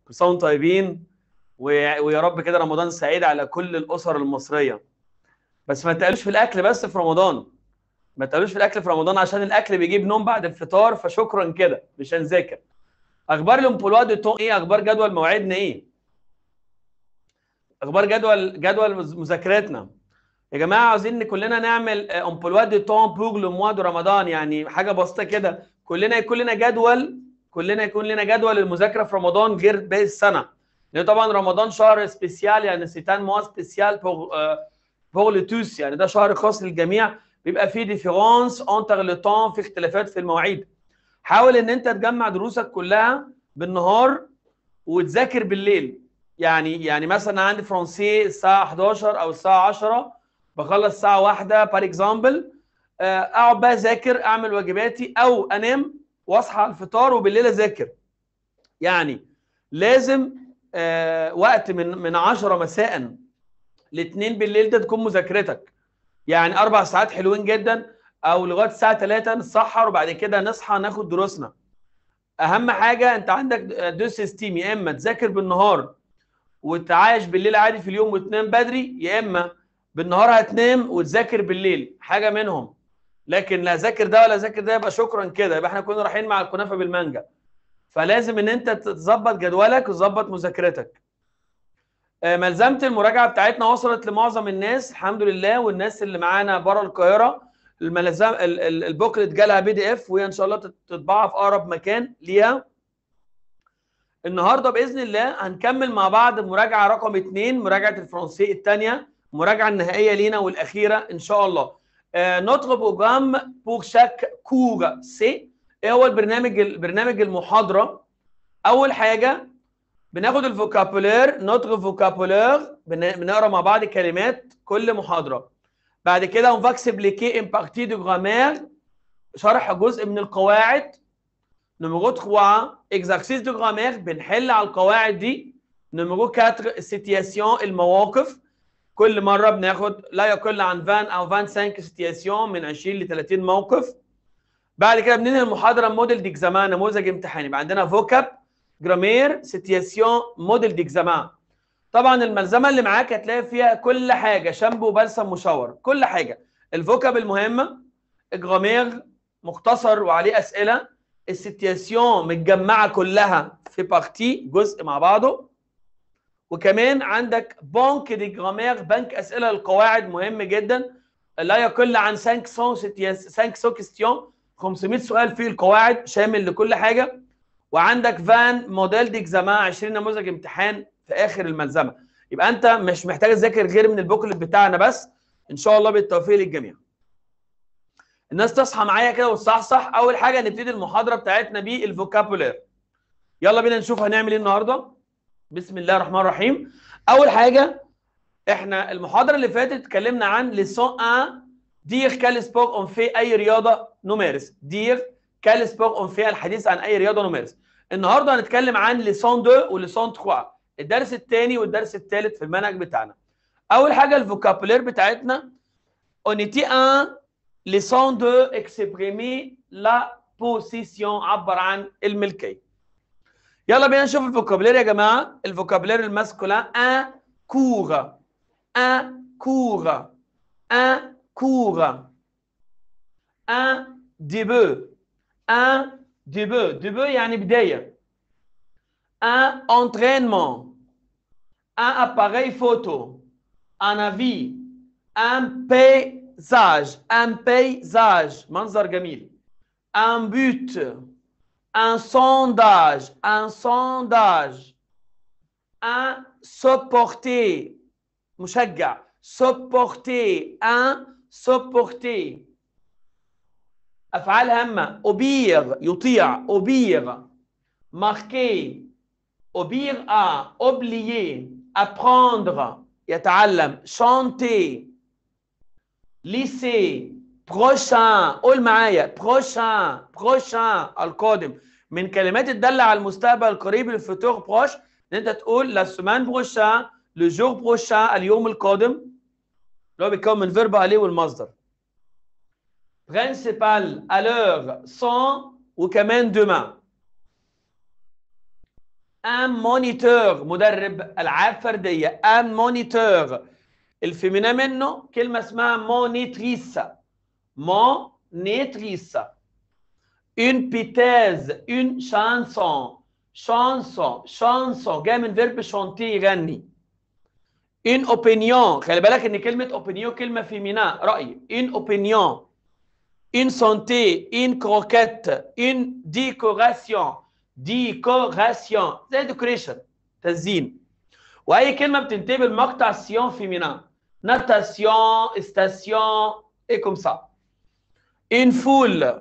كل سنه وانتم طيبين ويا ويا رب كده رمضان سعيد على كل الاسر المصريه بس ما تقلوش في الاكل بس في رمضان ما تقلوش في الاكل في رمضان عشان الاكل بيجيب نوم بعد الفطار فشكرا كده مش هنذاكر اخبار الامبولوا دي تون ايه اخبار جدول مواعيدنا ايه اخبار جدول جدول مذاكرتنا يا جماعه عاوزين ان كلنا نعمل امبولوا دي تون بوغ لو موا دو رمضان يعني حاجه بسيطه كده كلنا يكون لنا جدول كلنا يكون لنا جدول المذاكره في رمضان غير باقي السنه لان طبعا رمضان شهر سبيسيال يعني سيتان موا سبيسيال بوغ بوغ لو توس يعني ده شهر خاص للجميع بيبقى فيه ديفيرونس انتر لو تون في اختلافات في المواعيد حاول ان انت تجمع دروسك كلها بالنهار وتذاكر بالليل يعني يعني مثلا عندي فرنسي الساعه 11 او الساعه 10 بخلص الساعه 1 بار اكزامبل اقعد بقى اذاكر اعمل واجباتي او انام واصحى على الفطار وبالليل اذاكر يعني لازم آه وقت من من 10 مساء ل 2 بالليل ده تكون مذاكرتك يعني اربع ساعات حلوين جدا او لغايه الساعه 3 نتسحر وبعد كده نصحى ناخد دروسنا اهم حاجه انت عندك دو سيستيم يا اما تذاكر بالنهار وتعايش بالليل عادي في اليوم وتنام بدري يا اما بالنهار هتنام وتذاكر بالليل حاجه منهم لكن لا ذاكر ده ولا ذاكر ده يبقى شكرا كده يبقى احنا كنا رايحين مع الكنافه بالمانجا فلازم ان انت تظبط جدولك وتظبط مذاكرتك ملزمه المراجعه بتاعتنا وصلت لمعظم الناس الحمد لله والناس اللي معانا بره القاهره الملزم البوكلت جالها بي دي اف وهي ان شاء الله تطبعها في اقرب مكان ليها النهارده باذن الله هنكمل مع بعض مراجعه رقم اثنين مراجعه الفرنسي الثانيه المراجعه النهائيه لينا والاخيره ان شاء الله نوتر بروجرام بور شاك كور سي ايه هو البرنامج البرنامج المحاضره اول حاجه بناخد الفوكابولير نوتر فوكابولير بنقرا مع بعض كلمات كل محاضره بعد كده اون فاكسبليكي ان بارتي دو غرامير شرح جزء من القواعد نمرو 3 اكزرسيس دو غرامير بنحل على القواعد دي نمرو 4 سيتياسيون المواقف كل مره بناخد لا يقل عن 20 او 25 سيتياسيون من 20 ل 30 موقف بعد كده بننهي المحاضره موديل ديكزامان نموذج امتحاني يبقى عندنا فوكاب جرامير سيتياسيون موديل ديكزامان طبعا الملزمه اللي معاك هتلاقي فيها كل حاجه شامبو بلسم مشاور كل حاجه الفوكاب المهمه الجرامير مختصر وعليه اسئله السيتياسيون متجمعه كلها في بارتي جزء مع بعضه وكمان عندك بنك دي جرامير بنك اسئله القواعد مهم جدا لا يقل عن 500 500 كيستيون 500 سؤال في القواعد شامل لكل حاجه وعندك فان موديل ديكزامان 20 نموذج امتحان في اخر الملزمه يبقى انت مش محتاج تذاكر غير من البوكلت بتاعنا بس ان شاء الله بالتوفيق للجميع الناس تصحى معايا كده وتصحصح اول حاجه نبتدي المحاضره بتاعتنا بالفوكابولير يلا بينا نشوف هنعمل ايه النهارده بسم الله الرحمن الرحيم اول حاجه احنا المحاضره اللي فاتت اتكلمنا عن ليسون 1 دير كال سبور اون في اي رياضه نمارس دير كال سبور اون في الحديث عن اي رياضه نمارس النهارده هنتكلم عن ليسون 2 وليسون 3 الدرس الثاني والدرس الثالث في المنهج بتاعنا اول حاجه الفوكابولير بتاعتنا اونيتي 1 ليسون 2 اكسبريمي لا بوزيسيون عبر عن الملكيه يلا بينا نشوف الفوكابولير يا جماعه الفوكابولير الماسكولين ان كور ان كور ان كور ان ديبو ان ديبو ديبو يعني بدايه un entraînement, un appareil photo, un avis, un paysage, un paysage, منظر جميل, un but, un sondage, un sondage, un supporter, مشجع, supporter, un supporter. أفعال هامة, obéir, يطيع, obéir, marquer, obéir à, oublier, apprendre, يتعلم, chanter, lycée, prochain, قول معايا, prochain, prochain, القادم. من كلمات الدالة على المستقبل القريب الفطور بروش ان انت تقول la semaine prochaine, le jour prochain, اليوم القادم اللي هو بيتكون من فيرب عليه والمصدر. principal, à l'heure, sans وكمان demain. ان مونيتور مدرب العاب فرديه ان مونيتور الفيمينا منه كلمه اسمها مونيتريس مونيتريس une بيتاز une chanson chanson chanson جاي من فيرب شانتي يغني une opinion خلي بالك ان كلمه opinion كلمه فيمينا راي une opinion une santé une croquette une décoration décoration زي decoration تزيين واي كلمه بتنتهي بالمقطع سيون فيمينا natation station et comme ça une foule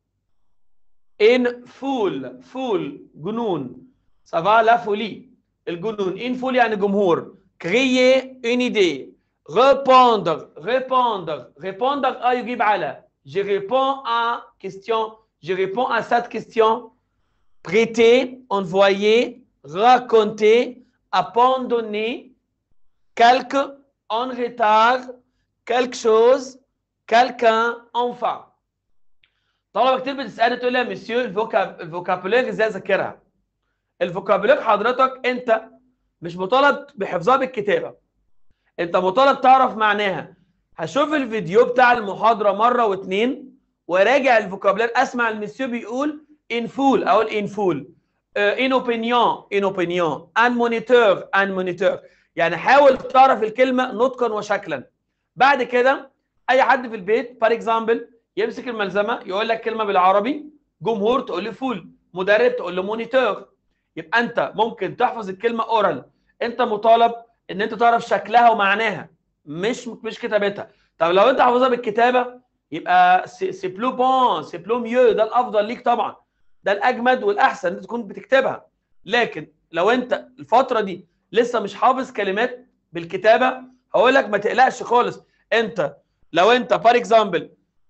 une foule foule جنون ça va la folie الجنون une foule يعني جمهور créer une idée répondre répondre répondre à يجيب على je réponds à question je réponds à cette question prêter envoyer raconter abandonner quelque en retard quelque chose quelqu'un enfin طلبه كتير بتسالني تقول لي يا مسيو الفوكاب الفوكابولير ازاي اذاكرها الفوكابولير حضرتك انت مش مطالب بحفظها بالكتابه انت مطالب تعرف معناها هشوف الفيديو بتاع المحاضره مره واثنين وراجع الفوكابولير اسمع المسيو بيقول ان فول اقول ان فول ان اوبينيون ان اوبينيون ان مونيتور ان مونيتور يعني حاول تعرف الكلمه نطقا وشكلا بعد كده اي حد في البيت فور اكزامبل يمسك الملزمه يقول لك كلمه بالعربي جمهور تقول له فول مدرب تقول له مونيتور يبقى انت ممكن تحفظ الكلمه اورال انت مطالب ان انت تعرف شكلها ومعناها مش مش كتابتها طب لو انت حافظها بالكتابه يبقى سي بلو بون سي بلو ميو ده الافضل ليك طبعا ده الاجمد والاحسن انت تكون بتكتبها لكن لو انت الفتره دي لسه مش حافظ كلمات بالكتابه هقول لك ما تقلقش خالص انت لو انت فور اكزامبل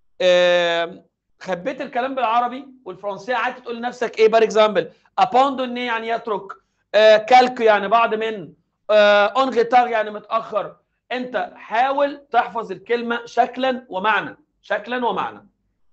خبيت الكلام بالعربي والفرنسيه قعدت تقول لنفسك ايه بار اكزامبل ابوندون يعني يترك آه كالكو يعني بعض من اون غيتار يعني متاخر انت حاول تحفظ الكلمه شكلا ومعنى شكلا ومعنى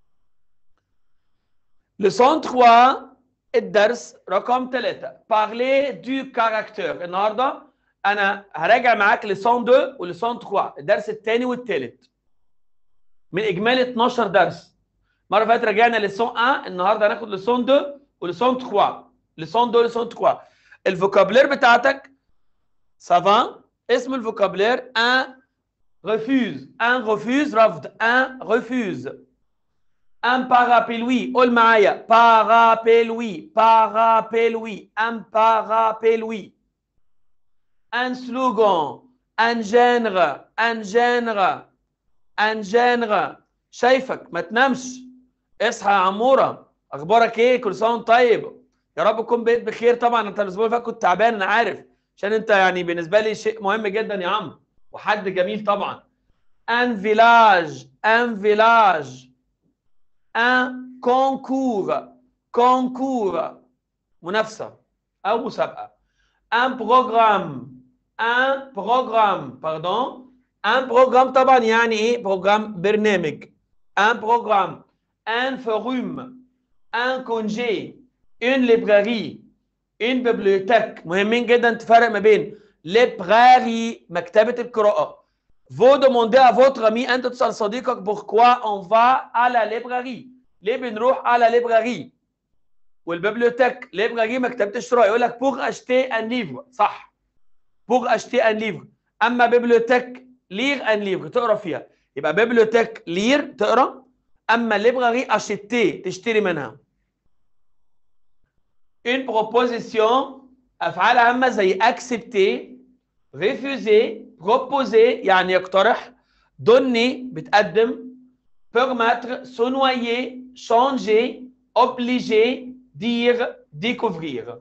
لسون 3 الدرس رقم 3 بارلي دو كاركتير النهارده انا هراجع معاك لسون 2 ولسون 3 الدرس الثاني والثالث من اجمالي 12 درس مره فاتت رجعنا لسون 1 النهارده هناخد لسون 2 ولسون 3 لسون 2 ولسون 3 الفوكابلير بتاعتك سافان اسم الفوكابلير ان ريفوز ان ريفوز رفض ان ريفوز ان بارابلوي قول معايا بارابلوي بارابلوي ان بارابلوي ان سلوغان ان جينغ ان جينغ ان جينغ شايفك ما تنامش اصحى يا عموره اخبارك ايه كل سنه وانت طيب يا رب تكون بقيت بخير طبعا انت الاسبوع اللي فات كنت تعبان انا عارف عشان انت يعني بالنسبه لي شيء مهم جدا يا عم وحد جميل طبعا ان فيلاج ان فيلاج ان كونكور كونكور منافسه او مسابقه ان بروجرام ان بروجرام باردون ان بروجرام طبعا يعني ايه بروجرام برنامج ان بروجرام ان فوروم ان كونجي une librairie une bibliothèque مهمين جدا تفرق ما بين librairie مكتبة القراءة vous demandez à votre ami أنت تسأل صديقك pourquoi on va à la librairie ليه بنروح على librairie والبيبليوتيك librairie مكتبة الشراء يقول لك pour acheter un livre صح pour acheter un livre أما bibliothèque lire un livre تقرا فيها يبقى bibliothèque lire تقرا أما librairie acheter تشتري منها une proposition افعال هامه زي accepter refuser proposer يعني يقترح donner بتقدم permettre se noyer changer obliger dire découvrir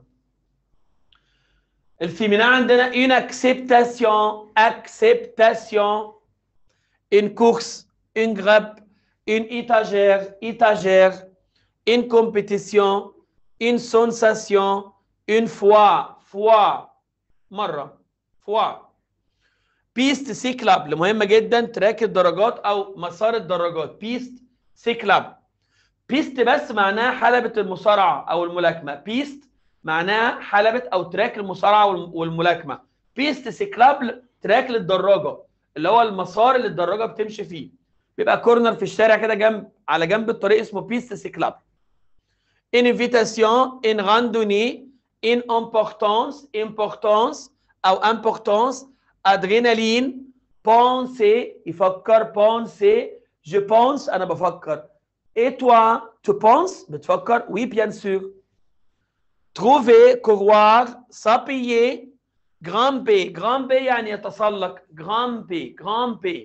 الفيمينا عندنا une acceptation acceptation une course une grappe une étagère étagère une compétition une sensation une fois fois مرة fois بيست سيكلاب مهمة جدا تراك الدرجات أو مسار الدراجات بيست سيكلاب بيست بس معناها حلبة المصارعة أو الملاكمة بيست معناها حلبة او تراك المصارعه والم- والملاكمه بيست سيكلابل تراك للدراجه اللي هو المسار اللي الدراجه بتمشي فيه بيبقى كورنر في الشارع كده جنب على جنب الطريق اسمه بيست سيكلابل une invitation une randonnée une importance importance او importance adrénaline penser يفكر penser je pense انا بفكر et toi tu penses بتفكر oui bien sûr trouver courir s'appuyer grimper grimper يعني يتسلق grimper grimper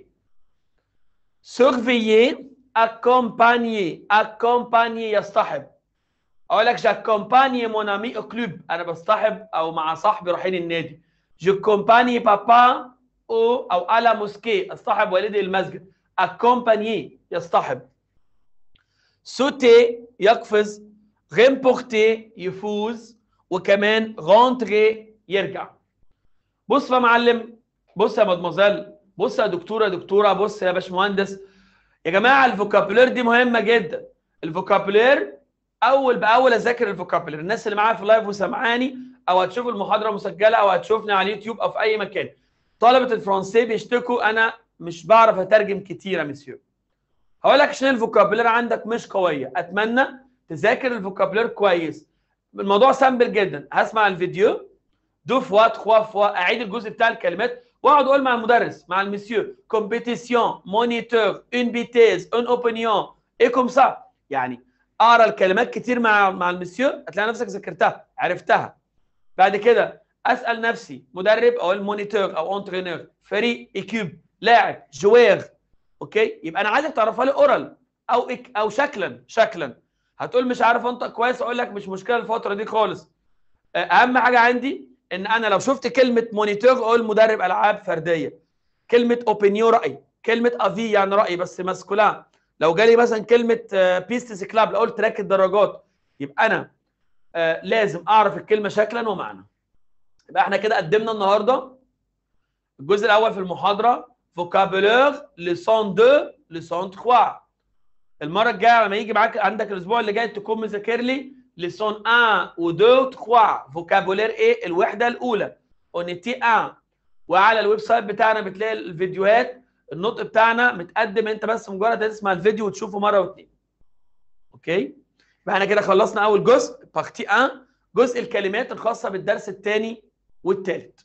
surveiller accompagner accompagner يصطحب اقول لك j'accompagne mon ami au club انا بصطحب او مع صاحبي رايحين النادي je accompagne papa او او على موسكي اصطحب والدي المسجد accompagner يصطحب sauter يقفز remporter يفوز وكمان rentrer يرجع بص يا معلم بص يا مدموزيل بص يا دكتوره دكتوره بص يا باشمهندس يا جماعه الفوكابولير دي مهمه جدا الفوكابولير اول باول اذاكر الفوكابولير الناس اللي معايا في اللايف وسامعاني او هتشوف المحاضره مسجله او هتشوفني على اليوتيوب او في اي مكان طلبه الفرنسي بيشتكوا انا مش بعرف اترجم كتير يا مسيو هقول لك عشان الفوكابولير عندك مش قويه اتمنى تذاكر الفوكابولير كويس الموضوع سامبل جدا هسمع الفيديو دو فوا تخوا فوا اعيد الجزء بتاع الكلمات واقعد اقول مع المدرس مع المسيو كومبيتيسيون مونيتور اون بيتيز اون اوبينيون ايه كوم سا يعني اقرا الكلمات كتير مع مع المسيو هتلاقي نفسك ذاكرتها عرفتها بعد كده اسال نفسي مدرب او المونيتور او انترينور فريق ايكيب لاعب جوير اوكي يبقى انا عايزك تعرفها لي اورال او إك او شكلا شكلا هتقول مش عارف انطق كويس اقول لك مش مشكله الفتره دي خالص اهم حاجه عندي ان انا لو شفت كلمه مونيتور اقول مدرب العاب فرديه كلمه اوبينيو راي كلمه افي يعني راي بس ماسكولان لو جالي مثلا كلمه بيستس كلاب اقول تراك الدراجات يبقى انا آه لازم اعرف الكلمه شكلا ومعنى يبقى احنا كده قدمنا النهارده الجزء الاول في المحاضره فوكابولير لسون 2 لسون 3 المره الجايه لما يجي معاك عندك الاسبوع اللي جاي تكون مذاكر لي لسون 1 و2 و 3 فوكابولير ايه الوحده الاولى اونيتي 1 وعلى الويب سايت بتاعنا بتلاقي الفيديوهات النطق بتاعنا متقدم انت بس مجرد تسمع الفيديو وتشوفه مره واثنين اوكي يبقى احنا كده خلصنا اول جزء بارتي 1 جزء الكلمات الخاصه بالدرس الثاني والثالث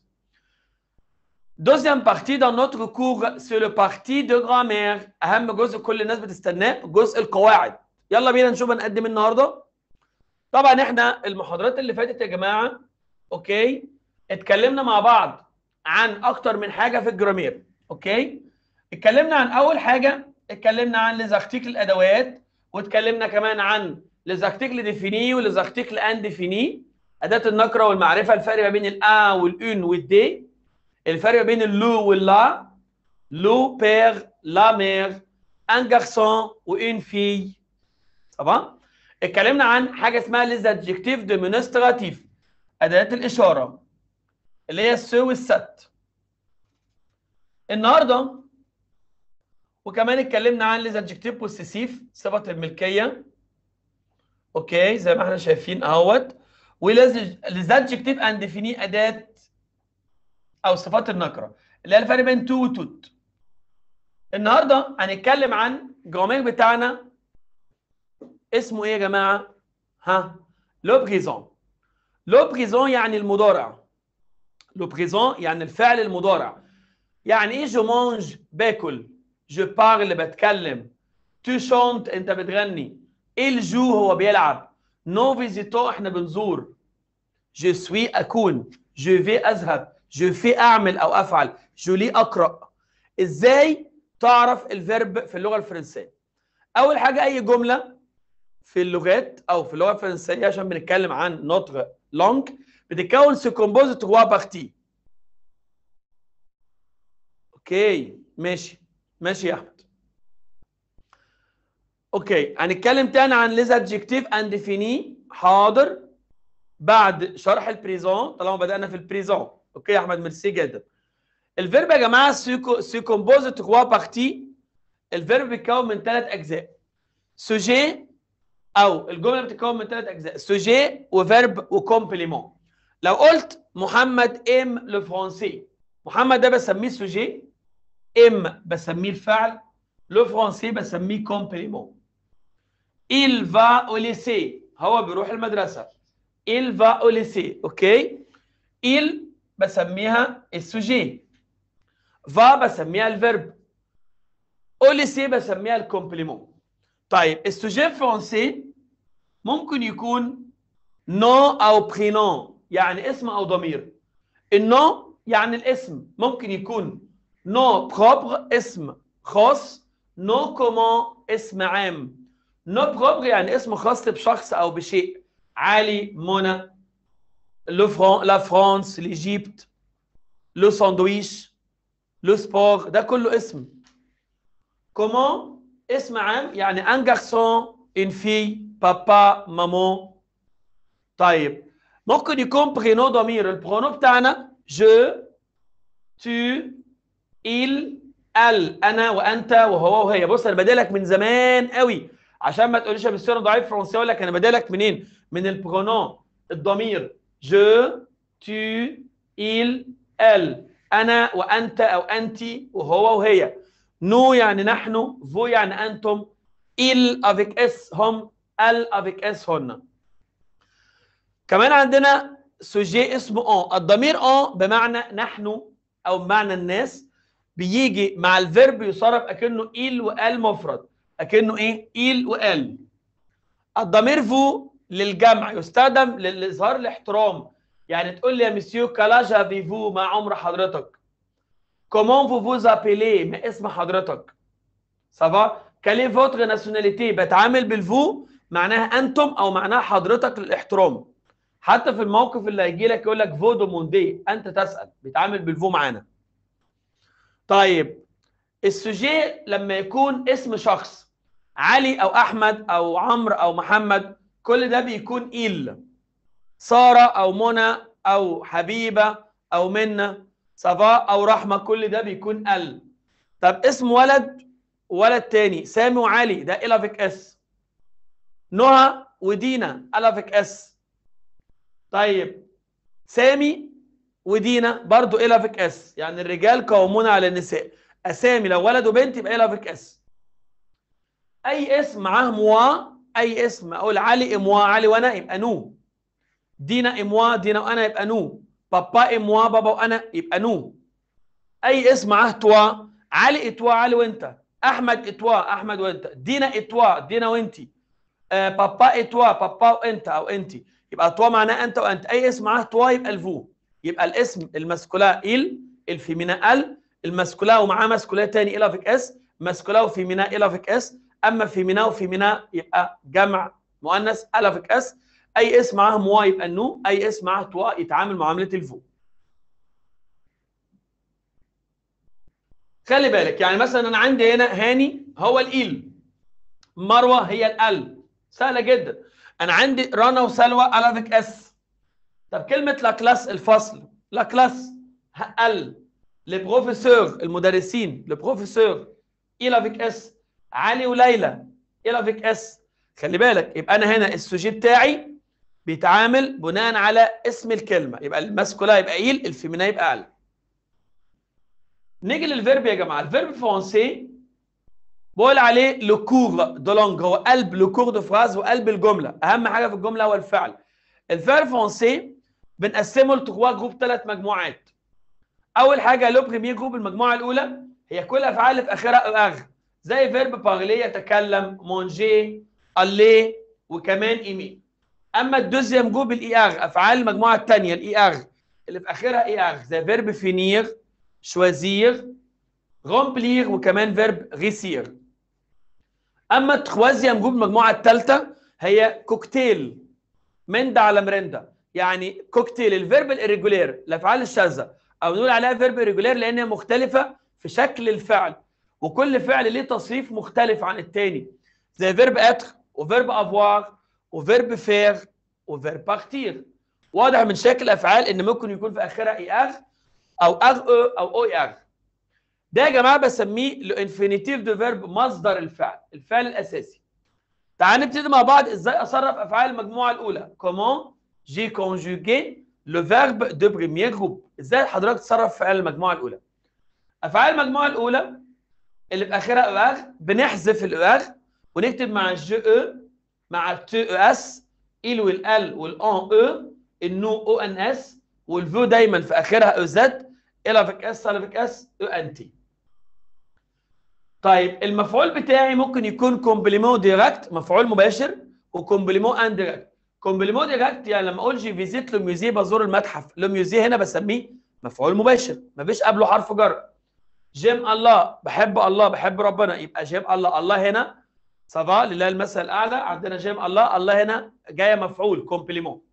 Deuxième partie dans notre cours, c'est le partie de grammaire. أهم جزء كل الناس بتستناه جزء القواعد. يلا بينا نشوف هنقدم النهارده. طبعا احنا المحاضرات اللي فاتت يا جماعه اوكي اتكلمنا مع بعض عن اكتر من حاجه في الجرامير اوكي اتكلمنا عن اول حاجه اتكلمنا عن ليزارتيكل الادوات واتكلمنا كمان عن ليزارتيكل ديفيني وليزارتيكل ان ديفيني اداه النكره والمعرفه الفرق ما بين الان والان والدي الفرق ما بين اللو واللا لو بير لا مير ان جارسون وان في طبعا اتكلمنا عن حاجه اسمها ليزادجكتيف ديمونستراتيف اداه الاشاره اللي هي السو والست النهارده وكمان اتكلمنا عن ليزادجكتيف بوسيسيف صفه الملكيه اوكي زي ما احنا شايفين اهوت وليزادجكتيف اند ديفيني اداه او صفات النكره اللي هي الفرق بين تو وتوت النهارده هنتكلم عن الجرامير بتاعنا اسمه ايه يا جماعه ها لو بريزون لو بريزون يعني المضارع لو بريزون يعني الفعل المضارع يعني ايه جو مانج باكل جو بارل بتكلم تو شونت انت بتغني الجو هو بيلعب نو فيزيتو احنا بنزور جو سوي اكون جو في اذهب جو في اعمل او افعل جو لي اقرا ازاي تعرف الفيرب في اللغه الفرنسيه اول حاجه اي جمله في اللغات او في اللغه الفرنسيه عشان بنتكلم عن نوتر لونج بتتكون سي كومبوز تروا بارتي اوكي ماشي ماشي يا احمد اوكي هنتكلم تاني عن ليز ادجكتيف اند ديفيني حاضر بعد شرح البريزون طالما بدانا في البريزون اوكي يا احمد ميرسي جدا الفيرب يا جماعه سي كومبوز تروا بارتي الفيرب بيتكون من ثلاث اجزاء سوجي او الجمله بتتكون من ثلاث اجزاء سوجي وفيرب وكومبليمون لو قلت محمد ام لو فرونسي محمد ده بسميه سوجي ام بسميه الفعل لو فرونسي بسميه كومبليمون il va au lycée هو بيروح المدرسه il va au lycée اوكي il بسميها السوجي va بسميها الفيرب au lycée بسميها الكومبليمون طيب السوجي فرونسي ممكن يكون نو او برينون يعني اسم او ضمير النو يعني الاسم ممكن يكون نو بروبر اسم خاص نو كومون اسم عام نو بروبر يعني اسم خاص بشخص او بشيء علي منى لو فران لا فرانس ليجيبت لو ساندويش لو سبور ده كله اسم كومون اسم عام يعني ان garçon une fille بابا مامون طيب ممكن يكون برينو ضمير البرونو بتاعنا جو تو il ال انا وانت وهو وهي بص انا بادئلك من زمان قوي عشان ما تقوليش يا مستر أنا ضعيف فرنسي اقول لك انا بادئلك منين من البرونو الضمير جو تو il ال انا وانت او انت وهو وهي نو يعني نحن فو يعني انتم il avec s هم ال avec s هن كمان عندنا سوجي اسمه اون الضمير اون بمعنى نحن او بمعنى الناس بيجي مع الفيرب يصرف اكنه il وال مفرد اكنه ايه il وال الضمير فو للجمع يستخدم لاظهار الاحترام يعني تقول لي يا مسيو كلاج افيفو ما عمر حضرتك كومون فو فوز ابيلي ما اسم حضرتك سافا كالي فوتر ناسيوناليتي بتعامل بالفو معناها انتم او معناها حضرتك للاحترام حتى في الموقف اللي هيجي لك يقول لك فو دوموندي انت تسال بيتعامل بالفو معانا طيب السوجي لما يكون اسم شخص علي او احمد او عمرو او محمد كل ده بيكون إل ساره او منى او حبيبه او منى صفاء او رحمه كل ده بيكون ال طب اسم ولد ولد تاني سامي وعلي ده الافيك اس نهى ودينا الافيك اس طيب سامي ودينا برضو الافيك اس يعني الرجال قوامون على النساء اسامي لو ولد وبنت يبقى الافيك اس اي اسم معاه موا اي اسم اقول علي اموا علي وانا يبقى نو دينا اموا دينا وانا يبقى نو بابا اموا بابا وانا يبقى نو اي اسم معاه توا علي اتوا علي وانت احمد اتوا احمد وانت دينا اتوا دينا وانتي آه بابا اتوا بابا وانت او انت يبقى توا معناه انت وانت اي اسم معاه توا يبقى الفو يبقى الاسم المسكولا ال الفيمينا ال المسكولا ومعاه مسكولا تاني الافيك اس مسكولا وفيمينا الافيك اس اما فيمينا وفيمينا يبقى جمع مؤنث الافيك اس اي اسم معاه موا يبقى النو اي اسم معاه توا يتعامل معامله الفو خلي بالك يعني مثلا انا عندي هنا هاني هو الإيل مروه هي الال سهله جدا انا عندي رنا وسلوى الافيك اس طب كلمه لا كلاس الفصل لا كلاس ال لبروفيسور المدرسين لبروفيسور الافيك اس علي وليلى الافيك اس خلي بالك يبقى انا هنا السوجي بتاعي بيتعامل بناء على اسم الكلمه يبقى الماسكولا يبقى ايل الفيمينا يبقى ال نيجي للفيرب يا جماعه الفيرب فرونسي بقول عليه لو كور دو لونج هو قلب لو كور دو فراز وقلب الجمله اهم حاجه في الجمله هو الفعل الفيرب فرونسي بنقسمه لتروا جروب ثلاث مجموعات اول حاجه لو بريمير جروب المجموعه الاولى هي كل افعال اللي في اخرها اغ زي فيرب بارلي يتكلم مونجي الي وكمان ايمي اما الدوزيام جروب الاي اغ افعال المجموعه الثانيه الاي اغ اللي في اخرها اي اغ زي فيرب فينير شوازير رومبلير وكمان فيرب غيسير اما التروازيام جروب المجموعه الثالثه هي كوكتيل من ده على مرندا يعني كوكتيل الفيرب الirregular الافعال الشاذه او نقول عليها فيرب irregular لان هي مختلفه في شكل الفعل وكل فعل ليه تصريف مختلف عن الثاني زي فيرب اتر وفيرب افوار وفيرب فير وفيرب بارتير واضح من شكل الافعال ان ممكن يكون في اخرها اي ار او ار او او او ار ده يا جماعه بسميه الانفينيتيف دو فيرب مصدر الفعل الفعل الاساسي تعال نبتدي مع بعض ازاي اصرف افعال المجموعه الاولى كومون جي كونجوجي لو فيرب دو بريمير جروب ازاي حضرتك تصرف افعال المجموعه الاولى افعال المجموعه الاولى اللي في اخرها او ار بنحذف الاو ونكتب مع الجي او مع التي او اس ال والال والان او النو او ان اس والفو دايما في اخرها او زد ال افيك اس ال افيك اس او ان تي طيب المفعول بتاعي ممكن يكون كومبليمون ديريكت مفعول مباشر وكومبليمون انديريكت كومبليمون ديريكت يعني لما اقول جي فيزيت لو ميوزي بزور المتحف لو ميوزي هنا بسميه مفعول مباشر مفيش قبله حرف جر جيم الله بحب الله بحب ربنا يبقى جيم الله الله هنا سافا لله المثل الاعلى عندنا جيم الله الله هنا جايه مفعول كومبليمون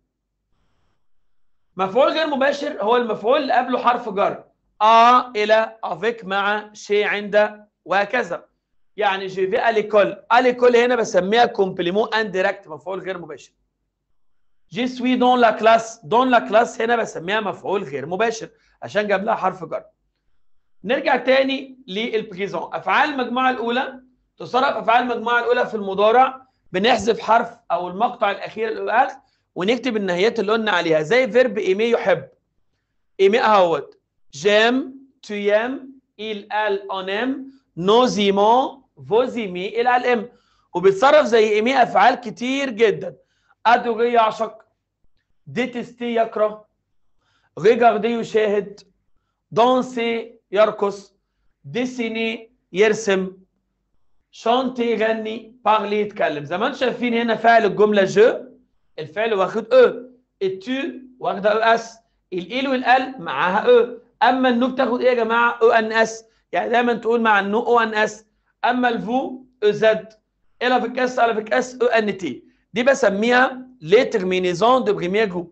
مفعول غير مباشر هو المفعول اللي قبله حرف جر ا الى افيك مع شيء عند وهكذا يعني جي في اليكول اليكول هنا بسميها كومبليمون انديركت مفعول غير مباشر جي سوي دون لا كلاس دون لا كلاس هنا بسميها مفعول غير مباشر عشان جاب لها حرف جر نرجع تاني للبريزون افعال المجموعه الاولى تصرف افعال المجموعه الاولى في المضارع بنحذف حرف او المقطع الاخير الاخر ونكتب النهايات اللي قلنا عليها زي فيرب ايمي يحب ايمي اهوت جيم tu aimes il elle on aime nous aimons vous aimez il elle aime وبيتصرف زي ايمي افعال كتير جدا ادوغي يعشق ديتستي يكره ريجاردي يشاهد دانسي يرقص ديسيني يرسم شانتي يغني بارلي يتكلم زي ما انتم شايفين هنا فاعل الجمله جو الفعل واخد او التو واخده او اس الايل والال معاها او اما النو بتاخد ايه يا جماعه او ان اس يعني دايما تقول مع النو او ان اس اما الفو او زد الى في الكاس على في الكاس او ان تي دي بسميها لي ترمينيزون دو بريمير جروب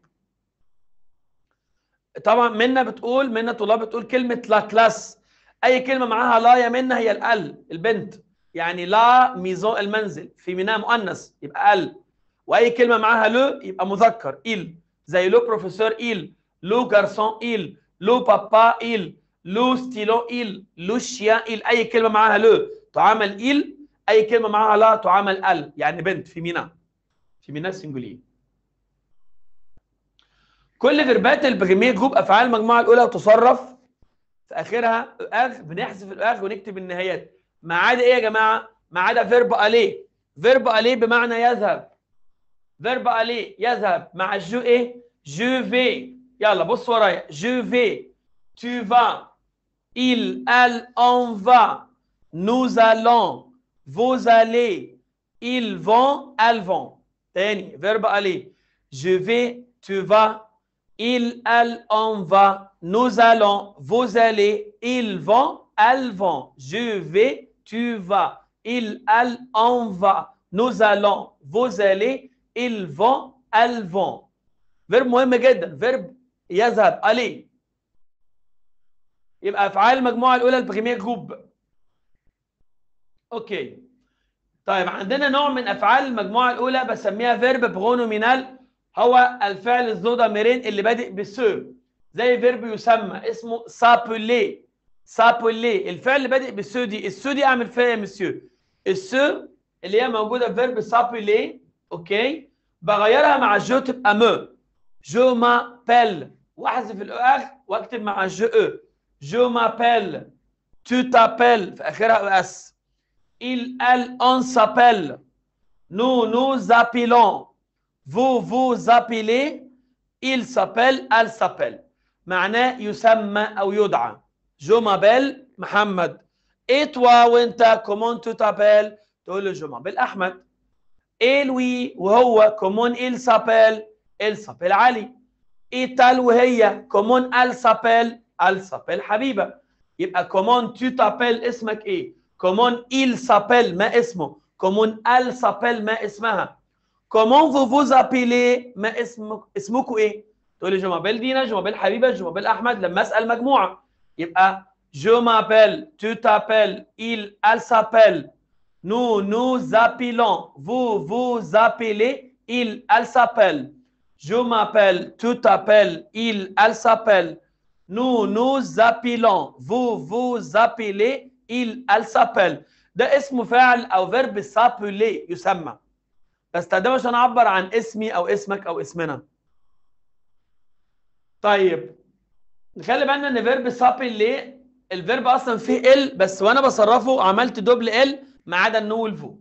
طبعا منا بتقول منا طلاب بتقول كلمه لا كلاس اي كلمه معاها لا يا منا هي الال البنت يعني لا ميزون المنزل في منها مؤنث يبقى ال واي كلمه معاها لو يبقى مذكر il زي لو بروفيسور il لو جارسون il لو بابا il لو ستيلو il لو شيان il اي كلمه معاها لو تعامل il اي كلمه معاها لا تعامل ال يعني بنت في مينا في مينا سنجوليه كل فيربات البريمير جروب افعال المجموعه الاولى تصرف في اخرها اغ بنحذف الاغ ونكتب النهايات ما عدا ايه يا جماعه ما عدا فيرب اليه فيرب اليه بمعنى يذهب فيرب اليه يذهب مع الجو ايه جو في يلا بص ورايا جو في tu vas il elle on va nous allons vous allez ils vont elles vont تاني فيرب اليه je vais tu vas il elle on va nous allons vous allez ils vont elles vont je vais tu vas il elle on va nous allons vous allez ils vont elles vont فيرب مهم جدا فيرب يذهب عليه يبقى افعال المجموعه الاولى البريمير جروب اوكي طيب عندنا نوع من افعال المجموعه الاولى بسميها فيرب برونومينال هو الفعل الذو ضميرين اللي بادئ بسو زي فيرب يسمى اسمه سابولي سابولي الفعل اللي بادئ بالسو دي السو دي اعمل فيها يا مسيو السو اللي هي موجوده في فيرب سابولي اوكي بغيرها مع جو تبقى مو جو مابيل واحذف الاخ واكتب مع جو او جو مابيل تو تابيل في اخرها او اس il elle on s'appelle nous nous appelons vous vous appelez il s'appelle elle s'appelle معناه يسمى او يدعى جو مابيل محمد et toi وانت comment tu t'appelles تقول له جو مابيل احمد et lui وهو comment il s'appelle il s'appelle علي et elle وهي comment elle s'appelle elle s'appelle حبيبه يبقى comment tu t'appelles اسمك ايه comment il s'appelle ما اسمه comment elle s'appelle ما اسمها comment vous vous appelez ما اسمك اسمكم ايه تقول لي جو مابيل دينا جو مابيل حبيبه جو مابيل احمد لما اسال مجموعه يبقى جو مابيل tu t'appelles il elle s'appelle nous nous appelons vous vous appelez il elle s'appelle je m'appelle tu t'appelles il elle s'appelle nous nous appelons vous vous appelez il elle s'appelle ده اسمه فعل او فيرب سابولي يسمى بستخدمه عشان اعبر عن اسمي او اسمك او اسمنا طيب نخلي بالنا ان فيرب سابل ليه الفيرب اصلا فيه ال بس وانا بصرفه عملت دوبل ال ما عدا النو والفو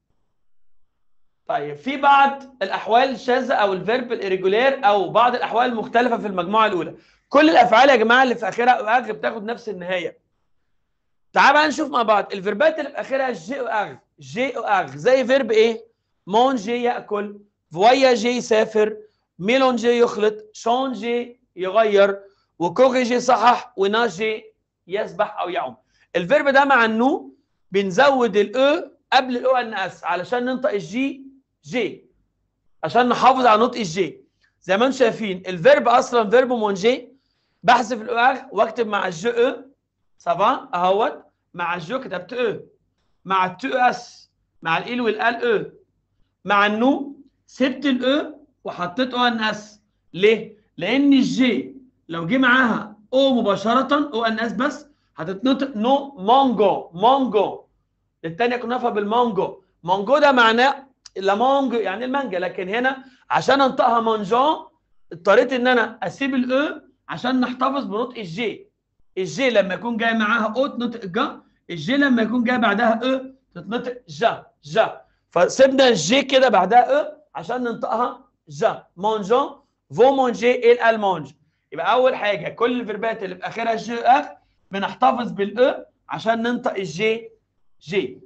طيب في بعض الاحوال الشاذه او الفيرب الاريجولير او بعض الاحوال المختلفه في المجموعه الاولى كل الافعال يا جماعه اللي في اخرها اغ بتاخد نفس النهايه تعال بقى نشوف مع بعض الفيربات اللي في اخرها جي او اغ جي او اغ زي فيرب ايه مونجي ياكل فواياجي يسافر ميلونجي يخلط شونجي يغير وكوريجي صحح وناجي يسبح او يعوم الفيرب ده مع النو بنزود الاو قبل الاو ان اس علشان ننطق الجي جي عشان نحافظ على نطق الجي زي ما انتم شايفين الفيرب اصلا فيرب مونجي بحذف الاو واكتب مع الجي او سافا اهوت مع الجو كتبت او مع التو اس مع ال والال او مع النو سبت الاو وحطيت او ان اس ليه؟ لان الجي لو جه معاها او مباشره او ان اس بس هتتنطق نو مونجو مونجو الثانيه كنا نفهم بالمانجو مانجو ده معناه لا مانجو يعني المانجا لكن هنا عشان انطقها مانجون اضطريت ان انا اسيب الاو عشان نحتفظ بنطق الجي الجي لما يكون جاي معاها او تنطق جا الجي لما يكون جاي بعدها او تتنطق جا جا فسيبنا الجي كده بعدها او عشان ننطقها جا مانجون فو مونجي ال المانج يبقى اول حاجه كل الفيربات اللي في اخرها جي اخ بنحتفظ بالاو عشان ننطق الجي جي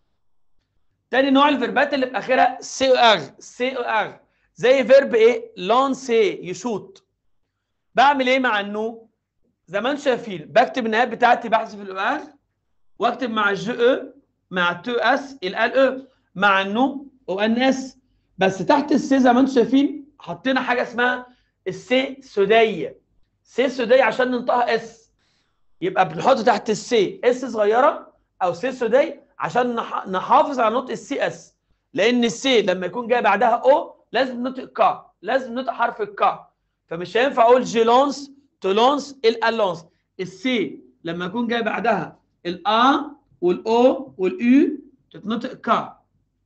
تاني نوع الفيربات اللي في اخرها سي او ار سي او ار زي فيرب ايه لانسي يشوط بعمل ايه مع النو زي ما انتم شايفين بكتب النهايات بتاعتي بحذف الاو ار واكتب مع الجي او مع التو اس ال او مع النو او ان اس بس تحت السي زي ما انتم شايفين حطينا حاجه اسمها السي سوديه سي سوديه عشان ننطقها اس يبقى بنحط تحت السي اس صغيره او سي سوديه عشان نحافظ على نطق السي اس لان السي لما يكون جاي بعدها او لازم نطق كا لازم نطق حرف الكا فمش هينفع اقول جيلونس تولونس الالونس السي لما يكون جاي بعدها الا والاو والاو تتنطق كا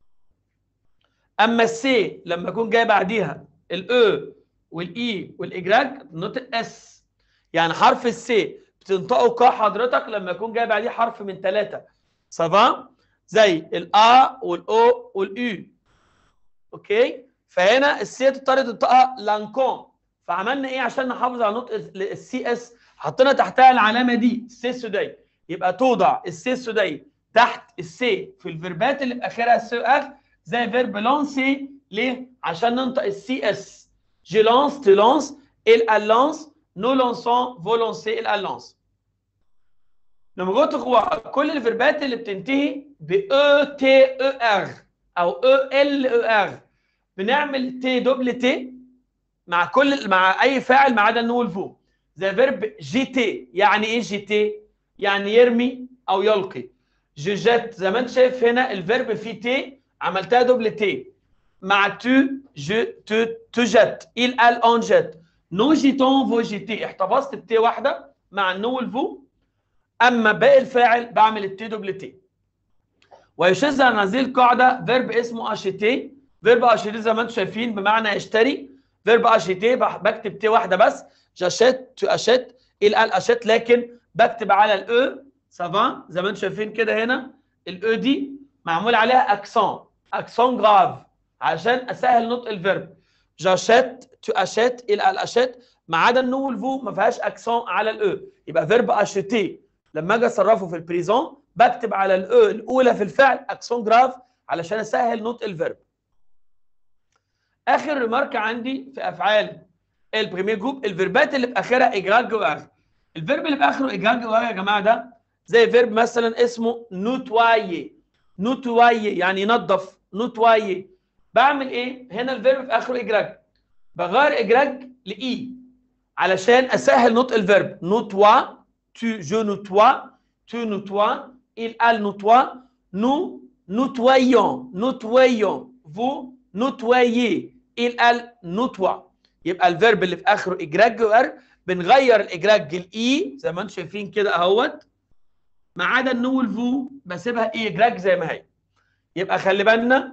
اما السي لما يكون جاي بعديها الاو والاي والاجراج تتنطق اس يعني حرف السي بتنطقه كا حضرتك لما يكون جاي بعديه حرف من ثلاثه سافا زي الا والاو والاو اوكي فهنا السي تضطر تنطقها لانكون فعملنا ايه عشان نحافظ على نطق السي اس حطينا تحتها العلامه دي السي السوداء يبقى توضع السي السوداء تحت السي في الفيربات اللي في اخرها السي اخ زي فيرب لونسي ليه عشان ننطق السي اس جي لونس تي لونس il lance nous lançons vous lancez il lance لما جيت كل الفيربات اللي بتنتهي ب او تي او ار او او ال او ار بنعمل تي دوبل تي مع كل مع اي فاعل ما عدا النو والفو زي فيرب جي تي يعني ايه جي تي يعني يرمي او يلقي جو جيت زي ما انت شايف هنا الفيرب فيه تي عملتها دوبل تي مع تو جو تو تو جيت il elle on jette نو جيتون فو جيتي احتفظت بتي واحده مع النو والفو اما باقي الفاعل بعمل التي دوبل تي ويشذ عن هذه القاعده فيرب اسمه اشيتي فيرب اشيتي زي ما انتم شايفين بمعنى اشتري فيرب اشيتي بكتب تي واحده بس جاشيت تو اشيت il قال اشيت لكن بكتب على الاو سافا زي ما انتم شايفين كده هنا الاو دي معمول عليها اكسون اكسون جراف عشان اسهل نطق الفيرب جاشيت تو اشيت il قال اشيت ما عدا النو والفو ما فيهاش اكسون على الاو يبقى فيرب اشيتي لما اجي اصرفه في البريزون بكتب على الاو الاولى في الفعل اكسون جراف علشان اسهل نطق الفيرب اخر ريمارك عندي في افعال البريمير جروب الفيربات اللي في اخرها اجراج جوار الفيرب اللي في اخره اجراج جوار يا جماعه ده زي فيرب مثلا اسمه نوتواي نوتواي يعني ينظف نوتواي بعمل ايه هنا الفيرب في اخره اجراج بغير اجراج لاي علشان اسهل نطق الفيرب نوتوا tu, je nettoie, tu nettoies, il, elle nettoie, nous nettoyons, nettoyons, vous nettoyez, il, elle nettoie. يبقى الفيرب اللي في اخره اجراج جوار بنغير الاجراج الاي زي ما انتم شايفين كده اهوت ما عدا النو والفو بسيبها اي اجراج زي ما هي. يبقى خلي بالنا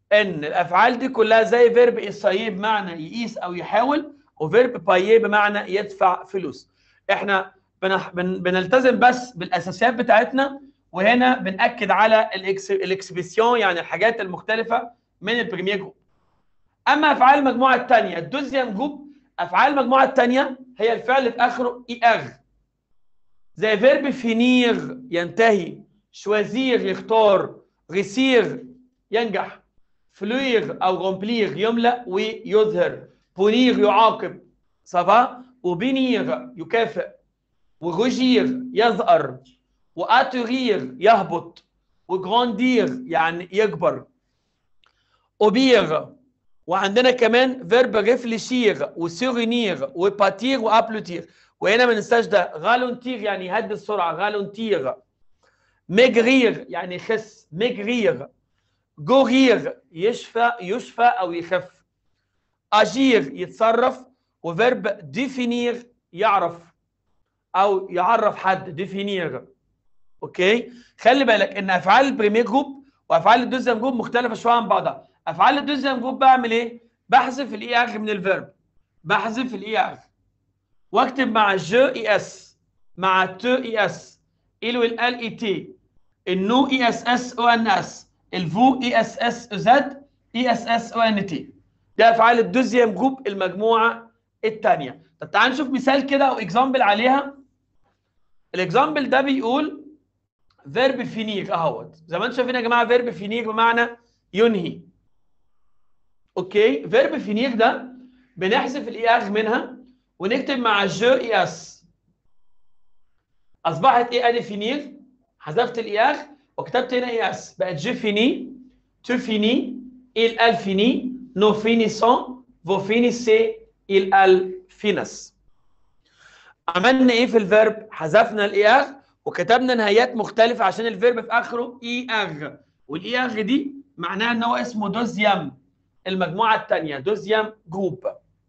ان الافعال دي كلها زي فيرب اسايي بمعنى يقيس او يحاول وفيرب بايي بمعنى يدفع فلوس احنا بنح... بن... بنلتزم بس بالاساسيات بتاعتنا وهنا بناكد على الإكس... الاكسبريسيون يعني الحاجات المختلفه من البريمير جروب اما افعال المجموعه الثانيه الدوزيام جروب افعال المجموعه الثانيه هي الفعل اللي في اخره اي ار زي فيرب فينير ينتهي شوازير يختار ريسير ينجح فلوير او رومبلير يملا ويظهر بونير يعاقب سافا وبينير يكافئ وروجير يظهر واتورير يهبط وجراندير يعني يكبر اوبير وعندنا كمان فيرب ريفليشير وسورينير وباتير وابلوتير وهنا ما ننساش ده غالونتير يعني يهدي السرعه غالونتير ميجرير يعني يخس ميجرير جورير يشفى يشفى او يخف اجير يتصرف وفيرب ديفينير يعرف او يعرف حد ديفينير اوكي خلي بالك ان افعال البريمير جروب وافعال الدوزيام جروب مختلفه شويه عن بعضها افعال الدوزيام جروب بعمل ايه بحذف الاي ار من الفيرب بحذف الاي ار واكتب مع جو اي اس مع تو اي اس الو ال اي تي النو اي اس اس او ان اس الفو اي اس اس زد اي اس اس او ان تي ده افعال الدوزيام جروب المجموعه الثانيه طب تعال نشوف مثال كده او اكزامبل عليها الاكزامبل ده بيقول فيرب فينير اهوت زي ما انتم شايفين يا جماعه فيرب فينير بمعنى ينهي اوكي فيرب فينير ده بنحذف الاي ار منها ونكتب مع جو اي اس اصبحت ايه ادي فينير حذفت الاي ار وكتبت هنا اي اس بقت جو فيني تو فيني il elle finit nous finissons vous finissez il elle finissent عملنا ايه في الفيرب حذفنا الاي ار وكتبنا نهايات مختلفه عشان الفيرب في اخره اي ار والاي ار دي معناها ان هو اسمه دوزيام المجموعه الثانيه دوزيام جروب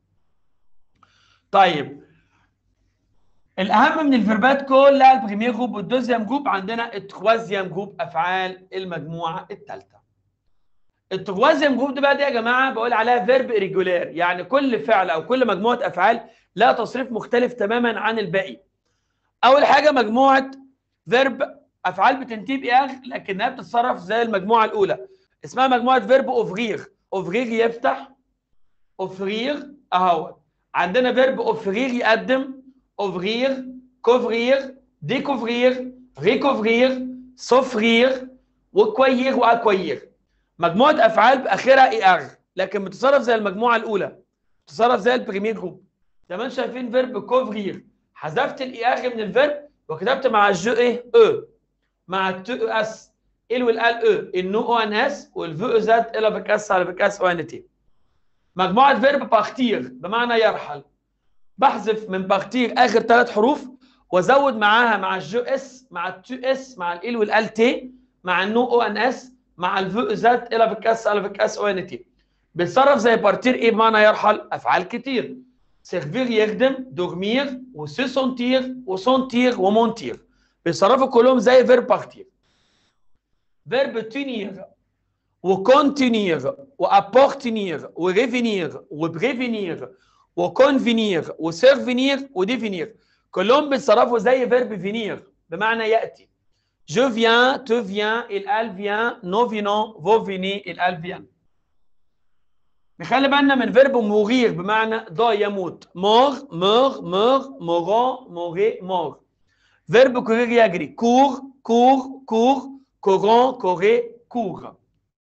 طيب الاهم من الفيربات كلها البريمير جروب والدوزيام جروب عندنا التروازيام جروب افعال المجموعه الثالثه التروازيام جروب ده بقى دي يا جماعه بقول عليها فيرب ريجولير يعني كل فعل او كل مجموعه افعال لها تصريف مختلف تماما عن الباقي اول حاجه مجموعه فيرب افعال بتنتهي باغ لكنها بتتصرف زي المجموعه الاولى اسمها مجموعه فيرب اوفرير اوفرير يفتح اوفرير اهو عندنا فيرب اوفرير يقدم اوفرير كوفرير ديكوفرير ريكوفرير سوفرير وكوير واكوير مجموعه افعال باخرها اي ار لكن بتتصرف زي المجموعه الاولى بتتصرف زي البريمير جروب زي ما انتم شايفين فيرب كوفرير حذفت الاي ار من الفيرب وكتبت مع الجو ايه او مع التو اس ال والال او النو او ان اس والفو او زد ال بكاس على بكاس او ان تي مجموعه فيرب باختير بمعنى يرحل بحذف من باختير اخر ثلاث حروف وازود معاها مع الجو اس مع التو اس مع ال والال تي مع النو او ان اس مع الفو او زد ال بكاس على بكاس او ان تي بيتصرف زي بارتير ايه بمعنى يرحل افعال كتير سيرفير يخدم دورمير وسي سونتير وسونتير ومونتير بيتصرفوا كلهم زي فيرب بارتير فيرب تونير وكونتينير وابورتينير وريفينير وبريفينير وكونفينير وسيرفينير وديفينير كلهم بيتصرفوا زي فيرب فينير بمعنى ياتي جو فيان تو فيان il elle vient nous venons vous venez il elle vient نخلي بالنا من فيرب موغير بمعنى ضا يموت مور مور مور مورون موري مور فيرب كورير يجري كور كور كور كورون كوري كور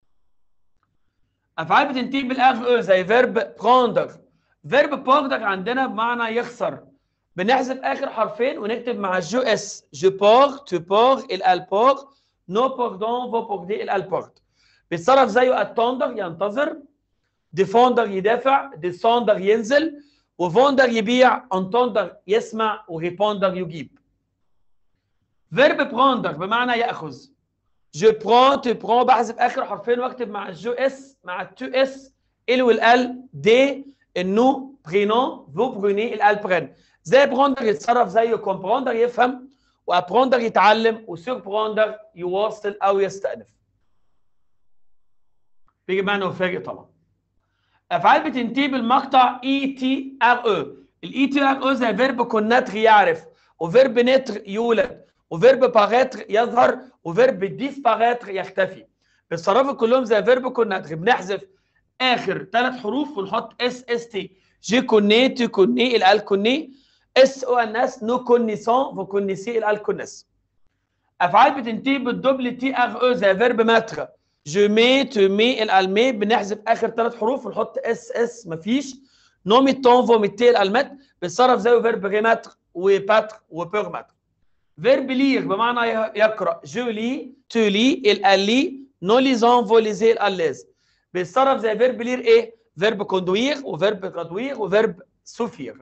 افعال بتنتهي بالاغ او زي فيرب بروندر فيرب بوردر عندنا بمعنى يخسر بنحذف اخر حرفين ونكتب مع جو اس جو بور تو بور ال بور نو بوردون فو بوردي ال بورد بيتصرف زيه اتوندر ينتظر ديفوندر يدافع ديسوندر ينزل وفوندر يبيع انتوندر يسمع وريبوندر يجيب فيرب بروندر بمعنى ياخذ جو برون تو برون بحذف اخر حرفين واكتب مع الجو اس مع التو اس ال والال دي النو برينون فو بروني الال برين زي بروندر يتصرف زيه كومبروندر يفهم وابروندر يتعلم وسور بروندر يواصل او يستأنف بيجي بمعنى مفاجئ طبعا افعال بتنتهي بالمقطع اي تي ار او الاي تي ار او زي فيرب كوناتر يعرف وفيرب نتر يولد وفيرب باغيتر يظهر وفيرب ديسباغيتر يختفي بيتصرفوا كلهم زي فيرب كوناتر بنحذف اخر ثلاث حروف ونحط اس اس تي جي كوني تو كوني الال كوني اس او ان اس نو كونيسون فو كونيسي الال كونيس افعال بتنتهي بالدبل تي ار او زي فيرب ماتر جو مي تو مي الالمي بنحذف اخر ثلاث حروف ونحط اس اس مفيش نومي تون فوميتي الالمات بيتصرف زي فيرب غيماتر وباتر وبيرماتر فيرب لير بمعنى يقرا جو لي تو لي الالي نو ليزون فو ليزي الاليز بيتصرف زي فيرب لير ايه فيرب كوندوير وفيرب غدوير وفيرب سوفير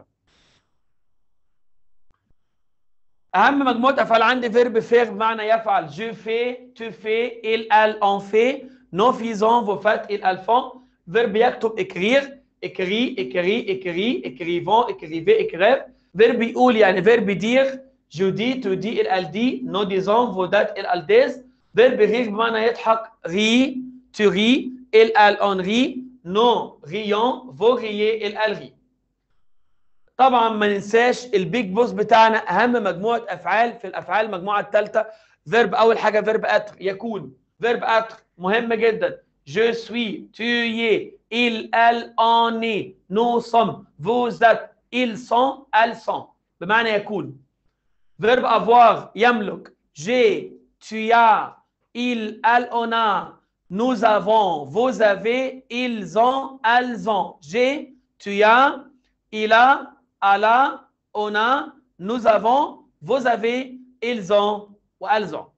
اهم مجموعه افعال عندي فيرب فير بمعنى يفعل جو في تو في il elle en fait non faisant vous faites il elle font فيرب يكتب écrire écrit écrit écrit écrivant écrivez écrivent فيرب يقول يعني فيرب dire je dis tu dis il elle dit nous disons vous dites il elle disent فيرب rire بمعنى يضحك ri tu ris il elle on rit nous rions vous riez il elle rit طبعا ما ننساش البيج بوس بتاعنا اهم مجموعه افعال في الافعال المجموعه الثالثه فيرب اول حاجه فيرب اتر يكون فيرب اتر مهم جدا je suis tu y es il elle on est nous sommes vous êtes ils sont elles sont بمعنى يكون فيرب avoir يملك j'ai tu as il elle on a nous avons vous avez ils ont elles ont j'ai tu as il a elle a, on a, nous avons, vous avez, ils ont وelles ont.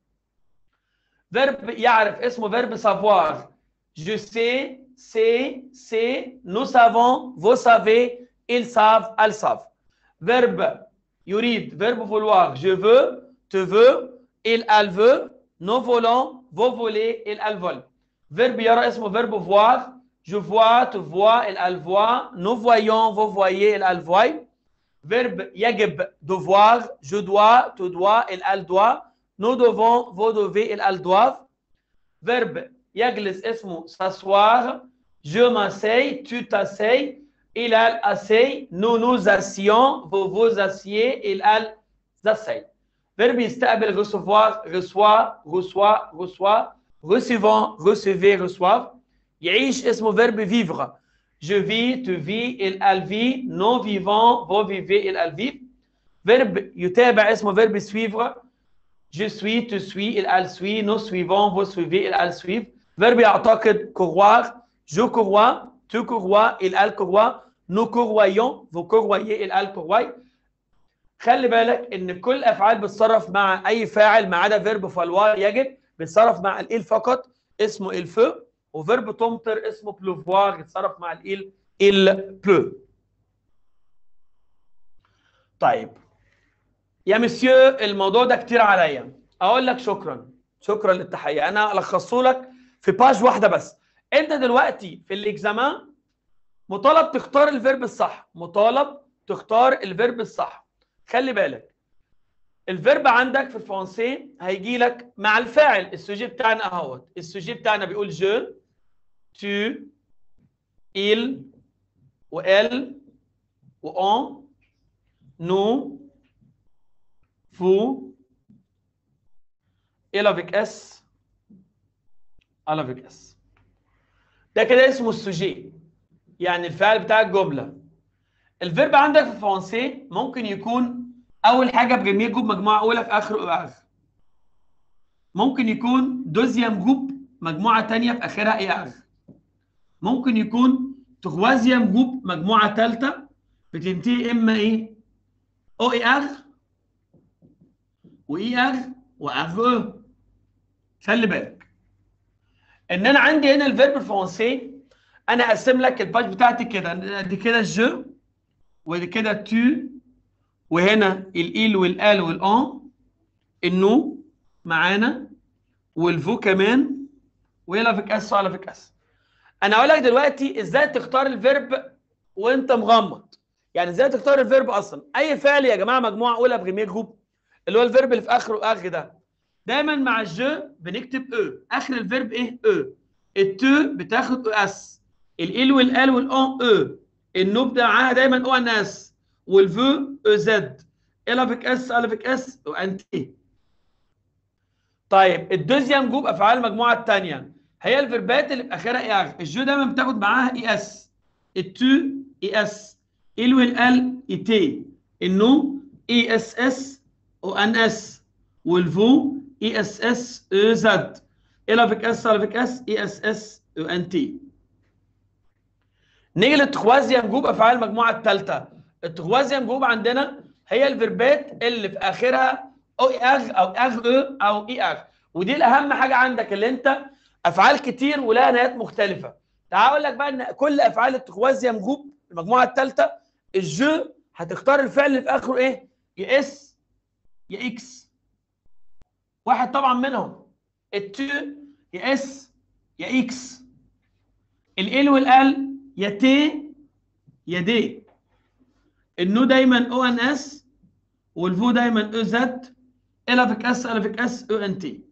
Verbe يعرف اسمه verbe savoir. Je sais, c'est, c'est, nous savons, vous savez, ils savent, elles savent. Verbe يريد, verbe vouloir. Je veux, tu veux, il, elle veut, nous volons, vous volez, il, elle vole. Verbe يرى اسمه verbe voir. Je vois, tu vois, il, elle voit. Nous voyons, vous voyez, il, elle voit. Verbe يجب devoir, je dois, tu dois, il, elle doit. Nous devons, vous devez, il, elles doivent. Verbe يجلس اسمه s'asseoir. Je m'asseye, tu t'asseyes, il, elle asseye. Nous nous assions, vous vous assiez, il, elle s'asseye. Verbe يستقبل recevoir, reçoit, reçoit, reçoit. Recevant, recevez, reçoivent. يعيش اسمه verbe vivre. Je vis, tu vis, il, elle vit, nous vivons, vous vivez, il, elle vit. Verbe يتابع اسمه verbe suivre. Je suis, tu suis, il, elle suit, nous suivons, vous suivez, il, elle suivent. Verbe يعتقد croire. Je crois, tu crois, il, elle croit. Nous croyons, vous croyez, il, elle croit. خلي بالك ان كل افعال بتصرف مع اي فاعل ما عدا فيرب فالوار يجب بتصرف مع الإيل فقط اسمه الفو وفيرب تمطر اسمه بلوفوار يتصرف مع الإيل il pleut طيب يا مسيو الموضوع ده كتير عليا اقول لك شكرا شكرا للتحيه انا الخصه لك في باج واحده بس انت دلوقتي في الاكزامان مطالب تختار الفيرب الصح مطالب تختار الفيرب الصح خلي بالك الفيرب عندك في الفرنسي هيجي لك مع الفاعل السوجي بتاعنا اهوت السوجي بتاعنا بيقول جو tu il و elle و on nous vous elle avec s elle avec s ده كده اسمه السوجي يعني الفعل بتاع الجمله الفيرب عندك في الفرنسي ممكن يكون اول حاجه بريمير جروب مجموعه اولى في اخر واخر ممكن يكون دوزيام جروب مجموعه ثانيه في اخرها اي اخر ممكن يكون تروازيام جروب مجموعه ثالثه بتنتهي اما ايه او اي اخ واي اخ واخ او خلي بالك ان انا عندي هنا الفيرب الفرنسي انا اقسم لك الباج بتاعتي كده دي كده جو ودي كده تو وهنا الايل والال والان النو معانا والفو كمان ويلا فيك اس وعلى فيك اس انا هقول لك دلوقتي ازاي تختار الفيرب وانت مغمض يعني ازاي تختار الفيرب اصلا اي فعل يا جماعه مجموعه اولى بريمير جروب اللي هو الفيرب اللي في اخره اخ ده دايما مع الجو بنكتب او اخر الفيرب ايه او التو بتاخد او اس ال والال والان او النو بتاع معاها دايما او ان اس والفو او زد الافيك اس الافيك اس وان تي طيب الدوزيام جروب افعال المجموعه الثانيه هي الفيربات اللي باخرها اي ار الجو دايما بتاخد معاها اي اس التو اي اس ال والال اي تي النو اي اس اس او ان اس والفو اي اس اس او زد الافيك اس الافيك اس اي اس اس او ان تي نيجي للتخوازيام جروب افعال المجموعه الثالثه التخوازيام جروب عندنا هي الفيربات اللي في اخرها او اي اغ او اغ او او اي اغ ودي الاهم حاجه عندك اللي انت افعال كتير ولها نهايات مختلفه تعال اقول لك بقى ان كل افعال التخوازيام جروب المجموعه الثالثه الجو هتختار الفعل اللي في اخره ايه يا اس يا اكس واحد طبعا منهم التو يا اس يا اكس ال والال يا تي يا دي النو دايما او ان اس والفو دايما او زد الافيك اس الافيك اس او ان تي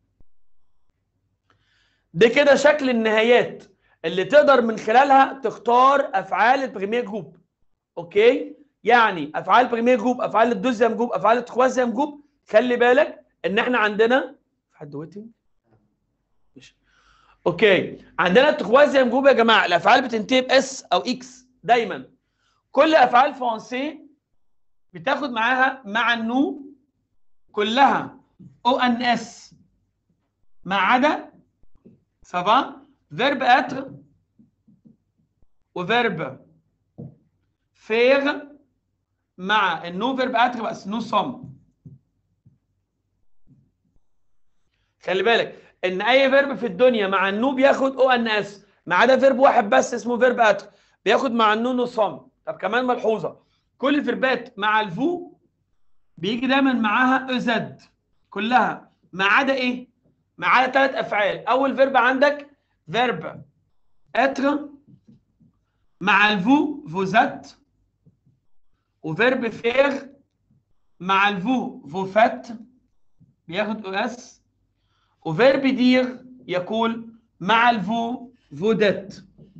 ده كده شكل النهايات اللي تقدر من خلالها تختار افعال البريمير جروب اوكي يعني افعال البريمير جروب افعال الدوزيام جروب افعال التخوازيام جروب خلي بالك ان احنا عندنا في حد ويتنج اوكي عندنا التخوازيام جروب يا جماعه الافعال بتنتهي باس او اكس دايما كل افعال فرنسي بتاخد معاها مع النو كلها او ان اس ما عدا سافا فيرب اتر وفيرب فير مع النو فيرب اتر بس نو سوم خلي بالك ان اي فيرب في الدنيا مع النو بياخد او ان اس ما عدا فيرب واحد بس اسمه فيرب اتر بياخد مع النو نو سوم طب كمان ملحوظه كل الفيربات مع الفو بيجي دايما معاها او زد كلها ما عدا ايه؟ ما عدا ثلاث افعال اول فيرب عندك فيرب اتر مع الفو فوزات وفيرب فير مع الفو فوفات بياخد او اس وفيرب دير يقول مع الفو فودت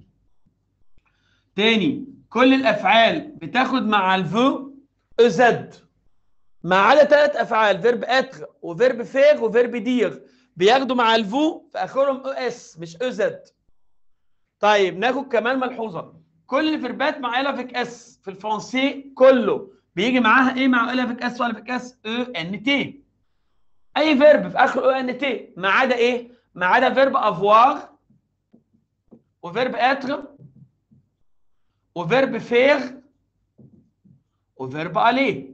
تاني كل الافعال بتاخد مع الفو او زد ما عدا ثلاث افعال فيرب اتر وفيرب فير وفيرب دير بياخدوا مع الفو في اخرهم او اس مش او زد طيب ناخد كمان ملحوظه كل الفيربات مع الافيك اس في الفرنسي كله بيجي معاها ايه مع الافيك اس والافيك اس او ان تي اي فيرب في اخر او ان تي ما عدا ايه ما عدا فيرب افوار وفيرب اتر وفيرب فير وفيرب اليه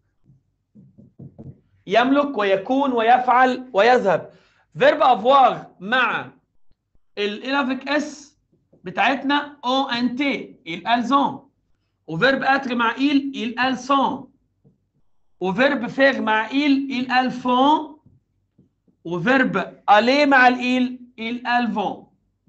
يملك ويكون ويفعل ويذهب فيرب افوار مع الالافيك اس بتاعتنا او ان تي الالزون وفيرب اتر مع il الالسون وفيرب فيغ مع il الالفون وفيرب الي مع الايل الالفون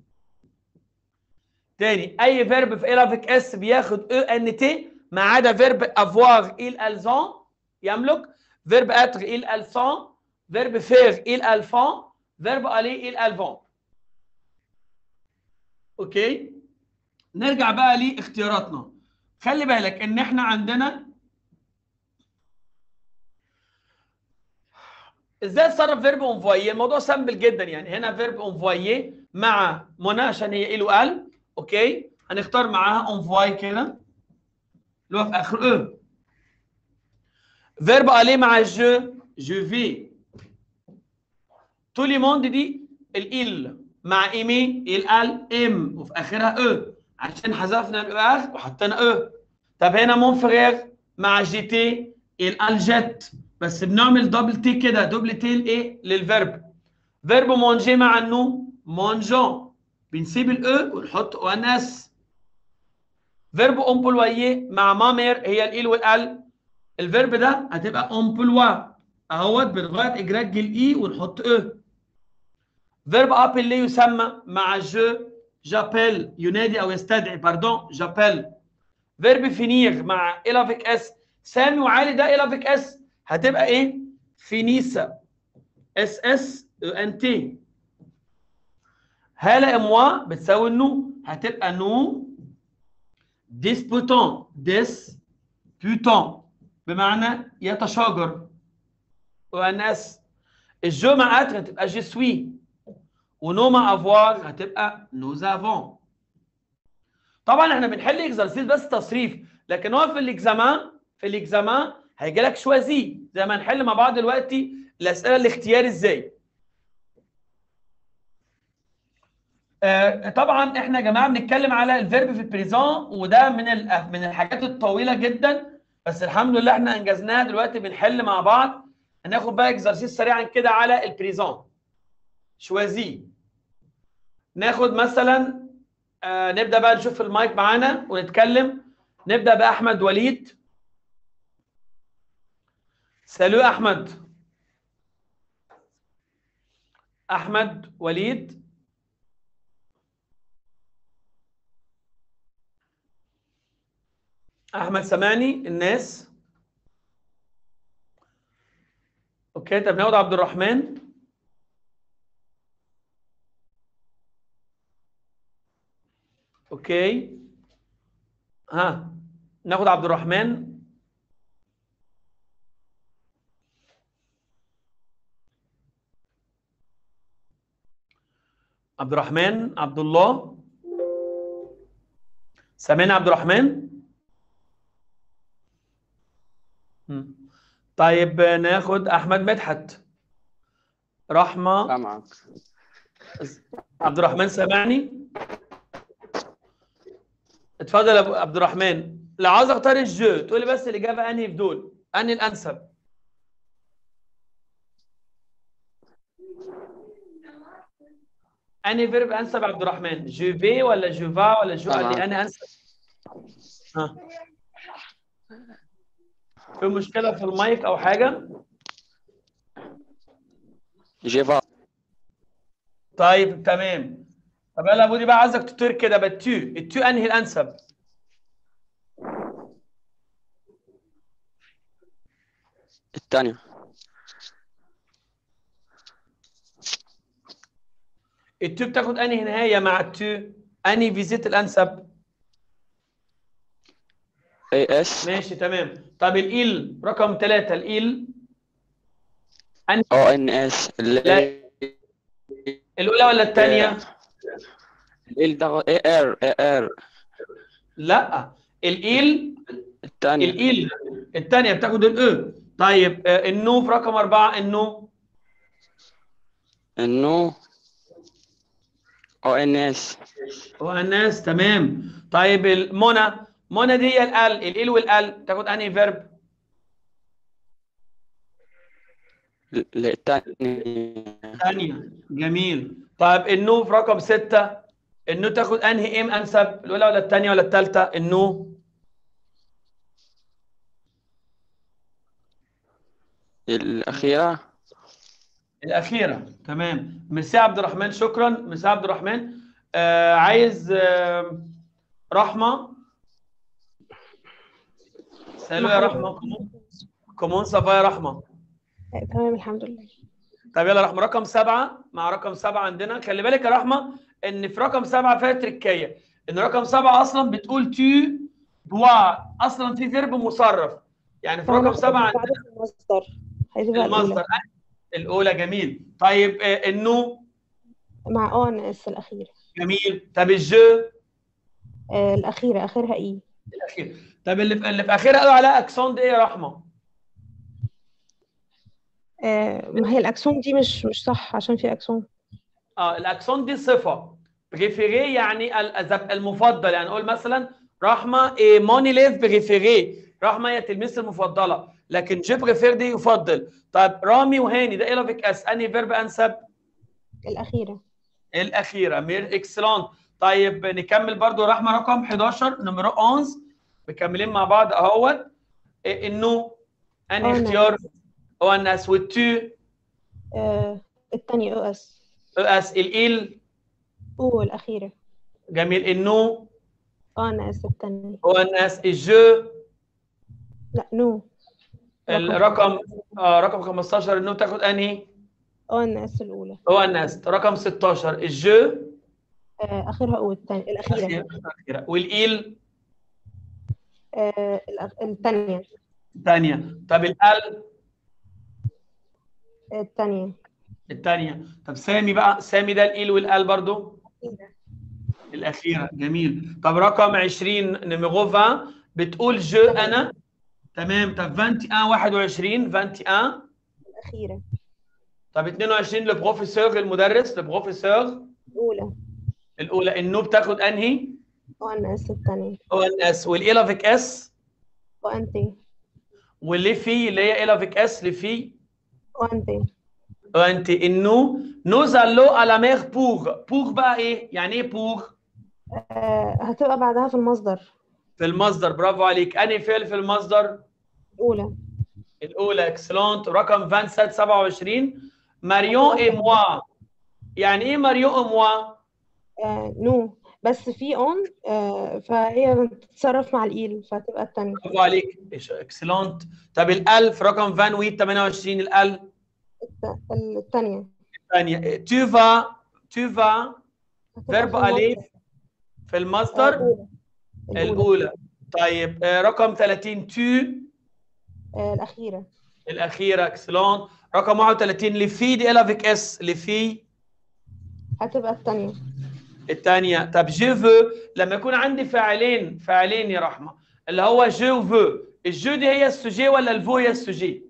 تاني اي فيرب في الافيك اس بياخد او ان تي ما عدا فيرب افوار الالزون يملك فيرب اتر الالسون فيرب فيغ الالفون فيرب الي الالفون اوكي نرجع بقى لاختياراتنا خلي بالك ان احنا عندنا ازاي اتصرف فيرب اونفويي الموضوع سامبل جدا يعني هنا فيرب اونفويي مع منى عشان هي الو ال اوكي هنختار معاها اونفوي كده اللي هو في اخر او فيرب الي مع جو جو في تو لي موند دي الال مع ايمي الال ام وفي اخرها او عشان حذفنا الاو وحطينا او طب هنا مون فرير مع جي تي الال جت بس بنعمل دبل تي كده دبل تي لايه للفيرب فيرب مونجي مع النو مونجون بنسيب الاو ونحط او ان اس فيرب امبلويي مع مامير هي الايل والال الفيرب ده هتبقى امبلوا اهوت بنغير اجراج الاي ونحط او فيرب ابيلي يسمى مع جو جابيل ينادي او يستدعي باردون جابيل فيرب فينير مع الافيك اس سامي وعالي ده الافيك اس هتبقى ايه فينيسا اس اس او ان تي هالة اموا بتساوي النو هتبقى نو ديسبوتون ديسبوتون بمعنى يتشاجر والناس الجو مع اتر هتبقى جي سوي ونو مع افوار هتبقى نوز افون طبعا احنا بنحل اكزرسيس بس تصريف لكن هو في الاكزامان في الاكزامان هيجي لك شوازي زي ما هنحل مع بعض دلوقتي الاسئله الاختياري ازاي آه، طبعا احنا يا جماعه بنتكلم على الفيرب في البريزون وده من ال- من الحاجات الطويله جدا بس الحمد لله احنا انجزناها دلوقتي بنحل مع بعض هناخد بقى اكزرسيس سريعا كده على البريزون شوازي ناخد مثلا آه نبدا بقى نشوف المايك معانا ونتكلم نبدا باحمد وليد سالو احمد احمد وليد احمد سمعني الناس اوكي طب ناخد عبد الرحمن اوكي ها ناخد عبد الرحمن عبد الرحمن عبد الله سامعني عبد الرحمن مم. طيب ناخد احمد مدحت رحمه سامعك عبد الرحمن سامعني اتفضل يا أبو- عبد الرحمن لو عاوز اختار الجو تقول لي بس الاجابه انهي في دول انهي الانسب انهي فيرب انسب يا عبد الرحمن جو في ولا جوفا ولا جو تمام. اللي انهي انسب ها في مشكله في المايك او حاجه جيفا طيب تمام طب يلا يا بودي بقى عايزك تطير كده بالتو التو انهي الانسب الثانية التو بتاخد انهي نهايه مع التو انهي فيزيت الانسب اي اس ماشي تمام طب الايل رقم ثلاثة الايل او ان اس لا. الاولى ولا الثانيه ال ده اي ار اي ار لا الايل الثانية الايل الثانيه بتاخد الاو طيب آه، النو في رقم أربعة النو انه او ان اس هو الناس تمام طيب المنى منى دي هي الال الايل والال تاخد انهي فيرب الثانية ثانية جميل طيب النو في رقم ستة النو تاخد انهي ام انسب الاولى ولا الثانية ولا الثالثة النو الأخيرة الأخيرة تمام ميرسي عبد الرحمن شكرا ميرسي عبد الرحمن آه عايز آه رحمة سالو يا رحمة كومون سافا يا رحمة آه، تمام الحمد لله طب يلا رحمة رقم سبعة مع رقم سبعة عندنا خلي بالك يا رحمة إن في رقم سبعة فيها تركاية إن رقم سبعة أصلا بتقول تو دوا أصلا في فيرب مصرف يعني في رقم سبعة عندنا بعد المصدر هتبقى المصدر الأولى الأولى جميل طيب آه النو مع أو أن إس الأخيرة جميل طب الجو آه الأخيرة آخرها إي الاخير طب اللي في اللي في اخرها قالوا عليها اكسون دي ايه يا رحمه آه ما هي الأكسون دي مش مش صح عشان في أكسون اه الاكسون دي صفه بريفيري يعني ال- الزب- المفضل يعني نقول مثلا رحمه ايه موني ليف بريفيري رحمه هي تلميذتي المفضله لكن جو بريفير دي يفضل طيب رامي وهاني ده ايه اس انهي فيرب انسب الأخيرة الاخيره مير اكسلون طيب نكمل برضو رحمه رقم 11 نمرو 11 مكملين مع بعض اهوت إيه النو انهي أو اختيار هو الناس والتو آه التانية أو إس اس الايل أو الأخيرة جميل النو أو أن إس التانية هو الناس الجو لا نو الرقم آه رقم 15 النو تاخد انهي أو أن إس الأولى هو الناس رقم 16 الجو آه، اخرها او التانية الاخيره الأخيرة والإيل آه، الأخ- التانية الثانية طب الأل التانية الثانية طب سامي بقى سامي ده الإيل والأل برضو الأخيرة جميل طب رقم 20 نيميرو 20 بتقول جو أنا تمام طب 21 21 21 الاخيره طب 22 البروفيسور المدرس البروفيسور الاولى الأولى النو بتاخد أنهي؟ او ان اس التانية او ان اس والإيل افيك اس او ان تي واللي في اللي هي إيل افيك اس اللي في او ان تي انت انه نوز allons à la mer pour pour بقى ايه يعني ايه pour آه، هتبقى بعدها في المصدر في المصدر برافو عليك انهي فعل في المصدر الاولى الاولى اكسلونت رقم 27 27 ماريون اي موا يعني ايه ماريون اي موا آه، نو بس في اون آه، فهي بتتصرف مع الايل فهتبقى التانية برافو عليك إيش- اكسلونت طب الالف رقم 28 28 الال الت- التانية الثانيه تو فا تو فا هتبقى فيرب في المصدر. اليف في آه، المصدر الأولى الأولى الاولى طيب آه، رقم 30 تو آه، الأخيرة الاخيره اكسلون رقم 31 لفي دي الافيك اس لفي هتبقى التانية الثانيه طب جو فو لما يكون عندي فاعلين فاعلين يا رحمه اللي هو جو فو الجو دي هي السوجي ولا الفو هي السوجي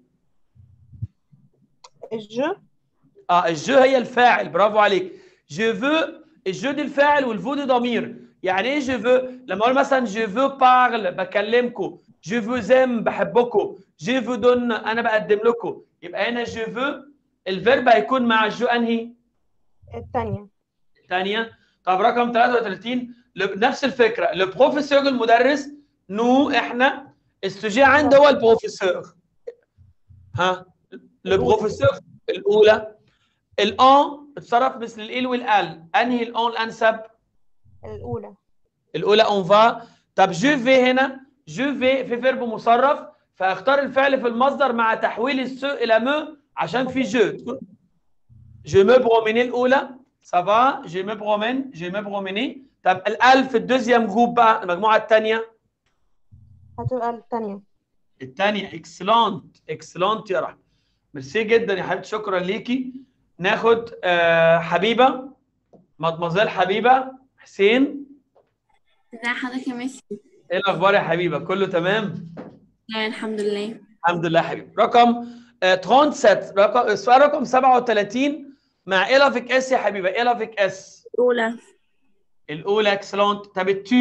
الجو اه الجو هي الفاعل برافو عليك جو فو الجو دي الفاعل والفو دي ضمير يعني ايه جو فو لما اقول مثلا جو فو بارل بكلمكم جو فو زيم بحبكم جو فو دون انا بقدم لكم يبقى هنا جو فو الفيرب هيكون مع الجو انهي التانية ثانيه طب رقم 33 ل- نفس الفكره البروفيسور المدرس نو احنا السوجي عنده هو البروفيسور ها البروفيسور الاولى الان اتصرف مثل الال والال انهي الان الانسب الأولى الاولى اون فا طب جو في هنا جو في في فيرب مصرف فاختار الفعل في المصدر مع تحويل السو الى مو عشان في جو تكون جو مو بروميني الاولى سافا جو مو برومين جو مو بروميني طب الال في الدوزيام جروب بقى المجموعه الثانيه هتبقى التانية الثانيه اكسلونت اكسلونت يا رحمه ميرسي جدا يا حبيبتي شكرا ليكي ناخد آه حبيبه مدمزيل حبيبه حسين ازي حضرتك يا ميسي ايه الاخبار يا حبيبه كله تمام لا الحمد لله الحمد لله يا حبيبي رقم آه، 37 رقم السؤال رقم 37 مع الافيك اس يا حبيبه الافيك اس أولى الاولى اكسلونت طب التو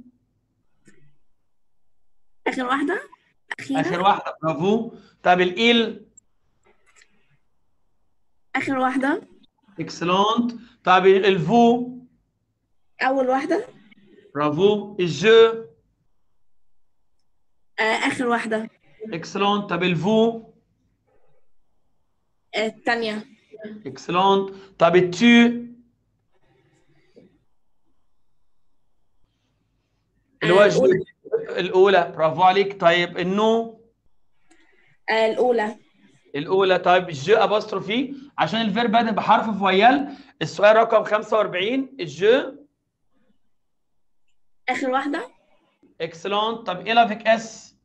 آخر واحدة أخيرة اخر واحده برافو طب الايل آخر واحدة اكسلونت طب الفو أول واحدة برافو الجو آه آخر واحدة اكسلونت طب الفو آه التانية اكسلونت طب التو اللي هو آه، جو الاولى برافو عليك طيب النو آه الأولى الاولى طيب جو ابوستروفي عشان الفيرب بادئ بحرف فويال السؤال رقم 45 الجو آخر واحدة اكسلونت طب ايه لافيك اس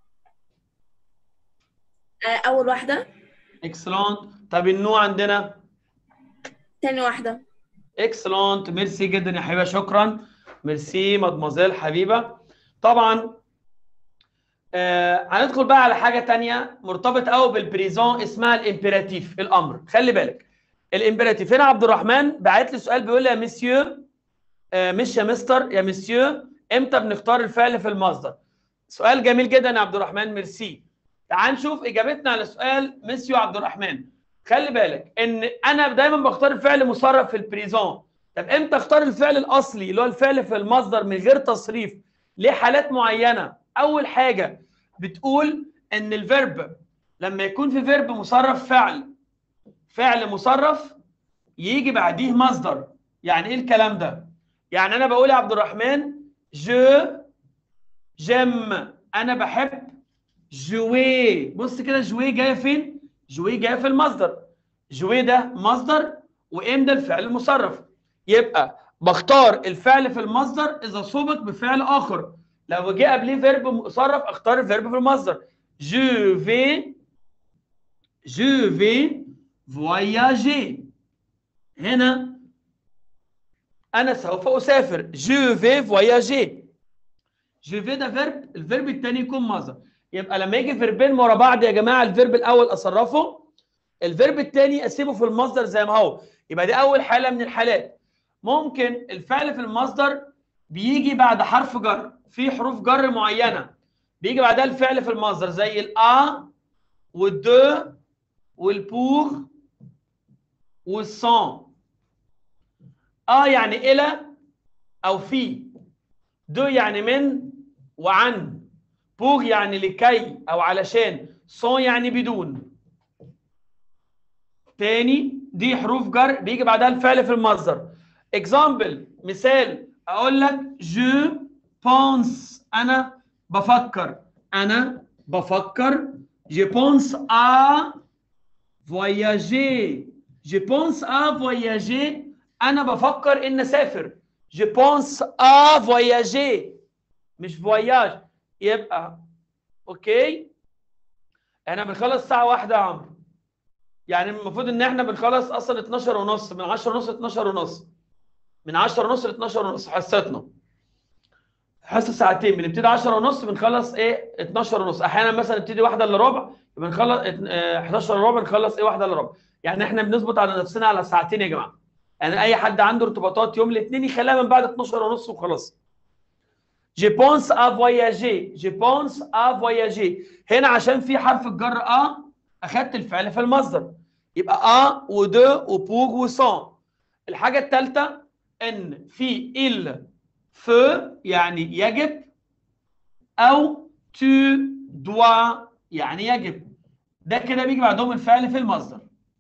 آه أول واحدة اكسلونت طب النو عندنا تاني واحدة اكسلونت ميرسي جدا يا حبيبه شكرا ميرسي مدموزيل حبيبه طبعا آه هندخل بقى على حاجه تانية مرتبط قوي بالبريزون اسمها الامبيراتيف الامر خلي بالك الامبيراتيف هنا عبد الرحمن بعت لي سؤال بيقول لي يا مسيو آه مش يا مستر يا مسيو امتى بنختار الفعل في المصدر سؤال جميل جدا يا عبد الرحمن ميرسي تعال نشوف اجابتنا على سؤال مسيو عبد الرحمن خلي بالك ان انا دايما بختار الفعل مصرف في البريزون طب امتى اختار الفعل الاصلي اللي هو الفعل في المصدر من غير تصريف ليه حالات معينه اول حاجه بتقول ان الفيرب لما يكون في فيرب مصرف فعل فعل مصرف يجي بعديه مصدر يعني ايه الكلام ده يعني انا بقول يا عبد الرحمن جو جيم انا بحب جوي بص كده جوي جايه فين جوي جايه في المصدر جوي ده مصدر وام ده الفعل المصرف يبقى بختار الفعل في المصدر اذا سبق بفعل اخر لو جه قبليه فيرب مصرف اختار الفيرب في المصدر je vais je vais voyager هنا انا سوف اسافر je vais voyager je vais ده فيرب الفيرب الثاني يكون مصدر يبقى لما يجي فيربين ورا بعض يا جماعه الفيرب الاول اصرفه الفيرب الثاني اسيبه في المصدر زي ما هو يبقى دي اول حاله من الحالات ممكن الفعل في المصدر بيجي بعد حرف جر في حروف جر معينه بيجي بعدها الفعل في المصدر زي الأ والدو والبور والسون اه يعني الى او في دو يعني من وعن بور يعني لكي او علشان سون يعني بدون تاني دي حروف جر بيجي بعدها الفعل في المصدر اكزامبل مثال اقول لك جو بونس انا بفكر انا بفكر je pense à voyager je pense à voyager انا بفكر ان اسافر je pense à voyager مش فواياج يبقى اوكي احنا بنخلص الساعه واحدة يا عمرو يعني المفروض ان احنا بنخلص اصلا 12 ونص من 10 ونص ل 12 ونص من 10 ونص ل 12 ونص حصتنا حصه ساعتين بنبتدي 10 ونص بنخلص ايه 12 ونص احيانا مثلا نبتدي واحده الا ربع بنخلص اه 11 الا ربع نخلص ايه واحده الا ربع يعني احنا بنظبط على نفسنا على ساعتين يا جماعه يعني اي حد عنده ارتباطات يوم الاثنين يخليها من بعد 12 ونص وخلاص Je pense à voyager. Je pense à voyager. هنا عشان في حرف الجر ا اخدت الفعل في المصدر. يبقى ا ودو وبوغ وسون. الحاجة الثالثة ان في il فو يعني يجب او tu dois يعني يجب. ده كده بيجي بعدهم الفعل في المصدر.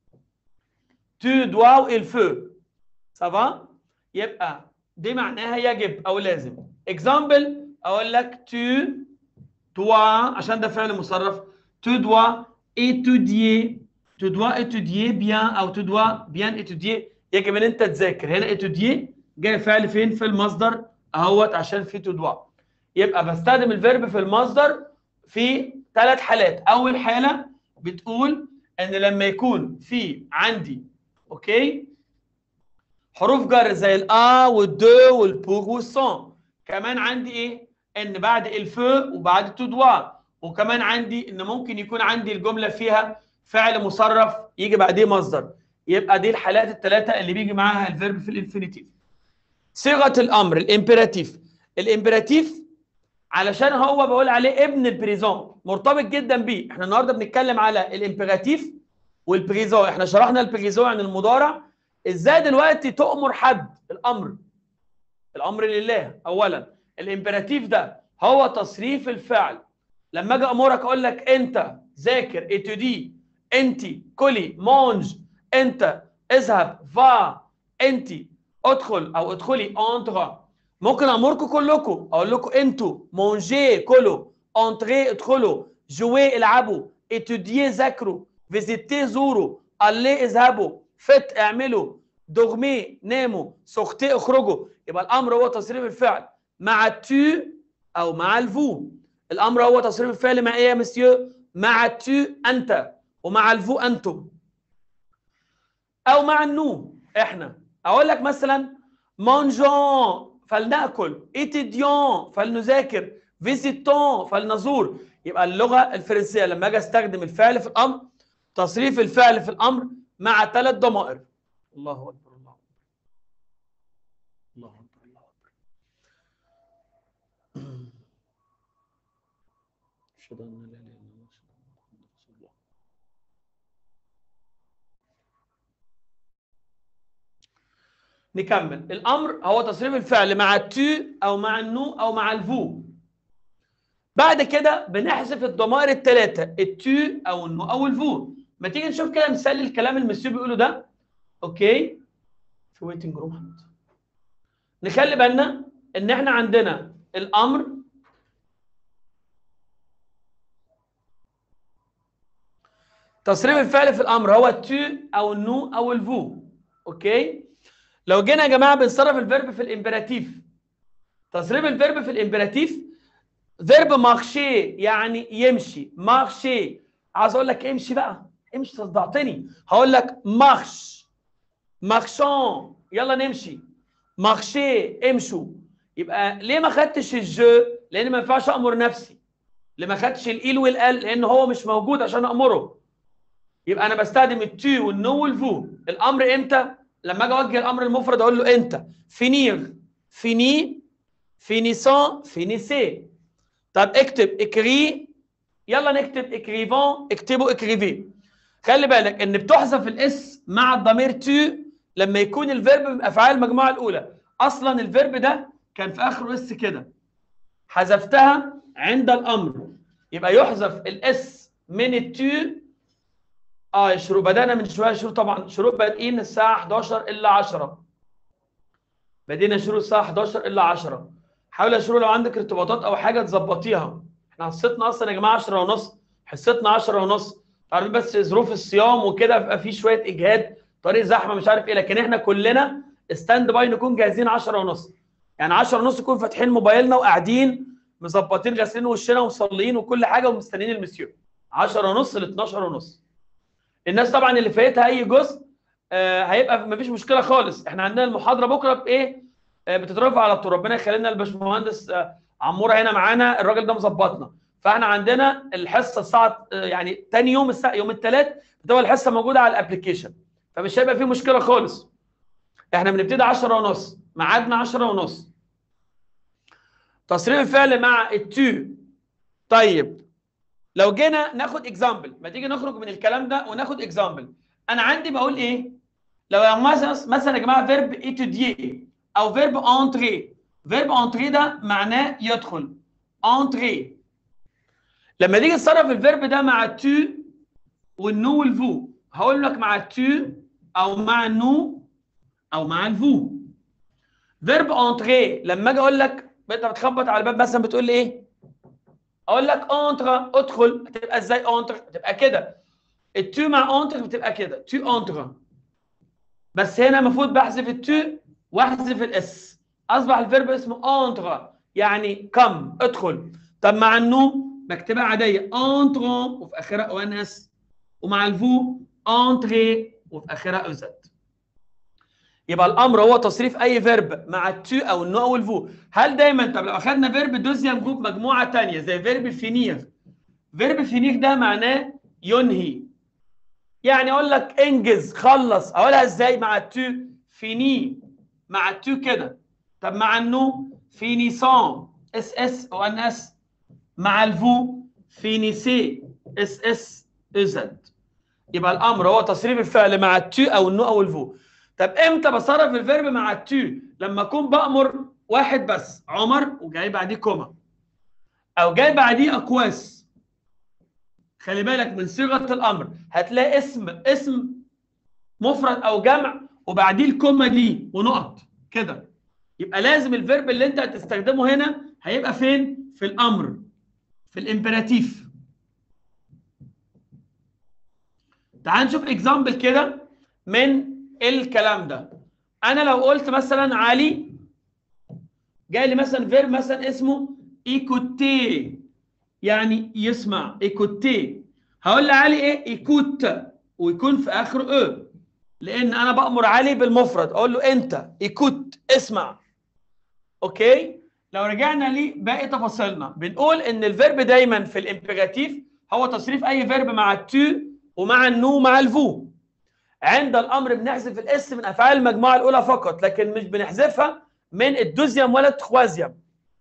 tu dois و il faut. سافا؟ يبقى دي معناها يجب او لازم. اكزامبل اقول لك tu dois عشان ده فعل مصرف tu dois étudier tu dois étudier bien او tu dois bien étudier يجب ان انت تذاكر هنا étudier جاي فعل فين في المصدر اهوت عشان في tu dois يبقى بستخدم الفيرب في المصدر في ثلاث حالات اول حاله بتقول ان لما يكون في عندي اوكي حروف جر زي الأ والدو والبوغ والسون كمان عندي ايه ان بعد الفو وبعد تدوا وكمان عندي ان ممكن يكون عندي الجمله فيها فعل مصرف يجي بعديه مصدر يبقى دي الحالات الثلاثه اللي بيجي معاها الفيرب في الانفينيتيف صيغه الامر الامبيراتيف الامبيراتيف علشان هو بقول عليه ابن البريزون مرتبط جدا بيه احنا النهارده بنتكلم على الامبيراتيف والبريزون احنا شرحنا البريزون عن المضارع ازاي دلوقتي تؤمر حد الامر الامر لله اولا الامبيراتيف ده هو تصريف الفعل لما اجي امرك اقول لك انت ذاكر اتودي انت كلي مونج انت اذهب فا انت ادخل او ادخلي انترا ممكن امركم كلكم اقول لكم انتوا مونجي كلوا انتري ادخلوا جوي العبوا اتوديي ذاكروا فيزيتي زوروا الي اذهبوا فت اعملوا دوغمي ناموا سختي اخرجوا يبقى الامر هو تصريف الفعل مع تو او مع الفو الامر هو تصريف الفعل مع ايه يا مسيو مع تو انت ومع الفو انتم او مع النو احنا اقول لك مثلا مانجون فلناكل ايتيديون فلنذاكر فيزيتون فلنزور يبقى اللغه الفرنسيه لما اجي استخدم الفعل في الامر تصريف الفعل في الامر مع ثلاث ضمائر الله اكبر الله الله اكبر الله اكبر اشهد ان لا اله الا الله اشهد ان محمدا رسول الله نكمل الامر هو تصريف الفعل مع التو او مع النو او مع الفو بعد كده بنحذف الضمائر الثلاثه التو او النو او الفو ما تيجي نشوف كده مثال الكلام المسيو بيقوله ده اوكي في ويتنج روم نخلي بالنا ان احنا عندنا الامر تصريف الفعل في الامر هو التو او النو او الفو اوكي لو جينا يا جماعه بنصرف الفيرب في الامبيراتيف تصريف الفيرب في الامبيراتيف فيرب مارشي يعني يمشي مارشي عايز اقول لك امشي بقى امشي صدعتني هقول لك مارش مارشون يلا نمشي مارشي امشوا يبقى ليه ما خدتش الجو لان ما ينفعش امر نفسي ليه ما خدتش الايل والال لان هو مش موجود عشان امره يبقى انا بستخدم التو والنو والفو الامر امتى لما اجي اوجه الامر المفرد اقول له انت فينير فيني فينيسون فينيسي طب اكتب اكري يلا نكتب اكريفون اكتبوا اكريفي خلي بالك ان بتحذف الاس مع الضمير تو لما يكون الفيرب من افعال المجموعه الاولى اصلا الفيرب ده كان في اخره اس كده حذفتها عند الامر يبقى يحذف الاس من التو اه الشروق بدانا من شويه شروق طبعا شروق بادئين الساعه 11 الا 10 بدينا شروق الساعه 11 الا 10 حاول يا شروق لو عندك ارتباطات او حاجه تظبطيها احنا حصتنا اصلا يا جماعه 10 ونص حصتنا 10 ونص عارفين بس ظروف الصيام وكده بيبقى في شويه اجهاد طريق زحمه مش عارف ايه لكن احنا كلنا ستاند باي نكون جاهزين 10 ونص يعني 10 ونص نكون فاتحين موبايلنا وقاعدين مظبطين غاسلين وشنا ومصلين وكل حاجه ومستنيين المسيو 10 ونص ل 12 ونص الناس طبعا اللي فايتها اي جزء آه هيبقى مفيش مشكله خالص احنا عندنا المحاضره بكره بايه آه بتترفع على طول ربنا يخلي لنا الباشمهندس آه عموره هنا معانا الراجل ده مظبطنا فاحنا عندنا الحصه الساعه آه يعني ثاني يوم الساعه يوم الثلاث بتبقى الحصه موجوده على الابلكيشن فمش هيبقى فيه مشكله خالص احنا بنبتدي 10 ونص ميعادنا 10 ونص تصريف الفعل مع التو طيب لو جينا ناخد اكزامبل ما تيجي نخرج من الكلام ده وناخد اكزامبل انا عندي بقول ايه لو مثلا مثلا يا جماعه فيرب ايتوديي او فيرب انتري فيرب انتري ده معناه يدخل انتري لما تيجي تصرف الفيرب ده مع تو والنو والفو هقول لك مع تو او مع النو او مع الفو فيرب انتري لما اجي اقول لك انت بتخبط على الباب مثلا بتقول لي ايه اقول لك انترا ادخل هتبقى ازاي انتر هتبقى كده التو مع انتر بتبقى كده تو انترا بس هنا المفروض بحذف التو واحذف الاس اصبح الفيرب اسمه انترا يعني كم ادخل طب مع النو بكتبها عاديه انترون وفي اخرها او ان اس ومع الفو انتري وفي اخرها او زد يبقى الامر هو تصريف اي فيرب مع التو او النو او الفو هل دايما طب لو اخذنا فيرب دوزيام جروب مجموعه ثانيه زي فيرب فينير فيرب فينير ده معناه ينهي يعني اقول لك انجز خلص اقولها ازاي مع التو فيني مع التو كده طب مع النو فينيسون اس اس او ان اس مع الفو فينيسي اس اس ازد يبقى الامر هو تصريف الفعل مع التو او النو او الفو طب امتى بصرف الفيرب مع التو لما اكون بامر واحد بس عمر وجاي بعديه كوما او جاي بعديه اقواس خلي بالك من صيغه الامر هتلاقي اسم اسم مفرد او جمع وبعديه الكوما دي ونقط كده يبقى لازم الفيرب اللي انت هتستخدمه هنا هيبقى فين في الامر في الامبيراتيف تعال نشوف اكزامبل كده من الكلام ده انا لو قلت مثلا علي جاي لي مثلا فيرب مثلا اسمه ايكوتي يعني يسمع ايكوتي هقول لعلي ايه ايكوت ويكون في اخره او لان انا بامر علي بالمفرد اقول له انت ايكوت اسمع اوكي لو رجعنا لباقي تفاصيلنا بنقول ان الفيرب دايما في الامبيراتيف هو تصريف اي فيرب مع التو ومع النو مع الفو عند الامر بنحذف الاس من افعال المجموعه الاولى فقط لكن مش بنحذفها من الدوزيام ولا التخوازيام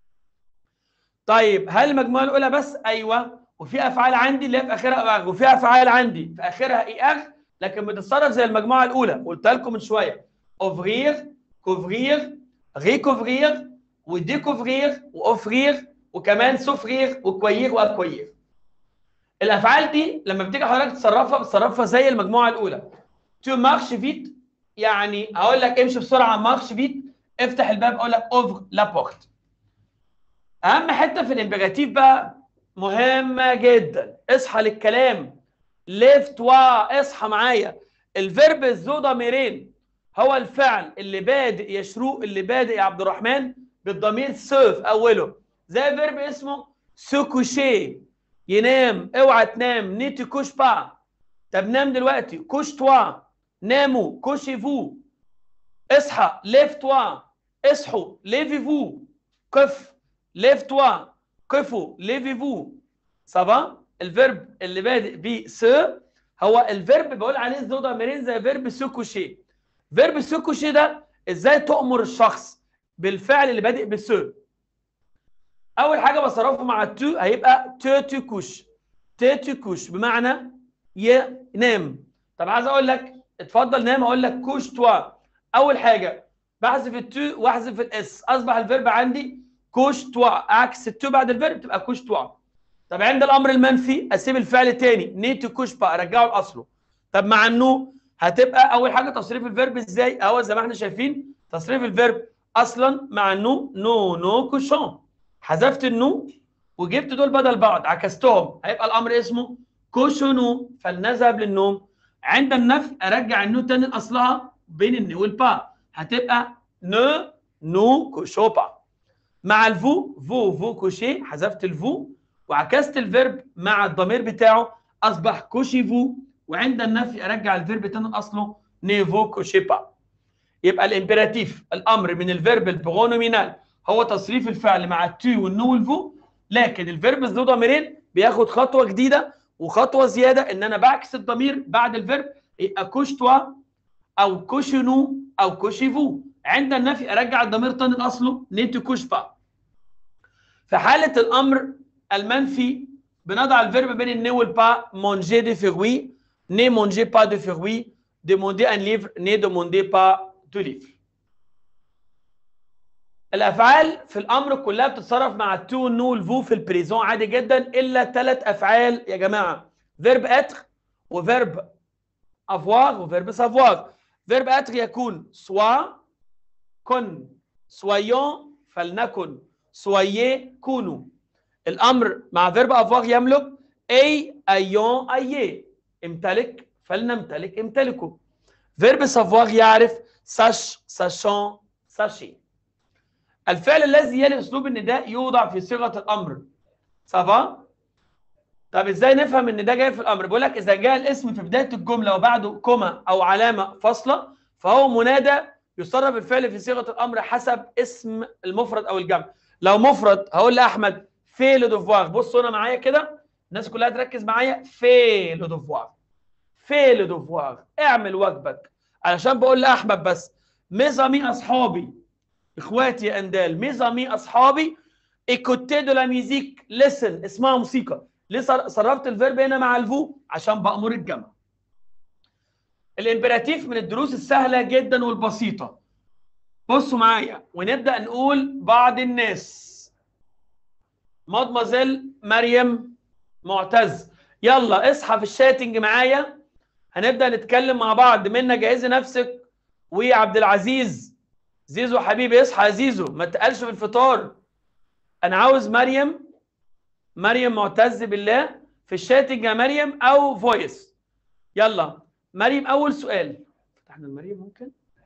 طيب هل المجموعه الاولى بس ايوه وفي افعال عندي اللي هي في اخرها اغ وفي افعال عندي في اخرها اي اغ لكن بتتصرف زي المجموعه الاولى قلت لكم من شويه اوفرير كوفرير ريكوفرير وديكوفرير واوفرير وكمان سوفرير وكوير واكوير الافعال دي لما بتيجي حضرتك تصرفها بتصرفها زي المجموعه الاولى تو مارش فيت يعني هقول لك امشي بسرعه مارش فيت افتح الباب اقول لك اوفر لا بورت اهم حته في الامبيراتيف بقى مهمه جدا اصحى للكلام ليفت وا اصحى معايا الفيرب ذو ضميرين هو الفعل اللي بادئ يا شروق اللي بادئ يا عبد الرحمن بالضمير سو في اوله زي فيرب اسمه سو كوشي ينام اوعى تنام ني تو كوش با طب نام دلوقتي كوش توا ناموا كوشي فو اصحى ليف توا اصحوا ليفي فو قف ليف توا قفوا ليفي فو سافا الفيرب اللي بادئ ب س هو الفيرب بقول عليه ذو ضميرين زي فيرب سو كوشي فيرب سو كوشي ده ازاي تؤمر الشخص بالفعل اللي بادئ بسو اول حاجه بصرفه مع التو هيبقى تو تو كوش تو تو كوش بمعنى ينام طب عايز اقول لك اتفضل نام اقول لك كوش توا اول حاجه بحذف التو واحذف الاس اصبح الفيرب عندي كوش توا عكس التو بعد الفيرب تبقى كوش توا طب عند الامر المنفي اسيب الفعل تاني نيتو كوش با ارجعه لاصله طب مع النو هتبقى اول حاجه تصريف الفيرب ازاي اهو زي ما احنا شايفين تصريف الفيرب اصلا مع النو نو نو كوشون حذفت النو وجبت دول بدل بعض عكستهم هيبقى الامر اسمه كوشونو فلنذهب للنوم عند النفي ارجع النو تاني لاصلها بين النو والبا هتبقى نو نو كوشوبا مع الفو فو فو كوشي حذفت الفو وعكست الفيرب مع الضمير بتاعه اصبح كوشي فو وعند النفي ارجع الفيرب تاني لاصله نيفو كوشيبا يبقى الامبيراتيف الامر من الفيرب البرونومينال هو تصريف الفعل مع التو والنو والفو لكن الفيرب ذو ضميرين بياخد خطوه جديده وخطوه زياده ان انا بعكس الضمير بعد الفيرب يبقى كوشتوا او كوشنو او كوشيفو عند النفي ارجع الضمير تاني لاصله نيتو كوشبا في حاله الامر المنفي بنضع الفيرب بين الني والبا مونجي دي فيروي ني مونجي با دو فيروي ديموندي ان ليفر ني دوموندي با دو ليفر الافعال في الامر كلها بتتصرف مع التو والنو والفو في البريزون عادي جدا الا ثلاث افعال يا جماعه فيرب اتر وفيرب افواغ وفيرب سافواغ فيرب اتر يكون سوا كن سويون فلنكن سويي كونوا الامر مع فيرب افواغ يملك اي ايون ايي امتلك فلنمتلك امتلكوا فيرب سافواغ يعرف ساش ساشون ساشي الفعل الذي يلي اسلوب النداء يوضع في صيغه الامر صفا طب ازاي نفهم ان ده جاي في الامر بيقول لك اذا جاء الاسم في بدايه الجمله وبعده كوما او علامه فاصله فهو منادى يصرف الفعل في صيغه الامر حسب اسم المفرد او الجمع لو مفرد هقول لاحمد في لو دوفوار بصوا هنا معايا كده الناس كلها تركز معايا في لو دوفوار في لو دوفوار اعمل واجبك علشان بقول لاحمد بس ميزامي اصحابي اخواتي يا اندال ميزامي اصحابي ايكوتي دو لا ميوزيك ليسن اسمها موسيقى ليه صرفت الفيرب هنا مع الفو عشان بامر الجمع الامبيراتيف من الدروس السهله جدا والبسيطه بصوا معايا ونبدا نقول بعض الناس مادمازيل مريم معتز يلا اصحى في الشاتنج معايا هنبدا نتكلم مع بعض منا جهزي نفسك وعبد العزيز زيزو حبيبي اصحى يا زيزو ما تقلش في الفطار انا عاوز مريم مريم معتز بالله في الشاتنج يا مريم او فويس يلا مريم اول سؤال فتحنا المريم ممكن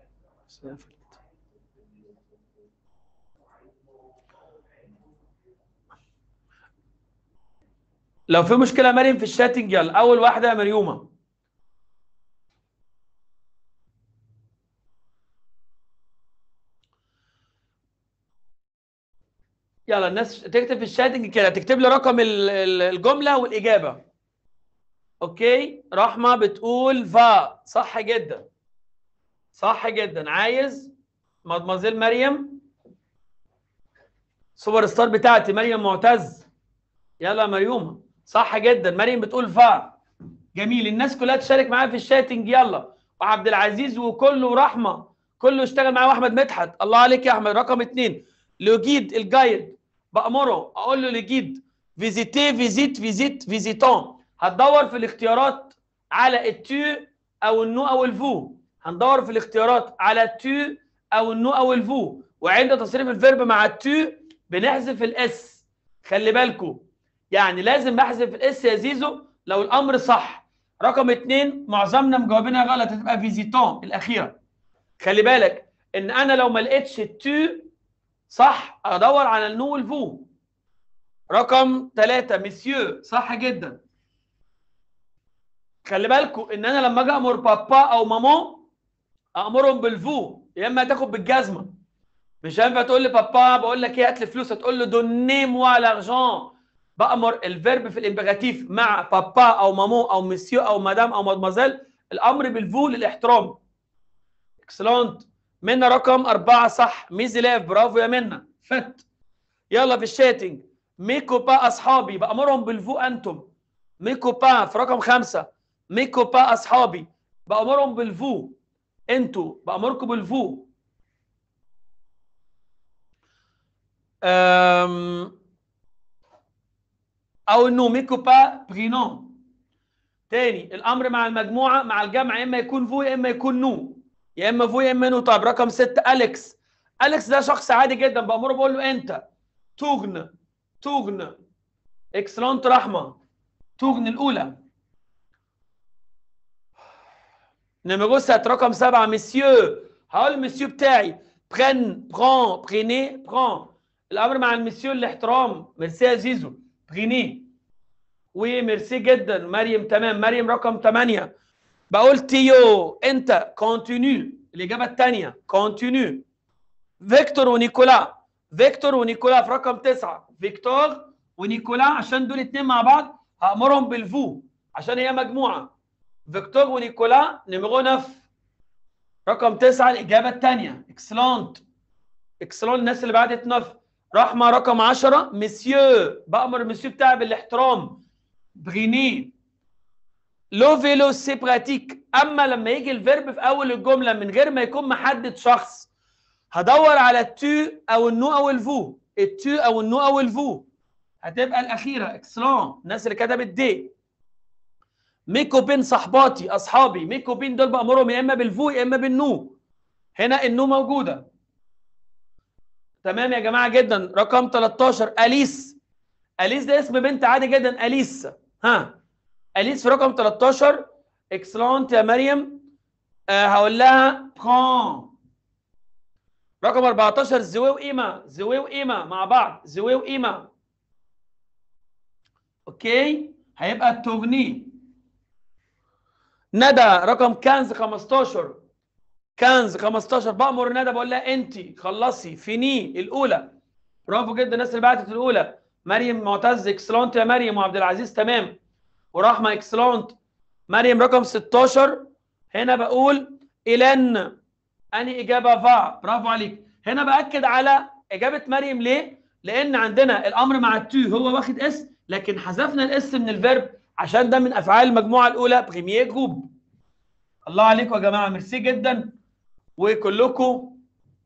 لو في مشكله مريم في الشاتنج يلا اول واحده يا مريومه يلا الناس تكتب في الشاتنج كده تكتب لي رقم الجمله والاجابه اوكي رحمه بتقول فا صح جدا صح جدا عايز مدمزيل مريم سوبر ستار بتاعتي مريم معتز يلا يا مريومه صح جدا مريم بتقول فا جميل الناس كلها تشارك معايا في الشاتنج يلا وعبد العزيز وكله ورحمه كله اشتغل معايا واحمد مدحت الله عليك يا احمد رقم اثنين لوجيد الجايد بامره اقول له لجيد فيزيتي فيزيت فيزيت فيزيتون هتدور في الاختيارات على التو او النو او الفو هندور في الاختيارات على التو او النو او الفو وعند تصريف الفيرب مع التو بنحذف الاس خلي بالكم يعني لازم بحذف الاس يا زيزو لو الامر صح رقم اثنين معظمنا مجاوبينها غلط هتبقى فيزيتون الاخيره خلي بالك ان انا لو ما لقيتش التو صح ادور على النو والفو رقم ثلاثة مسيو صح جدا خلي بالكم ان انا لما اجي امر بابا او ماما امرهم بالفو يا اما تاخد بالجزمه مش هينفع تقول لي بابا بقول لك ايه هات لي فلوس هتقول له دوني موا لارجون بامر الفيرب في الامبيراتيف مع بابا او مامو او مسيو او مدام او مادمازيل الامر بالفو للاحترام اكسلونت منا رقم أربعة صح ميزي برافو يا منا فت يلا في الشاتنج ميكو با أصحابي بأمرهم بالفو أنتم ميكو با في رقم خمسة ميكو با أصحابي بأمرهم بالفو أنتوا بأمركم بالفو أم أو إنه ميكو با برينون تاني الأمر مع المجموعة مع الجمع يا إما يكون فو يا إما يكون نو يا اما فو يا اما نو طيب رقم ستة اليكس اليكس ده شخص عادي جدا بامره بقول له انت توغن توغن اكسلونت رحمه توغن الاولى نمرو 7 رقم سبعة مسيو هقول المسيو بتاعي برن بران بريني بران الامر مع المسيو الاحترام ميرسي يا زيزو بريني وميرسي جدا مريم تمام مريم رقم 8 بقول تيو انت كونتينيو الاجابه الثانيه كونتينيو فيكتور ونيكولا فيكتور ونيكولا في رقم تسعه فيكتور ونيكولا عشان دول اتنين مع بعض هامرهم بالفو عشان هي مجموعه فيكتور ونيكولا نيميرو نف رقم تسعه الاجابه الثانيه اكسلونت اكسلونت الناس اللي بعدت نف رحمه رقم 10 مسيو بامر المسيو بتاعي بالاحترام بريني لو فيلو سي براتيك اما لما يجي الفيرب في اول الجمله من غير ما يكون محدد شخص هدور على التو او النو او الفو التو او النو او الفو هتبقى الاخيره اكسلون الناس اللي كتبت دي ميكو بين صحباتي اصحابي ميكو بين دول بامرهم يا اما بالفو يا اما بالنو هنا النو موجوده تمام يا جماعه جدا رقم 13 اليس اليس ده اسم بنت عادي جدا اليس ها اليس في رقم 13 اكسلونت يا مريم آه هقول لها بران رقم 14 زوي وإيما زوي وإيما مع بعض زوي وإيما اوكي هيبقى توغني ندى رقم كنز 15 كنز 15 بأمر ندى بقول لها انت خلصي فيني الاولى برافو جدا الناس اللي بعتت الاولى مريم معتز اكسلونت يا مريم وعبد العزيز تمام ورحمه اكسلونت مريم رقم 16 هنا بقول الان اني اجابه فا برافو عليك هنا باكد على اجابه مريم ليه لان عندنا الامر مع التو هو واخد اس لكن حذفنا الاس من الفيرب عشان ده من افعال المجموعه الاولى بريمير جروب الله عليكم يا جماعه ميرسي جدا وكلكم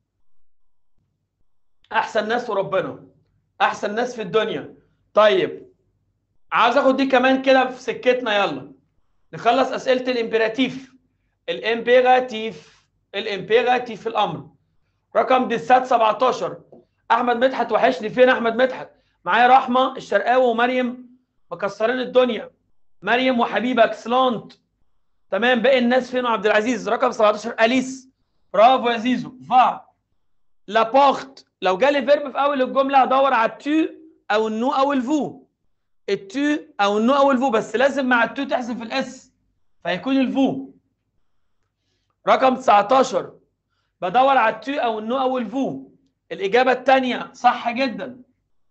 احسن ناس وربنا احسن ناس في الدنيا طيب عاوز اخد دي كمان كده في سكتنا يلا نخلص اسئله الامبيراتيف الامبيراتيف الامبيراتيف الامر رقم دسات 17 احمد مدحت وحشني فين احمد مدحت معايا رحمه الشرقاوي ومريم مكسرين الدنيا مريم وحبيبه اكسلانت تمام باقي الناس فين عبد العزيز رقم 17 اليس برافو يا زيزو فا لابورت لو جالي فيرب في اول الجمله هدور على التو او النو او الفو التو او النو او الفو بس لازم مع التو تحذف الاس فيكون الفو رقم 19 بدور على التو او النو او الفو الاجابه الثانيه صح جدا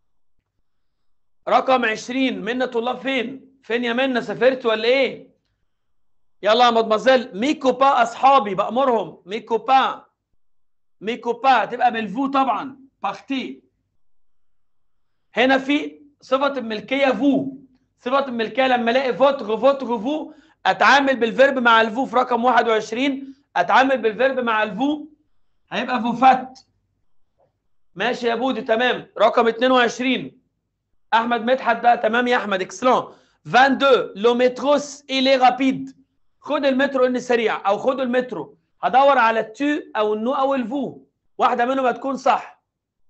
رقم 20 منى طلاب فين فين يا منى سافرت ولا ايه يلا يا مدمزيل ميكو با اصحابي بامرهم ميكو با ميكو با تبقى بالفو طبعا بارتي هنا في صفه الملكيه فو صفه الملكيه لما الاقي فوتر فوتر فو اتعامل بالفيرب مع الفو في رقم 21 اتعامل بالفيرب مع الفو هيبقى فوفات ماشي يا بودي تمام رقم 22 احمد مدحت ده تمام يا احمد اكسلون 22 لو متروس الي رابيد خد المترو ان سريع او خدوا المترو هدور على التو او النو او الفو واحده منهم هتكون صح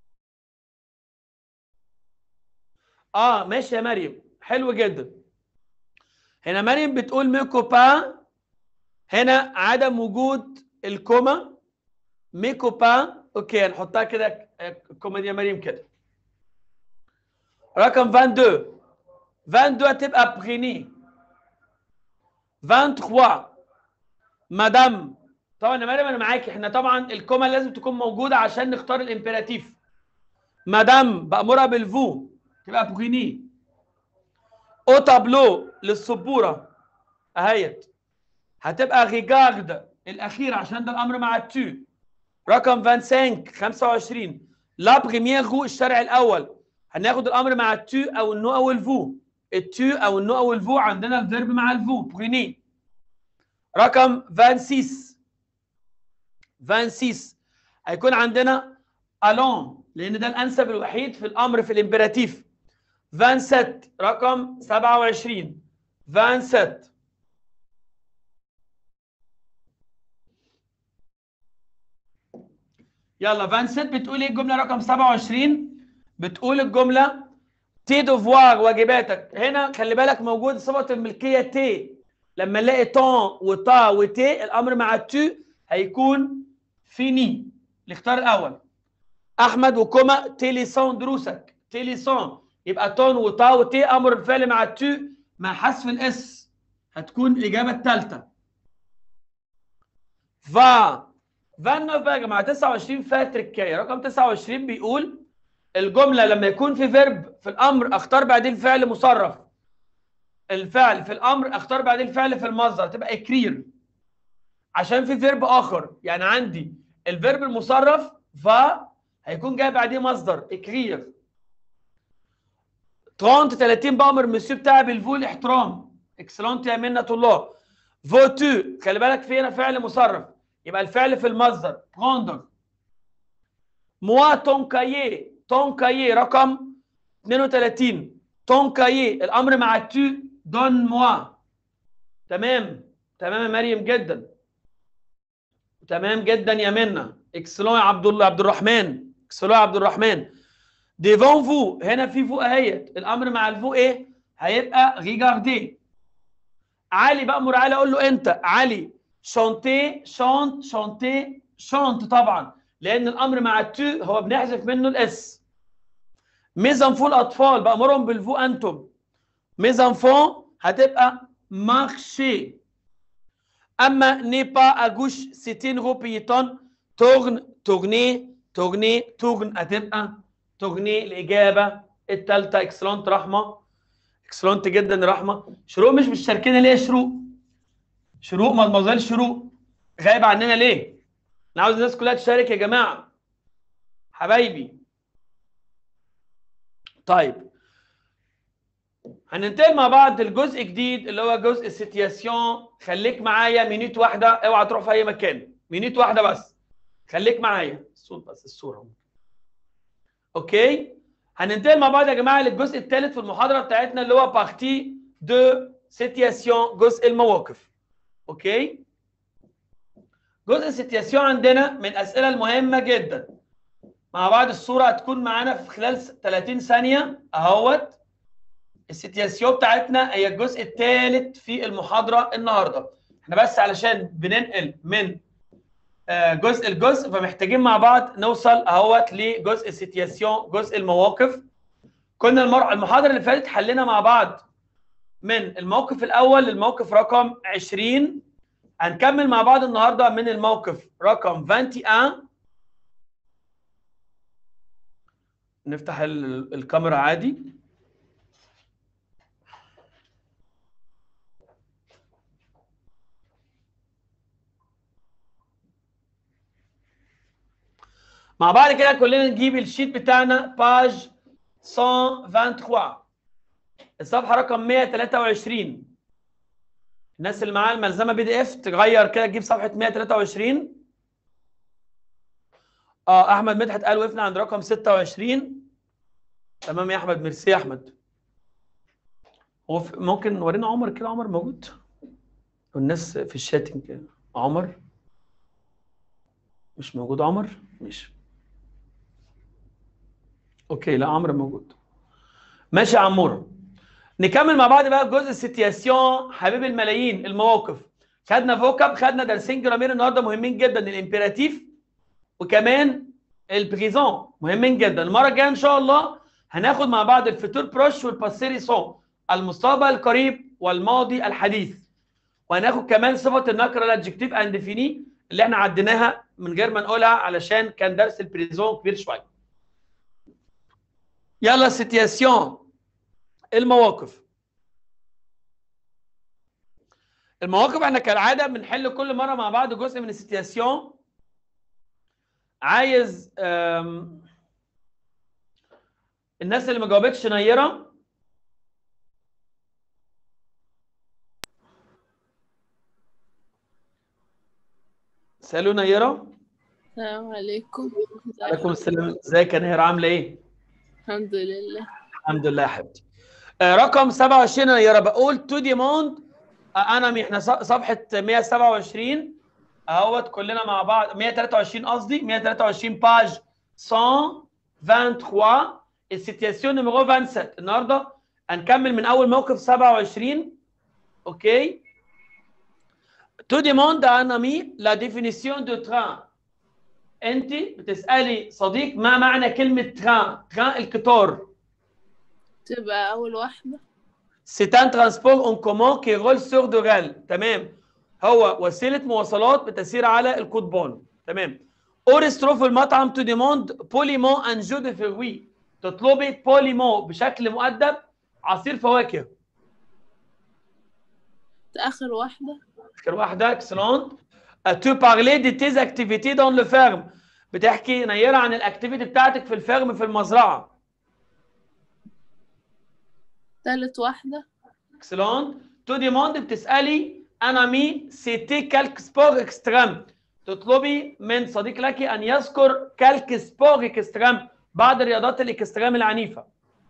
اه ماشي يا مريم حلو جدا هنا مريم بتقول ميكو با هنا عدم وجود الكوما مي كوبان اوكي نحطها كده آه، كوميديا مريم كده رقم 22 22 هتبقى بريني 23 مدام طبعا يا مريم انا معاكي احنا طبعا الكوما لازم تكون موجوده عشان نختار الامبيراتيف مدام بامرها بالفو تبقى بريني او تابلو للسبوره اهيت هتبقى ريجارد الاخيره عشان ده الامر مع التو رقم 25 25 لا بريمير رو الشرع الاول هناخد الامر مع التو او النو او الفو التو او النو او الفو عندنا الفيرب مع الفو بريني رقم 26 26 هيكون عندنا الون لان ده الانسب الوحيد في الامر في الامبيراتيف 27 رقم 27 27 يلا 27 بتقول ايه الجمله رقم 27 بتقول الجمله تي دوفوار واجباتك هنا خلي بالك موجود صفه الملكيه تي لما نلاقي طون وطا وتي الامر مع التو هيكون فيني الاختيار الاول احمد وكما تيليسون دروسك تيليسون يبقى طون وطا وتي امر الفعل مع التو مع حذف الاس هتكون الاجابه الثالثه فا 29 بقى يا جماعه 29 فيها تركايه رقم 29 بيقول الجمله لما يكون في فيرب في الامر اختار بعدين فعل مصرف الفعل في الامر اختار بعدين فعل في المصدر تبقى اكرير عشان في فيرب اخر يعني عندي الفيرب المصرف فا هيكون جاي بعديه مصدر اكرير 30 30 بامر مسيو بتاعي بالفو الاحترام اكسلونت يا منة الله فوتو خلي بالك في هنا فعل مصرف يبقى الفعل في المصدر بروندر موا تون كايي تون كايي رقم 32 تون كايي الامر مع تو دون موا تمام تمام يا مريم جدا تمام جدا يا منى اكسلون يا عبد الله عبد الرحمن اكسلون يا عبد الرحمن ديفون فو هنا في فو اهيت الامر مع الفو ايه هيبقى ريجاردي علي بامر علي اقول له انت علي شانتي شانت شانتي شانت طبعا لان الامر مع التو هو بنحذف منه الاس ميزانفو الاطفال بامرهم بالفو انتم ميزانفون هتبقى مارشي اما ني با اجوش سيتين رو بيتون تورن تورني تورني تورن هتبقى تورني الاجابه الثالثه اكسلونت رحمه اكسلونت جدا رحمه شروق مش مشاركين ليه يا شروق شروق مدمزيل شروق غايب عننا ليه انا عاوز الناس كلها تشارك يا جماعه حبايبي طيب هننتقل مع بعض الجزء جديد اللي هو جزء السيتياسيون خليك معايا مينيت واحده اوعى تروح في اي مكان مينيت واحده بس خليك معايا الصوت بس الصوره اوكي هننتقل مع بعض يا جماعه للجزء الثالث في المحاضره بتاعتنا اللي هو بارتي دو سيتياسيون جزء المواقف اوكي جزء السيتياسيون عندنا من الاسئله المهمه جدا مع بعض الصوره هتكون معانا في خلال 30 ثانيه اهوت السيتياسيون بتاعتنا هي الجزء الثالث في المحاضره النهارده احنا بس علشان بننقل من آه، جزء لجزء فمحتاجين مع بعض نوصل اهوت لجزء السيتياسيون جزء المواقف كنا المر... المحاضره اللي فاتت حلينا مع بعض من الموقف الاول للموقف رقم 20 هنكمل مع بعض النهارده من الموقف رقم 21 نفتح ال- الكاميرا عادي مع بعض كده كلنا نجيب الشيت بتاعنا باج 123 الصفحه رقم 123 الناس اللي معاها الملزمه بي دي اف تغير كده تجيب صفحه 123 اه احمد مدحت قال وقفنا عند رقم 26 تمام يا احمد ميرسي يا احمد هو في- ممكن نورينا عمر كده عمر موجود والناس في الشاتنج كده. عمر مش موجود عمر ماشي اوكي لا عمرو موجود ماشي يا عموره نكمل مع بعض بقى جزء السيتياسيون حبيب الملايين المواقف خدنا فوكاب خدنا درسين جرامير النهارده مهمين جدا الامبيراتيف وكمان البريزون مهمين جدا المره الجايه ان شاء الله هناخد مع بعض الفيتور بروش والباسيري سون المستقبل القريب والماضي الحديث وهناخد كمان صفه النكره الادجكتيف اند فيني اللي احنا عديناها من غير ما نقولها علشان كان درس البريزون كبير شويه يلا سيتياسيون المواقف المواقف احنا كالعاده بنحل كل مره مع بعض جزء من السيتياسيون عايز أم، الناس اللي ما جاوبتش نيره سالوا نيره السلام عليكم عليكم السلام ازيك يا نهر عامله ايه الحمد لله الحمد لله يا حبيبتي آه، رقم 27 انا يا بقول تو ديموند انا احنا ص- صفحه 127 اهوت كلنا مع بعض 123 قصدي 123 باج 123 السيتياسيون نيميرو 27 النهارده هنكمل من اول موقف 27 اوكي تو ديموند ان امي لا ديفينيسيون دو تران انت بتسالي صديق ما معنى كلمه تران تران القطار تبقى أول واحدة C'est un transport en commun qui roule sur deux rails. تمام. هو وسيلة مواصلات بتسير على القضبان. تمام. أورسترو في المطعم تو ديموند بوليمون ان جو دو فروي. تطلبي بوليمون بشكل مؤدب عصير فواكه. آخر واحدة آخر واحدة اكسلونت. تو بارلي دي تيز اكتيفيتي دون لو فيرم. بتحكي نيرة عن الاكتيفيتي بتاعتك في الفيرم في المزرعة. تالت واحدة اكسلونت تو ديموند بتسالي انا مي سيتي كالك سبور اكستريم تطلبي من صديق لك ان يذكر كالك سبور اكستريم بعض الرياضات الاكستريم العنيفه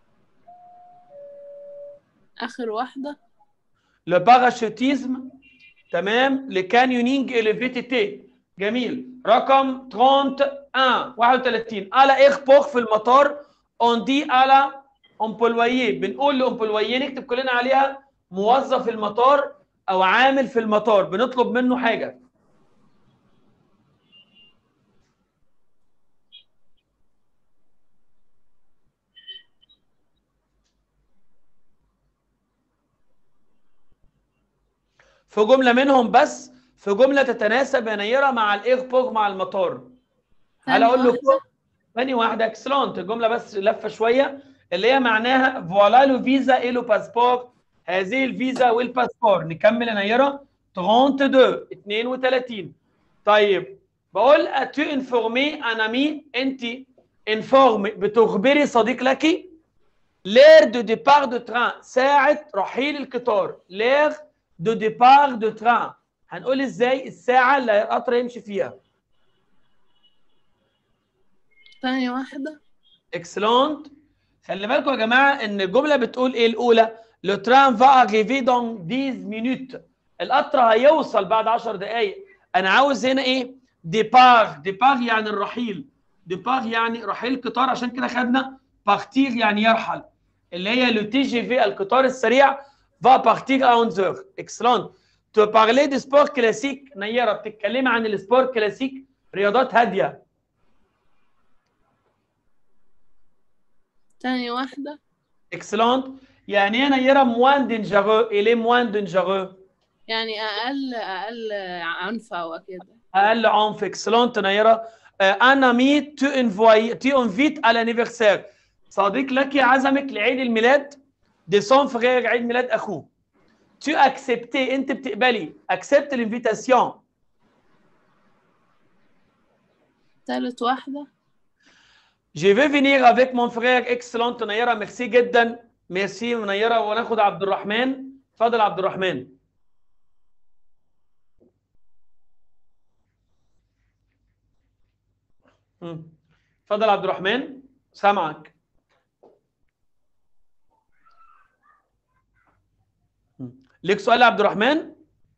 آخر واحدة لو باراشوتيزم تمام لكانيونينج الي في تي جميل رقم 31 31 على اخ بوخ في المطار اون دي على امبولويي بنقول لامبولويي نكتب كلنا عليها موظف المطار او عامل في المطار بنطلب منه حاجه في جمله منهم بس في جمله تتناسب يا نيره مع الايغ بوغ مع المطار هل ثاني اقول له واحدة. ثاني واحده اكسلونت الجمله بس لفه شويه اللي هي معناها فوالا لو فيزا اي لو باسبور هذه الفيزا والباسبور نكمل يا نيره 32 32 طيب بقول اتو انفورمي ان امي انت انفورم بتخبري صديق لك لير دو ديبار دو تران ساعه رحيل القطار لير دو ديبار دو تران هنقول ازاي الساعه اللي القطر يمشي فيها ثاني واحدة اكسلونت خلي بالكم يا جماعه ان الجمله بتقول ايه الاولى لو تران فا اريفي دون 10 مينوت القطر هيوصل بعد 10 دقائق انا عاوز هنا ايه ديبار ديبار يعني الرحيل ديبار يعني رحيل القطار عشان كده خدنا بارتير يعني يرحل اللي هي لو تي جي في القطار السريع فا بارتير ا 11 اكسلونت تو بارلي دي سبور كلاسيك نيره بتتكلمي عن السبور كلاسيك رياضات هاديه ثاني واحدة اكسلونت يعني ايه نيره موان دينجارو الي موان دينجارو يعني أقل أقل عنفة وكده اقل عنف اكسلونت نيره انا مي تو انفوي تو انفيت على انيفرسير صديق لك عزمك لعيد الميلاد دي سون فغير عيد ميلاد اخوه تو اكسبتي انت بتقبلي اكسبت الانفيتاسيون تالت واحدة جي في فينير افيك مون فرير اكسلونت نيره ميرسي جدا ميرسي نيره وناخد عبد الرحمن اتفضل عبد الرحمن مم. اتفضل عبد الرحمن سامعك مم. ليك سؤال يا عبد الرحمن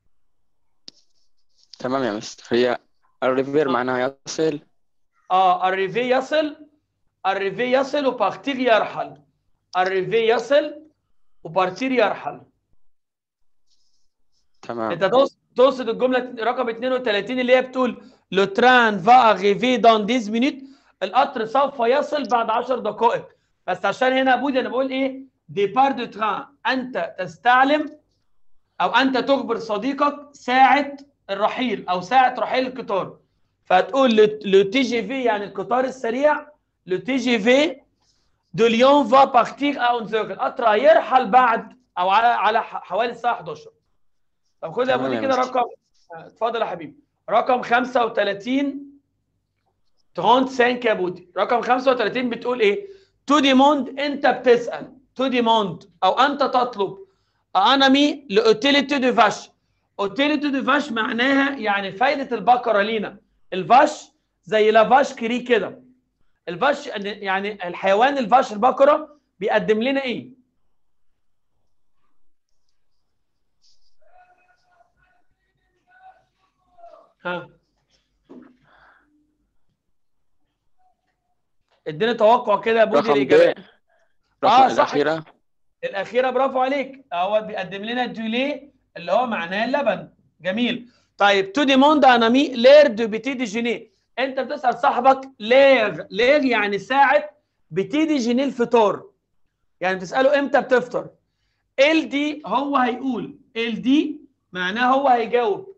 تمام يا مستر هي الريفير معناها يصل اه الريفي يصل الريفي يصل وبارتير يرحل الريفي يصل وبارتير يرحل تمام انت توصل تقصد الجمله رقم 32 اللي هي بتقول لو تران فا اريفي دون 10 مينوت القطر سوف يصل بعد 10 دقائق بس عشان هنا بودي انا بقول ايه ديبار دو تران انت تستعلم او انت تخبر صديقك ساعه الرحيل او ساعه رحيل القطار فهتقول لو تي جي في يعني القطار السريع لو تي جي في دو ليون فا بارتير ا 11 القطر هيرحل بعد او على على ح- حوالي الساعه 11 طب خد يا تمام بودي يا كده مستر. رقم آه، اتفضل يا حبيبي رقم 35 35 يا بودي رقم 35 بتقول ايه تو ديموند انت بتسال تو ديموند او انت تطلب انامي لاوتيليتي دو فاش اوتيليتي دو فاش معناها يعني فايده البقره لينا الفاش زي لا فاش كري كده الفاش يعني الحيوان الفاش البقره بيقدم لنا ايه ها اديني توقع كده يا بودي رقم الاجابه ب آه، رقم صح. الأخيرة الاخيره برافو عليك هو بيقدم لنا دولي اللي هو معناه اللبن جميل طيب تو ديموند انامي لير دو بيتي دي جيني انت بتسال صاحبك لير لير يعني ساعه بيتي دي جيني الفطار يعني بتساله امتى بتفطر ال دي هو هيقول ال دي معناه هو هيجاوب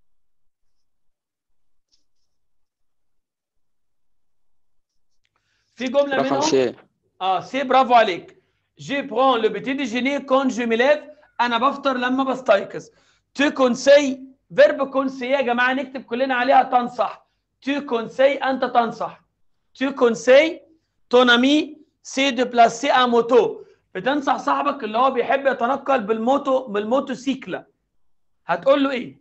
في جمله رقم منهم سي اه سي برافو عليك جي برون لو بيتي ديجيني كون جو ميليف انا بفطر لما بستيقظ تو كونسي فيرب كونسي يا جماعه نكتب كلنا عليها تنصح تو كونسي انت تنصح تو كونسي تون امي سي دو بلاسي ا موتو بتنصح صاحبك اللي هو بيحب يتنقل بالموتو بالموتوسيكله هتقول له ايه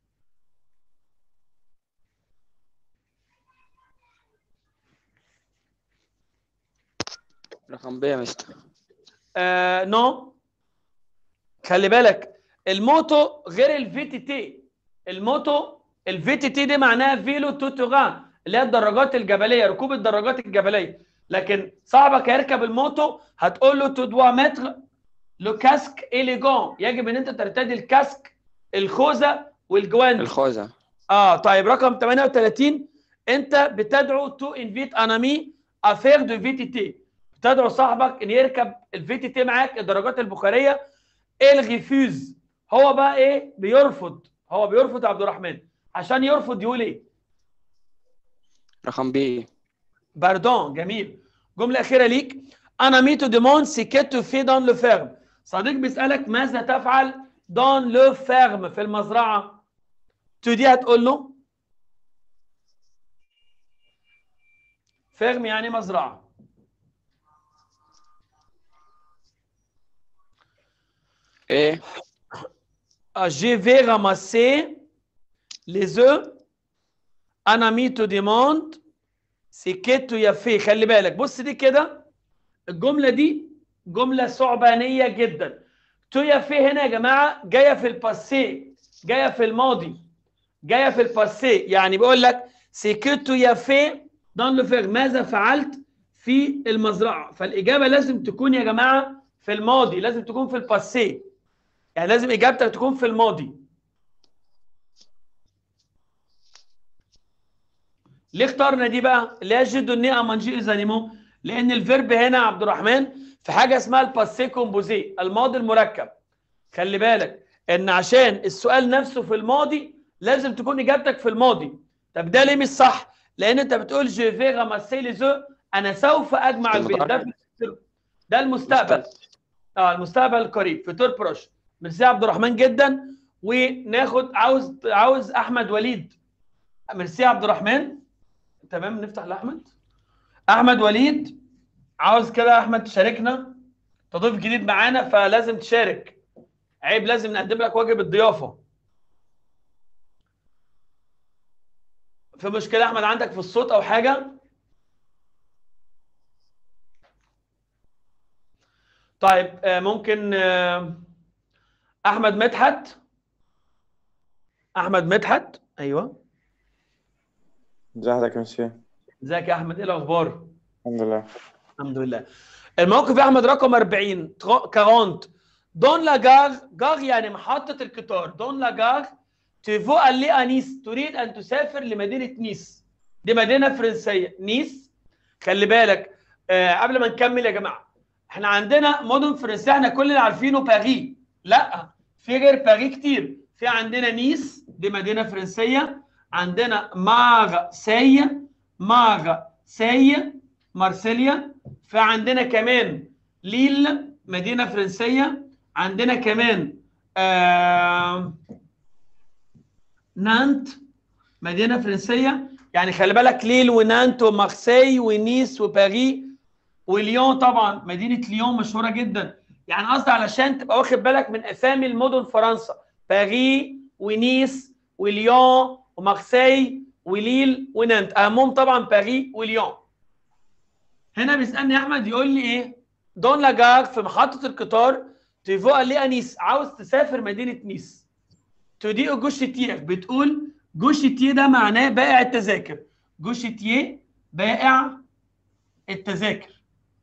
رقم ب يا مستر آه نو خلي بالك الموتو غير الفي تي تي الموتو الفي تي تي دي معناها فيلو توتوغان اللي هي الدراجات الجبليه ركوب الدراجات الجبليه لكن صاحبك هيركب الموتو هتقول له تو دوا متر لو كاسك اليجون يجب ان انت ترتدي الكاسك الخوذه والجوان الخوذة اه طيب رقم 38 انت بتدعو تو انفيت انامي افير دو في تي تي بتدعو صاحبك ان يركب الفي تي تي معاك الدراجات البخاريه الغيفوز هو بقى ايه بيرفض هو بيرفض يا عبد الرحمن عشان يرفض يقول ايه رقم بي باردون جميل جمله اخيره ليك انا ميتو ديمون سيكيتو في دون لو فيرم صديق بيسالك ماذا تفعل دون لو فيرم في المزرعه تو دي هتقول له فيرم يعني مزرعه ايه Ah, je vais ramasser les œufs. أنا ميتو ديموند سكتو يا في خلي بالك بص دي كده الجملة دي جملة ثعبانية جدا تو يا في هنا يا جماعة جاية في الباسي جاية في الماضي جاية في الباسي يعني بيقول لك سكتو يا في دون لو فيغ ماذا فعلت في المزرعة فالإجابة لازم تكون يا جماعة في الماضي لازم تكون في الباسي يعني لازم اجابتك تكون في الماضي ليه اخترنا دي بقى اللي هي جدو ني امانجي زانيمو لان الفيرب هنا يا عبد الرحمن في حاجه اسمها الباسي كومبوزي الماضي المركب خلي بالك ان عشان السؤال نفسه في الماضي لازم تكون اجابتك في الماضي طب ده ليه مش صح لان انت بتقول جو في راماسي لي زو انا سوف اجمع البيت ده في ده المستقبل اه المستقبل القريب في تور بروش ميرسي يا عبد الرحمن جدا وناخد عاوز عاوز احمد وليد ميرسي يا عبد الرحمن تمام نفتح لاحمد احمد وليد عاوز كده يا احمد تشاركنا تضيف جديد معانا فلازم تشارك عيب لازم نقدم لك واجب الضيافه في مشكله احمد عندك في الصوت او حاجه طيب آه، ممكن آه، احمد مدحت احمد مدحت ايوه ازي حضرتك يا مسيو ازيك يا احمد ايه الاخبار الحمد لله الحمد لله الموقف يا احمد رقم 40 40 دون لا جار جار يعني محطه القطار دون لا جار تيفو اللي انيس تريد ان تسافر لمدينه نيس دي مدينه فرنسيه نيس خلي بالك آه قبل ما نكمل يا جماعه احنا عندنا مدن فرنسيه احنا كلنا عارفينه باريس لا في غير باريس كتير في عندنا نيس دي مدينه فرنسيه عندنا مارسي مارسي مارسيليا في عندنا كمان ليل مدينه فرنسيه عندنا كمان آه نانت مدينه فرنسيه يعني خلي بالك ليل ونانت ومارسي ونيس وباريس وليون طبعا مدينه ليون مشهوره جدا يعني قصدي علشان تبقى واخد بالك من اسامي المدن فرنسا باريس ونيس وليون ومارسي وليل ونانت اهمهم طبعا باريس وليون هنا بيسالني احمد يقول لي ايه دون لاجار في محطه القطار تيفو لي انيس عاوز تسافر مدينه نيس تودي جوشتيه بتقول جوشتيه ده معناه بائع التذاكر جوشتيه بائع التذاكر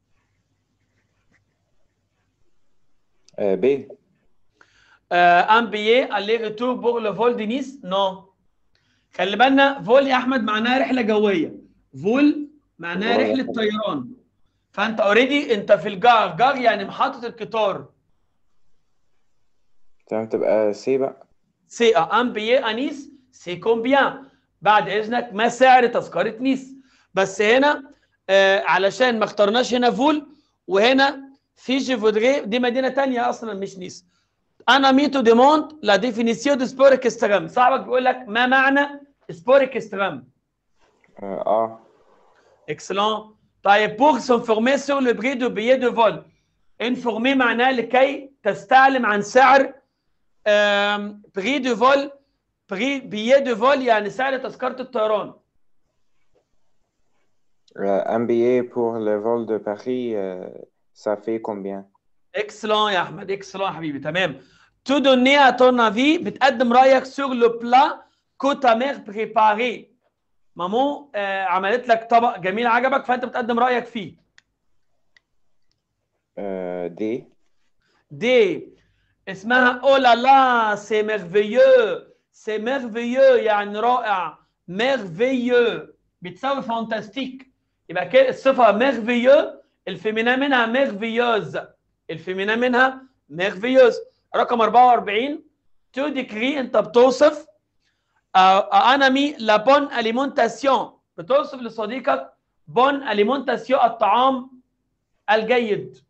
آه، ب ان بيي الي ريتور بور لو فول دي نيس نو خلي بالنا فول يا احمد معناها رحله جويه فول معناها فول. رحله طيران فانت اوريدي انت في الجار جار يعني محطه القطار تمام تبقى سي بقى سي ان بيي انيس سي كومبيان بعد اذنك ما سعر تذكره نيس بس هنا آه علشان ما اخترناش هنا فول وهنا في جيفودري دي مدينه تانية اصلا مش نيس انا ميتو ديموند لا ديفينيسيو دو سبور اكستريم صاحبك بيقول لك ما معنى سبور اكستريم اه آه. اكسلون طيب بور s'informer sur le prix du billet de vol informer معناه لكي تستعلم عن سعر بري دو فول بري بيي دو فول يعني سعر تذكره الطيران Euh, un billet pour le vol de Paris, euh, ça fait combien? اكسلون يا احمد اكسلون يا حبيبي تمام تو دوني ا تون افي بتقدم رايك سور لو بلا كو تا مير بريباري مامو آه عملت لك طبق جميل عجبك فانت بتقدم رايك فيه Euh, D. دي اسمها او لا لا سي ميرفيو سي ميرفيو يعني رائع ميرفيو بتساوي فانتاستيك يبقى كده الصفه ميرفيو الفيمينا منها ميرفيوز الفيمينا منها ميرفيوز رقم 44 تو ديكري انت بتوصف آه انا مي لا بون اليمونتاسيون بتوصف لصديقك بون اليمونتاسيون الطعام الجيد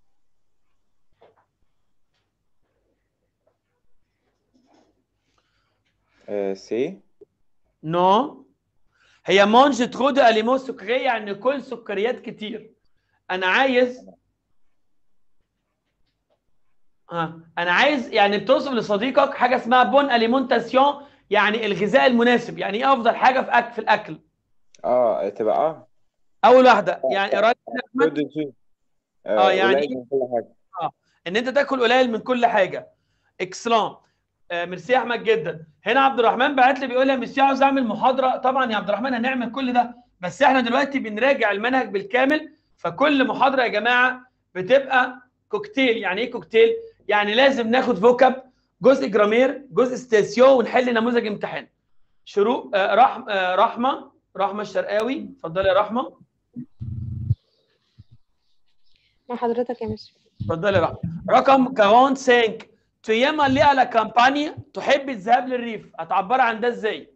Euh, C. نو هي مانج ترو دو اليمون سكريه يعني كل سكريات كتير انا عايز اه انا عايز يعني بتوصف لصديقك حاجه اسمها بون اليمونتاسيون يعني الغذاء المناسب يعني ايه افضل حاجه في اكل في الاكل اه تبقى اه اول واحده يعني اراده peu احمد de tout. آه، يعني قليل من كل حاجة. ان انت تاكل قليل من كل حاجه اكسلون آه ميرسي يا احمد جدا هنا عبد الرحمن بعت لي بيقول لي يا ميرسي عاوز اعمل محاضره طبعا يا عبد الرحمن هنعمل كل ده بس احنا دلوقتي بنراجع المنهج بالكامل فكل محاضره يا جماعه بتبقى كوكتيل يعني ايه كوكتيل يعني لازم ناخد فوكاب جزء جرامير جزء ستاسيو ونحل نموذج امتحان شروق آه رحم آه رحمه رحمه الشرقاوي اتفضلي يا رحمه مع حضرتك يا مستر اتفضلي يا رحمه رقم 45 تيما ليه على كامبانيا تحب الذهاب للريف هتعبري عن ده ازاي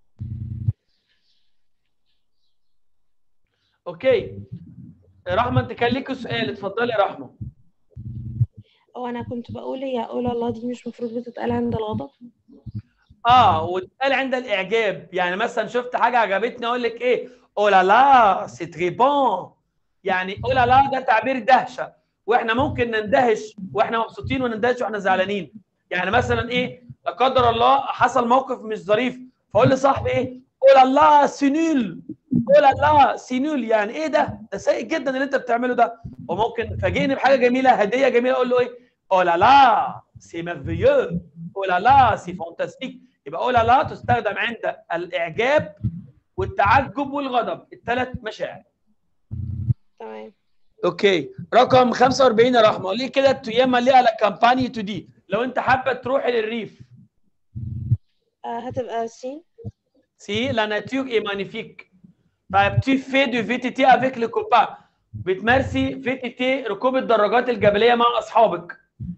اوكي رحمه انت كان ليك سؤال اتفضلي يا رحمه او انا كنت بقول هي قول الله دي مش مفروض بتتقال عند الغضب اه وتقال عند الاعجاب يعني مثلا شفت حاجه عجبتني اقول لك ايه او لا لا سي تري بون يعني او لا لا ده تعبير دهشه واحنا ممكن نندهش واحنا مبسوطين ونندهش واحنا زعلانين يعني مثلا ايه لا قدر الله حصل موقف مش ظريف فاقول لصاحبي ايه او لا لا سينول او لا لا سينول يعني ايه ده ده سيء جدا اللي انت بتعمله ده وممكن فاجئني بحاجه جميله هديه جميله اقول له ايه او لا لا سي ميرفيو او لا لا سي فانتاستيك يبقى او لا لا تستخدم عند الاعجاب والتعجب والغضب الثلاث مشاعر تمام اوكي رقم 45 يا رحمه ليه كده تياما ليه على كامباني تو دي لو انت حابه تروحي للريف آه، هتبقى سي Si, la nature est magnifique. طيب tu fais du VTT avec les copains. بتمارسي VTT ركوب الدراجات الجبلية مع أصحابك.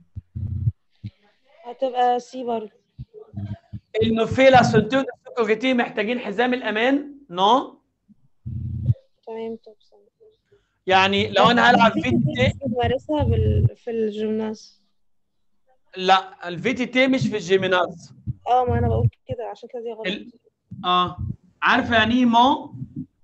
هتبقى سي برضه Il nous fait la ceinture de sécurité محتاجين حزام الأمان؟ Non. تمام طب استنى. يعني لو أنا هلعب في VTT بمارسها بال... في الجيمناز لا ال VTT مش في الجيميناز. اه ما انا بقول كده عشان كده دي غلط ال... اه عارفة يعني إيه مون؟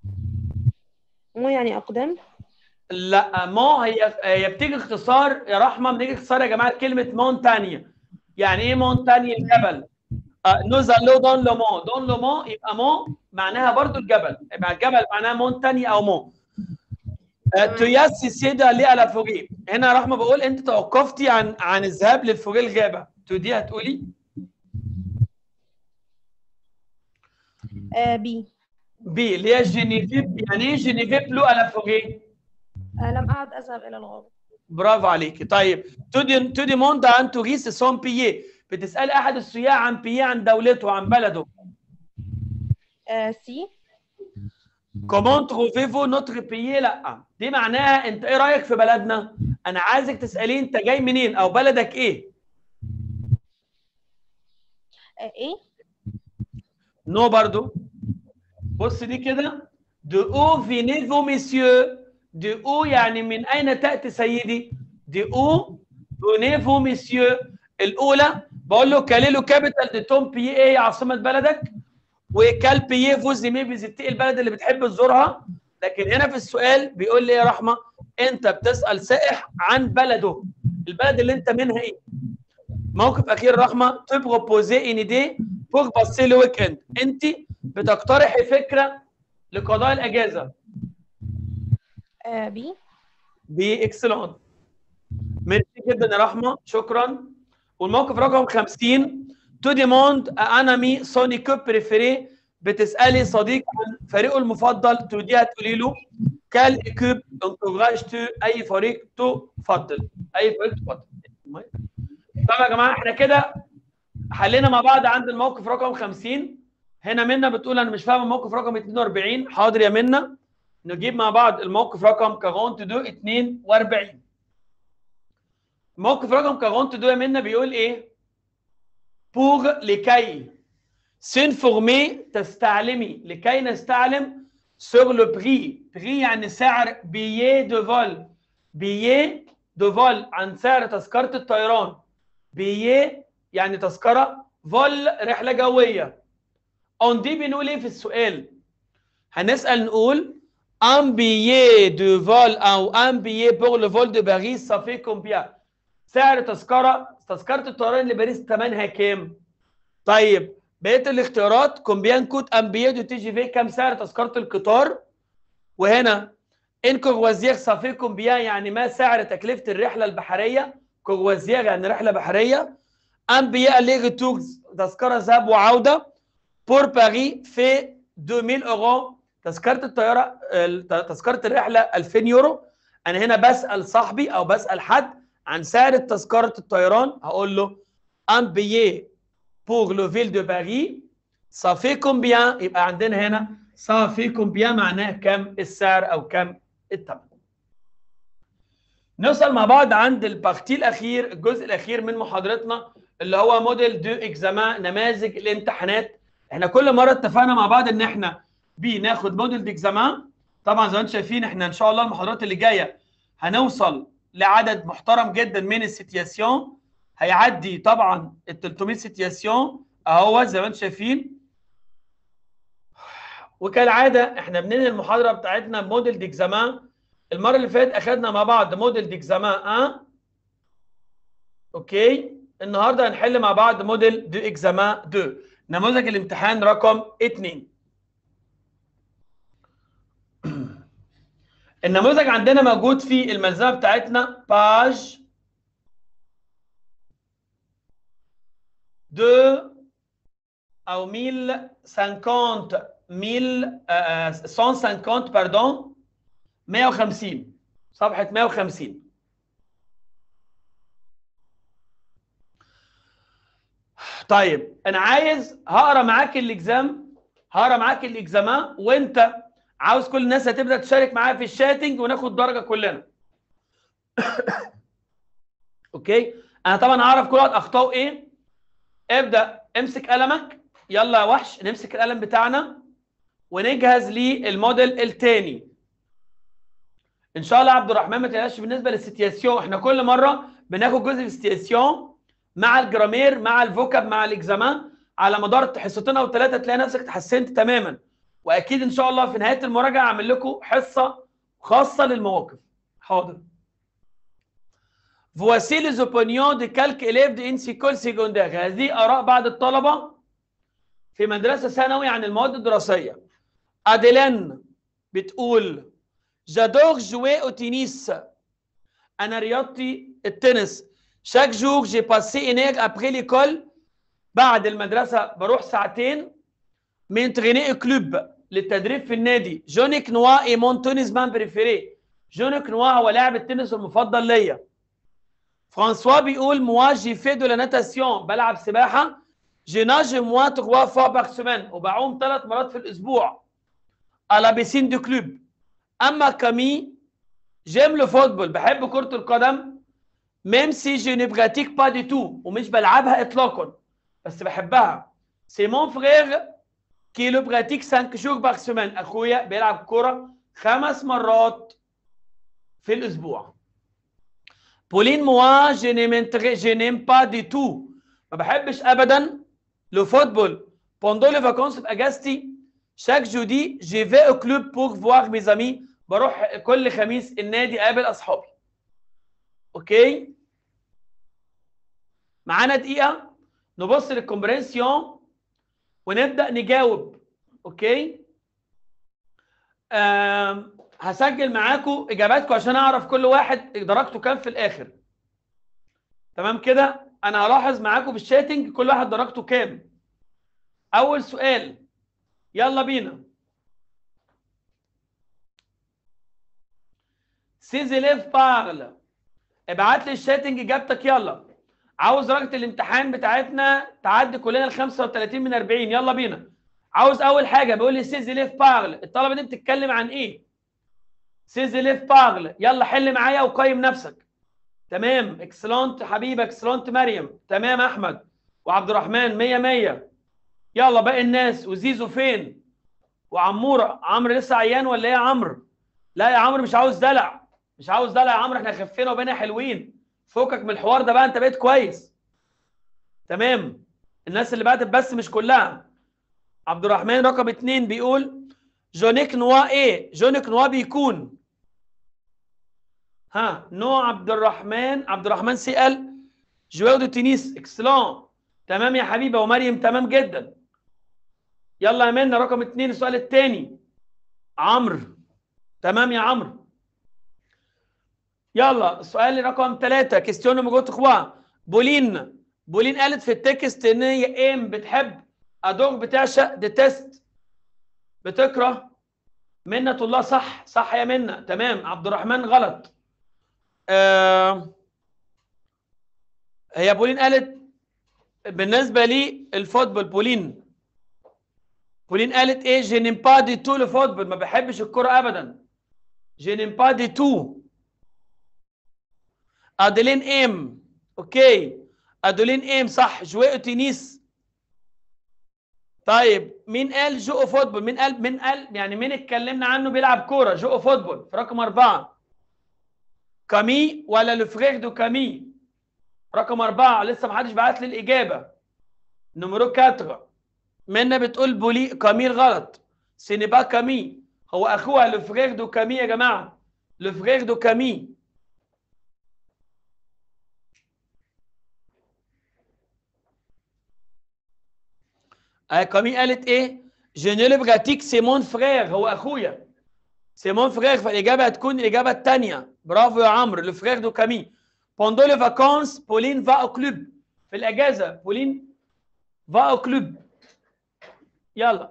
مو يعني اقدام لا مو هي هي بتيجي اختصار يا رحمه بنيجي اختصار يا جماعه كلمه مونتانيا يعني ايه مونتانيا الجبل نوز لو دون لو مون دون لو مون يبقى مون معناها برضو الجبل يبقى الجبل معناها مونتانيا او مون تياسي سيدا ليه على فوقيه هنا يا رحمه بقول انت توقفتي عن عن الذهاب للفوقيه الغابه تو دي هتقولي آه بي بي اللي هي جينيفيب يعني ايه جينيفيب لو على فوقيه آه لم اعد اذهب الى الغابه برافو عليكي طيب تودي تودي موند عن توريس سون بيي بتسال احد السياح عن بيي عن دولته عن بلده آه سي كومون تروفيفو نوتر بيي لا دي معناها انت ايه رايك في بلدنا انا عايزك تساليه انت جاي منين او بلدك ايه آه ايه نو برضو بص دي كده دو او فينيفو ميسيو دو او يعني من اين تاتي سيدي دو او فينيفو ميسيو الاولى بقول له كاليلو كابيتال دي توم بي ايه عاصمه بلدك وكال بي فوز مي فيزيتي البلد اللي بتحب تزورها لكن هنا في السؤال بيقول لي يا رحمه انت بتسال سائح عن بلده البلد اللي انت منها ايه موقف اخير رحمه تبروبوزي ان دي بور باسي لو ويك اند انت بتقترحي فكره لقضاء الاجازه آه بي باكسلون ميرسي جدا يا رحمه شكرا والموقف رقم 50 تو ديموند ان امي سوني كوب بريفيري بتسالي صديق عن فريقه المفضل تو دي هتقولي له كال ايكوب انكوراج تو اي فريق تفضل اي فريق تفضل طب يا جماعه احنا كده حلينا مع بعض عند الموقف رقم 50 هنا منا بتقول انا مش فاهم الموقف رقم 42 حاضر يا منا نجيب مع بعض الموقف رقم 42 42 موقف رقم 42 يا منا بيقول ايه بوغ لكي سينفورمي تستعلمي لكي نستعلم سور لو بري بري يعني سعر بيي دو فول بيي دو فول عن سعر تذكره الطيران بيي يعني تذكره فول رحله جويه اون دي بنقول ايه في السؤال هنسال نقول un billet de vol او un billet pour le vol de Paris ça fait combien سعر تذكره تذكره الطيران لباريس ثمنها كام طيب بقيه الاختيارات كومبيان كوت ان بيي دو تي جي في كام سعر تذكره القطار وهنا ان كوروازير صافي كومبيان يعني ما سعر تكلفه الرحله البحريه كوروازير يعني رحله بحريه ان بيي الي ريتور تذكره ذهاب وعوده بور باري في 2000 اورو تذكره الطياره تذكره الرحله 2000 يورو انا هنا بسال صاحبي او بسال حد عن سعر تذكره الطيران هقول له ان بيي بور لو فيل دو باري صافي كومبيان يبقى عندنا هنا صافي كومبيان معناه كم السعر او كم الثمن نوصل مع بعض عند البارتي الاخير الجزء الاخير من محاضرتنا اللي هو موديل دو اكزامان نماذج الامتحانات احنا كل مره اتفقنا مع بعض ان احنا بناخد موديل ديكزامان طبعا زي ما انتم شايفين احنا ان شاء الله المحاضرات اللي جايه هنوصل لعدد محترم جدا من السيتياسيون هيعدي طبعا ال 300 سيتياسيون اهو زي ما انتم شايفين وكالعاده احنا بننهي المحاضره بتاعتنا بموديل ديكزامان المره اللي فاتت اخذنا مع بعض موديل ديكزامان 1 اوكي النهارده هنحل مع بعض موديل دو اكزامان 2 نموذج الامتحان رقم 2 النموذج عندنا موجود في الملزمه بتاعتنا باج دو او 1050 1150 باردون 150 صفحه 150 طيب انا عايز هقرا معاك الاكزام هقرا معاك الاكزامان وانت عاوز كل الناس هتبدا تشارك معايا في الشاتنج وناخد درجه كلنا اوكي انا طبعا هعرف كل واحد اخطائه ايه ابدا امسك قلمك يلا يا وحش نمسك القلم بتاعنا ونجهز للموديل الثاني ان شاء الله عبد الرحمن ما تقلقش بالنسبه للسيتياسيون احنا كل مره بناخد جزء في السيتياسيون مع الجرامير مع الفوكاب مع الاكزامان على مدار حصتين او ثلاثه تلاقي نفسك تحسنت تماما واكيد ان شاء الله في نهايه المراجعه اعمل لكم حصه خاصه للمواقف حاضر Voici les opinions de quelques élèves d'une école secondaire. هذه آراء بعض الطلبة في مدرسة ثانوي عن المواد الدراسية. أديلين بتقول جادور جوي أو تنس. أنا رياضتي التنس. chaque jour j'ai passé une heure après l'école بعد المدرسة بروح ساعتين من تريني كلوب للتدريب في النادي. جونيك نوا اي مون تونس مان بريفيري. جونيك نوا هو لاعب التنس المفضل ليا. فرانسوا بيقول موا جي في دو لا ناتاسيون بلعب سباحه جي ناج موا تخوا فوا باغ سيمين وبعوم ثلاث مرات في الاسبوع على بيسين دو كلوب اما كامي جيم لو فوتبول بحب كره القدم ميم سي جي ني براتيك با دي تو ومش بلعبها اطلاقا بس بحبها سي مون فرير كي لو براتيك 5 جور باغ سيمين اخويا بيلعب كوره خمس مرات في الاسبوع بولين موا je ne m'intéresse je n'aime pas du tout ما بحبش ابدا لو فوتبول بوندو لي فاكونس في اجازتي شاك جودي جي في او كلوب بور فوار مي زامي بروح كل خميس النادي اقابل اصحابي اوكي معانا دقيقه نبص للكومبرينسيون ونبدا نجاوب اوكي آم. هسجل معاكم اجاباتكم عشان اعرف كل واحد درجته كام في الاخر تمام كده انا هلاحظ معاكم في الشاتنج كل واحد درجته كام اول سؤال يلا بينا سيزيليف بارل ابعت لي الشاتنج اجابتك يلا عاوز درجه الامتحان بتاعتنا تعدي كلنا ال 35 من 40 يلا بينا عاوز اول حاجه بيقول لي سيزيليف بارل الطلبه دي بتتكلم عن ايه سيزيليف بارل يلا حل معايا وقيم نفسك تمام اكسلونت حبيبي اكسلونت مريم تمام احمد وعبد الرحمن 100 100 يلا باقي الناس وزيزو فين وعموره عمرو لسه عيان ولا ايه يا عمرو لا يا عمرو مش عاوز دلع مش عاوز دلع يا عمرو احنا خفينا وبقينا حلوين فوقك من الحوار ده بقى انت بقيت كويس تمام الناس اللي بعتت بس مش كلها عبد الرحمن رقم اتنين بيقول جونيك نوا ايه جونيك نوا بيكون ها نو عبد الرحمن عبد الرحمن سأل جوار دو تنس اكسلون تمام يا حبيبه ومريم تمام جدا يلا يا منى رقم اتنين السؤال الثاني عمرو تمام يا عمرو يلا السؤال رقم ثلاثة كيستيون نمرو 3 بولين بولين قالت في التكست ان هي ام بتحب ادوغ بتعشق ديتست بتكره منة الله صح صح يا منة تمام عبد الرحمن غلط آه هي بولين قالت بالنسبة لي الفوتبول بولين بولين قالت ايه جي نيم با دي تو الفوتبول ما بحبش الكرة ابدا جي نيم با دي تو ادلين ام اوكي ادولين ام صح جوي تنس طيب مين قال جو فوتبول مين قال مين قال يعني مين اتكلمنا عنه بيلعب كوره جو فوتبول في رقم أربعة كامي ولا لفرير دو كامي رقم أربعة لسه ما حدش بعت لي الإجابة نمرو 4 منى بتقول بولي كامي غلط سينيبا كامي هو أخوها لفرير دو كامي يا جماعة لفرير دو كامي آه كامي قالت ايه؟ جينيل براتيك سي مون فرير هو اخويا سي مون فرير فالاجابه هتكون الاجابه الثانيه برافو يا عمرو لو فرير دو كامي بوندو لي فاكونس بولين فا او كلوب في الاجازه بولين فا او كلوب يلا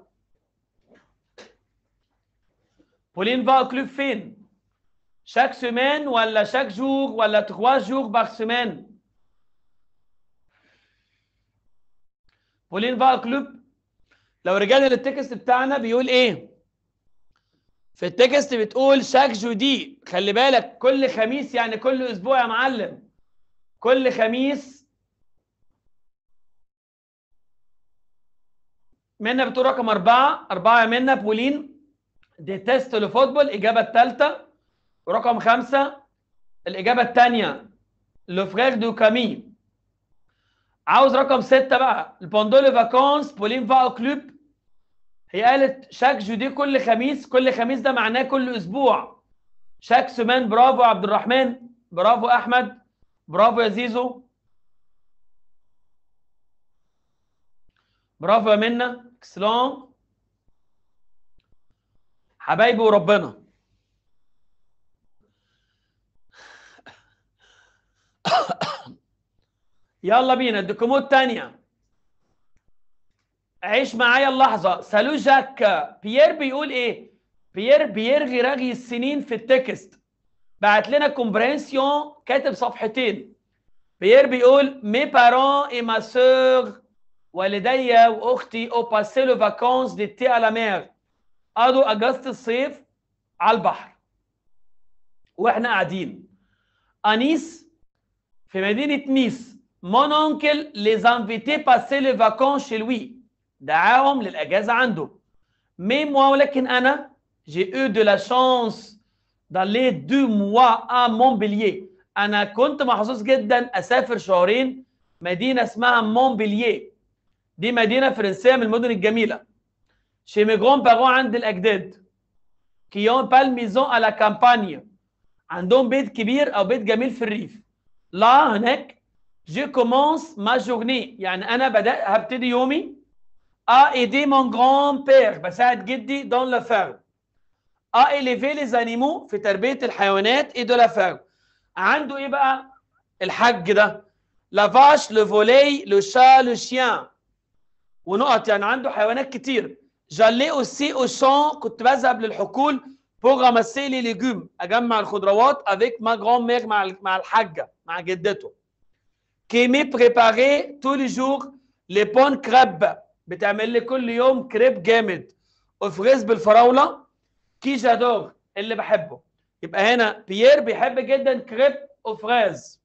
بولين فا او كلوب فين؟ شاك سيمين ولا شاك جور ولا 3 جور باغ سيمين بولين فال كلوب لو رجعنا للتكست بتاعنا بيقول ايه في التكست بتقول شاك جودي خلي بالك كل خميس يعني كل اسبوع يا معلم كل خميس منا بتقول رقم أربعة أربعة يا منا بولين ديتست لو فوتبول الإجابة الثالثة ورقم خمسة الإجابة الثانية لو فرير دو كامي عاوز رقم ستة بقى البوندو فاكونس بولين فا كلوب هي قالت شاك جودي كل خميس كل خميس ده معناه كل اسبوع شاك سمان برافو عبد الرحمن برافو احمد برافو يا زيزو برافو يا منى اكسلون حبايبي وربنا يلا بينا الدكومات الثانيه عيش معايا اللحظة سالو جاك بيير بيقول ايه بيير بيرغي رغي السنين في التكست بعت لنا كومبرينسيون كاتب صفحتين بيير بيقول مي بارون اي ما سور والدي واختي او باسي لو فاكونس ديتي على مير قضوا اجازة الصيف على البحر واحنا قاعدين انيس في مدينة نيس مون اونكل لي انفيتي باسي لي فاكونس شي لوي دعاهم للاجازه عنده مي موا ولكن انا جي او دو لا شانس دالي دو موا ا مونبلييه انا كنت محظوظ جدا اسافر شهرين مدينه اسمها مونبلييه دي مدينه فرنسيه من المدن الجميله شي مي جرون بارون عند الاجداد كيون بال ميزون على كامبانيا عندهم بيت كبير او بيت جميل في الريف لا هناك جي كومونس ما جورني يعني انا بدات هبتدي يومي a aidé mon grand-père بساعد جدي dans la ferme a élevé les animaux في تربية الحيوانات et de la ferme عنده ايه بقى الحج ده la vache le volaille le chat le chien ونقط يعني عنده حيوانات كتير j'allais aussi au champ كنت بذهب للحقول pour ramasser les légumes اجمع الخضروات avec ma grand-mère مع مع الحاجة مع جدته qui me préparait tous les jours les bonnes crêpes بتعمل لي كل يوم كريب جامد وفريز بالفراوله كي جادور اللي بحبه يبقى هنا بيير بيحب جدا كريب وفريز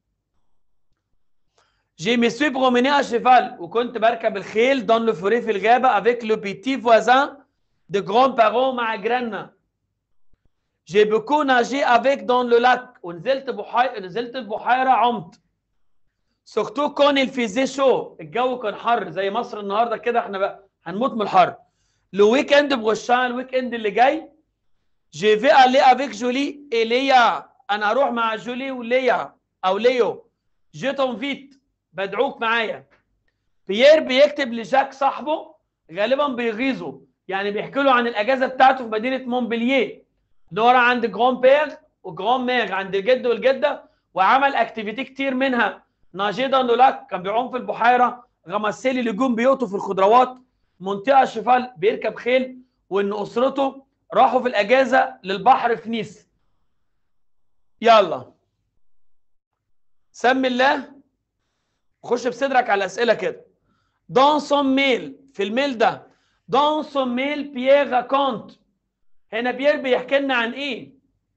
جي مي سوي بروميني ا شيفال وكنت بركب الخيل دون لو فوري في الغابه افيك لو بيتي فوازان دو جران بارون مع جيراننا جي بوكو ناجي افيك دون لو لاك ونزلت بحيره نزلت البحيره عمت سورتو كون الفيزي شو الجو كان حر زي مصر النهارده كده احنا بقى هنموت من الحر لو ويك اند بغشان الويك اند اللي جاي جي في الي افيك جولي ايليا انا هروح مع جولي وليا او ليو جي تنفيت بدعوك معايا بيير بيكتب لجاك صاحبه غالبا بيغيظه يعني بيحكي له عن الاجازه بتاعته في مدينه مونبلييه دورة عند جران بير وجران مير عند الجد والجده وعمل اكتيفيتي كتير منها ناجي داندولاك كان بيعوم في البحيره غمسيلي لجوم بيوته في الخضروات منطقه شفال بيركب خيل وان اسرته راحوا في الاجازه للبحر في نيس يلا سمي الله خش بصدرك على الاسئله كده دون سون ميل في الميل ده دون سون ميل بيير راكونت هنا بيير بيحكي لنا عن ايه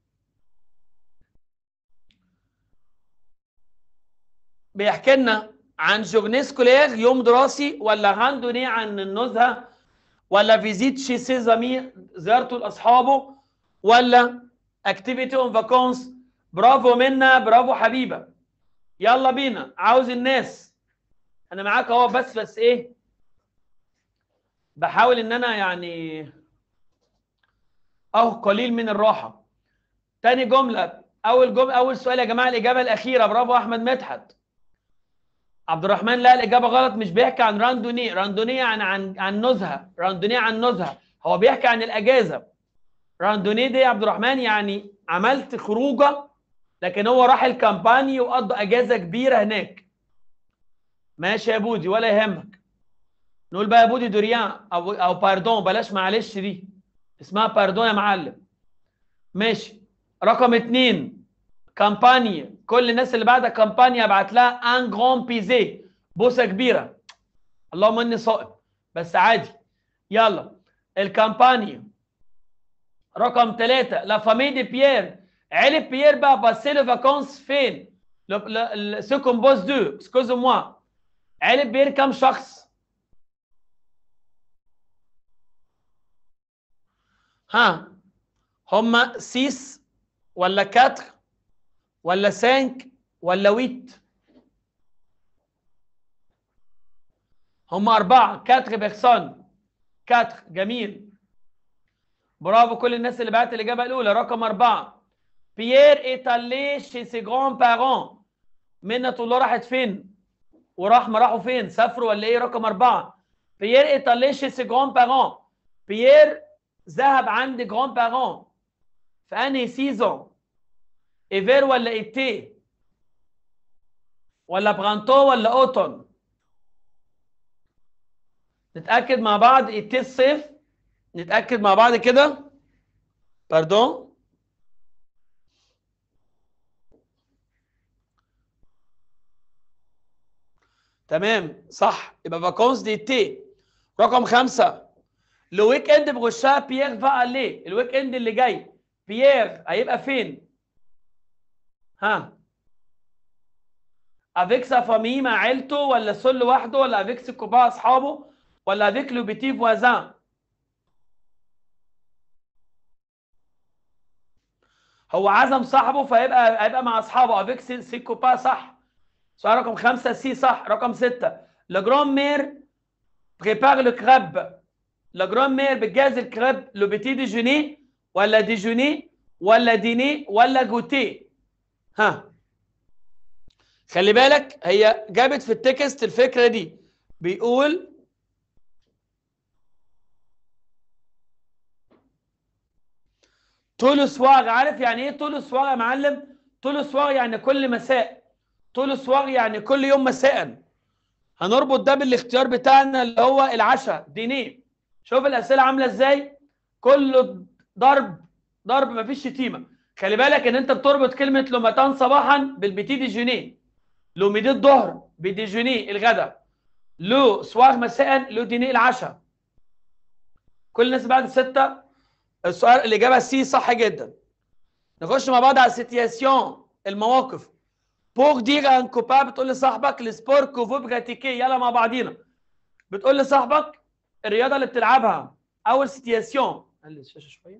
بيحكي لنا عن جورني سكولير يوم دراسي ولا راندوني عن النزهه ولا فيزيت شي سي زامي زيارته لاصحابه ولا اكتيفيتي اون فاكونس برافو منا برافو حبيبه يلا بينا عاوز الناس انا معاك اهو بس بس ايه بحاول ان انا يعني اهو قليل من الراحه تاني جمله اول جمله اول سؤال يا جماعه الاجابه الاخيره برافو احمد مدحت عبد الرحمن لا الاجابه غلط مش بيحكي عن راندوني راندوني عن عن عن نزهه راندوني عن نزهه هو بيحكي عن الاجازه راندوني دي يا عبد الرحمن يعني عملت خروجه لكن هو راح الكامباني وقضى اجازه كبيره هناك ماشي يا بودي ولا يهمك نقول بقى يا بودي دوريان او او باردون بلاش معلش دي اسمها باردون يا معلم ماشي رقم اتنين كامبانيا كل الناس اللي بعدها كامبانيا ابعت لها ان جران بيزي بوسه كبيره اللهم اني صائم بس عادي يلا الكامبانيا رقم ثلاثة لا فامي دي بيير عيلة بيير بقى باسي لو فاكونس فين؟ سو كومبوز دو اسكوزو موا عيلة بيير كام شخص؟ ها هما 6 ولا 4 ولا 5 ولا 8 هما أربعة 4 بيرسون 4 جميل برافو كل الناس اللي بعت الإجابة الأولى رقم أربعة بيير est allé chez ses grands-parents منة الله راحت فين؟ ورحمة راحوا فين؟ سافروا ولا إيه؟ رقم أربعة بيير est allé chez ses grands-parents بيير ذهب عند grands-parents في أنهي سيزون؟ إيفير ولا إيتي؟ ولا برانتو ولا أوتون؟ نتأكد مع بعض إيتي الصيف نتأكد مع بعض كده باردون تمام صح يبقى فاكونس دي تي رقم خمسة لو ويك اند بغشها بيير بقى ليه الويك اند اللي جاي بيير هيبقى فين ها افيك سا فامي مع عيلته ولا سول لوحده ولا افيك سكوبا اصحابه ولا افيك لو بيتي فوازان هو عزم صاحبه فهيبقى هيبقى مع اصحابه افيك سيكوبا صح سؤال رقم خمسة سي صح رقم ستة لو جران مير بريبار لو كريب لو جران مير بتجهز الكريب لو بيتي ديجوني ولا ديجوني ولا ديني ولا جوتي ها خلي بالك هي جابت في التكست الفكرة دي بيقول طول سواغ عارف يعني ايه طول سواغ يا معلم طول سواغ يعني كل مساء طول سواغ يعني كل يوم مساء هنربط ده بالاختيار بتاعنا اللي هو العشاء دينيه شوف الاسئله عامله ازاي كله ضرب ضرب مفيش شتيمه خلي بالك ان انت بتربط كلمه لوماتان صباحا بالبيتي دي جوني لو ميدي الظهر بدي جوني الغداء لو سواغ مساء لو ديني العشاء كل الناس بعد الستة السؤال الإجابة سي صح جدا نخش مع بعض على السيتياسيون المواقف بور دير ان كوبا بتقول لصاحبك السبور كوفو براتيكي يلا مع بعضينا بتقول لصاحبك الرياضة اللي بتلعبها أول سيتياسيون قلل الشاشة شوية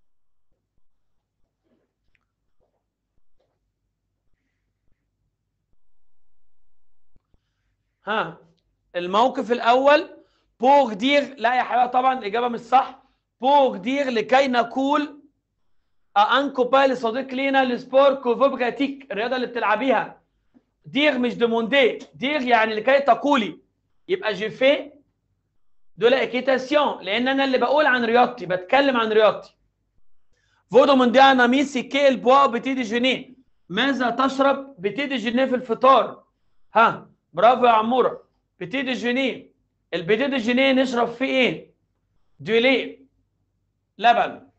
ها الموقف الأول بور دير لا يا حبيبي طبعا الإجابة مش صح بور دير لكي نقول ان كوبا لصديق لينا السبور كوفوبراتيك الرياضه اللي بتلعبيها دير مش دوموندي دير يعني لكي تقولي يبقى جي في دول اكيتاسيون لان انا اللي بقول عن رياضتي بتكلم عن رياضتي فو دوموندي انا ميسي كي البوا بتي دي جوني ماذا تشرب بتي دي جوني في الفطار ها برافو يا عموره بتي دي جوني البتي دي جوني نشرب فيه ايه دولي لبن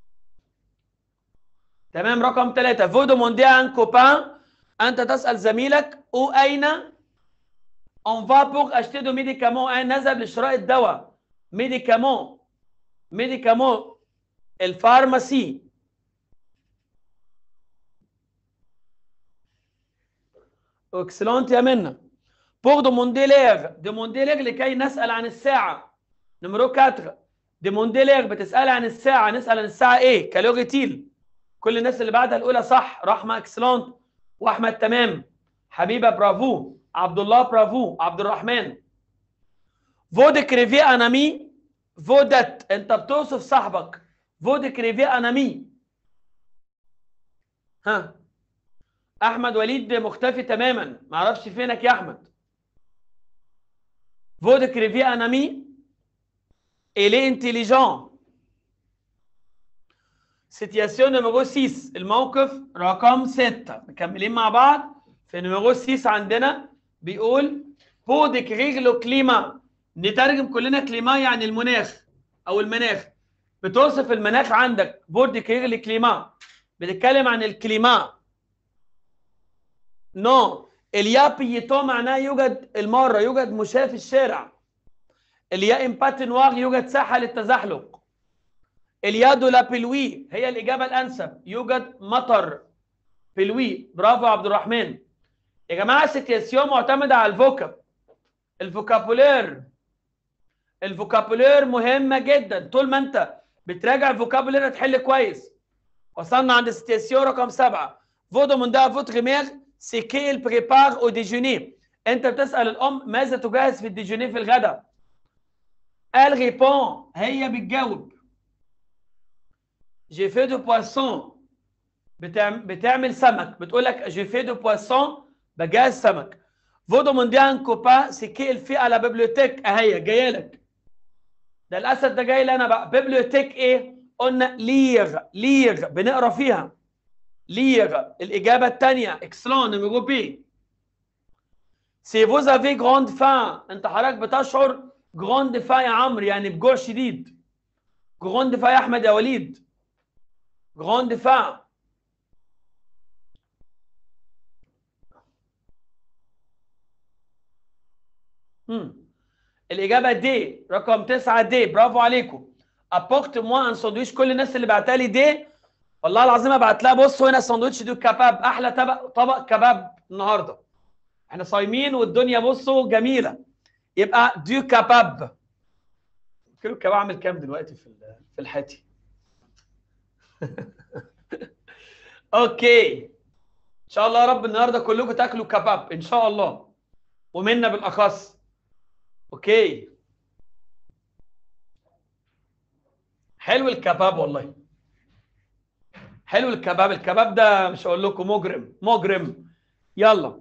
تمام رقم ثلاثة فودو مونديا ان كوبان انت تسأل زميلك او اين اون فا بوغ اشتي دو ميديكامون اين نذهب لشراء الدواء ميديكامون ميديكامون الفارماسي اكسلونت يا منى بوغ دو مونديلير دو مونديلير لكي نسأل عن الساعة نمرو 4 دي مونديلير بتسأل عن الساعة نسأل عن الساعة ايه كالوريتيل كل الناس اللي بعدها الأولى صح رحمة اكسلونت وأحمد تمام حبيبة برافو عبد الله برافو عبد الرحمن فو ديكريفي انامي فو دات انت بتوصف صاحبك فو ديكريفي انامي ها احمد وليد مختفي تماما ما اعرفش فينك يا احمد فو ديكريفي انامي il est intelligent سيتياسيون نمرو 6 الموقف رقم 6 مكملين مع بعض في نمرو 6 عندنا بيقول بو ديكريغ لو كليما نترجم كلنا كليما يعني المناخ او المناخ بتوصف المناخ عندك بو ديكريغ لو كليما بتتكلم عن الكليما نو اليا بيتو معناه يوجد المارة يوجد مشاة في الشارع اليا ام باتينوار يوجد ساحه للتزحلق الياد لا بلوي هي الاجابه الانسب يوجد مطر بلوي برافو يا عبد الرحمن يا جماعه السيتياسيون معتمده على الفوكاب الفوكابولير الفوكابولير مهمه جدا طول ما انت بتراجع الفوكابولير هتحل كويس وصلنا عند السيتياسيون رقم سبعه فودو من ده فوتر مير سي كي بريبار او ديجوني انت بتسال الام ماذا تجهز في الديجوني في الغداء elle répond هي بتجاوب جي في دو بواسون بتعمل, بتعمل سمك بتقول لك جي في دو بواسون بجهز سمك فودو مونديان كوبا سيكي الفي على بيبليوتيك اهي جايه لك ده الاسد ده جاي لي انا بقى بيبليوتيك ايه قلنا ليغ ليغ بنقرا فيها ليغ الاجابه الثانيه اكسلون نيميرو بي سي فوز افي جراند فان انت حضرتك بتشعر جراند فان يا عمرو يعني بجوع شديد جراند فان يا احمد يا وليد جراند فان امم الاجابه دي رقم 9 دي برافو عليكم ابورت موا ان ساندويتش كل الناس اللي بعتها لي دي والله العظيم ابعت لها بصوا هنا ساندويتش دو كباب احلى طبق طبق كباب النهارده احنا صايمين والدنيا بصوا جميله يبقى دو كباب كيلو كباب عامل كام دلوقتي في في الحاتي اوكي ان شاء الله يا رب النهارده كلكم تاكلوا كباب ان شاء الله ومنا بالاخص اوكي حلو الكباب والله حلو الكباب الكباب ده مش هقول لكم مجرم مجرم يلا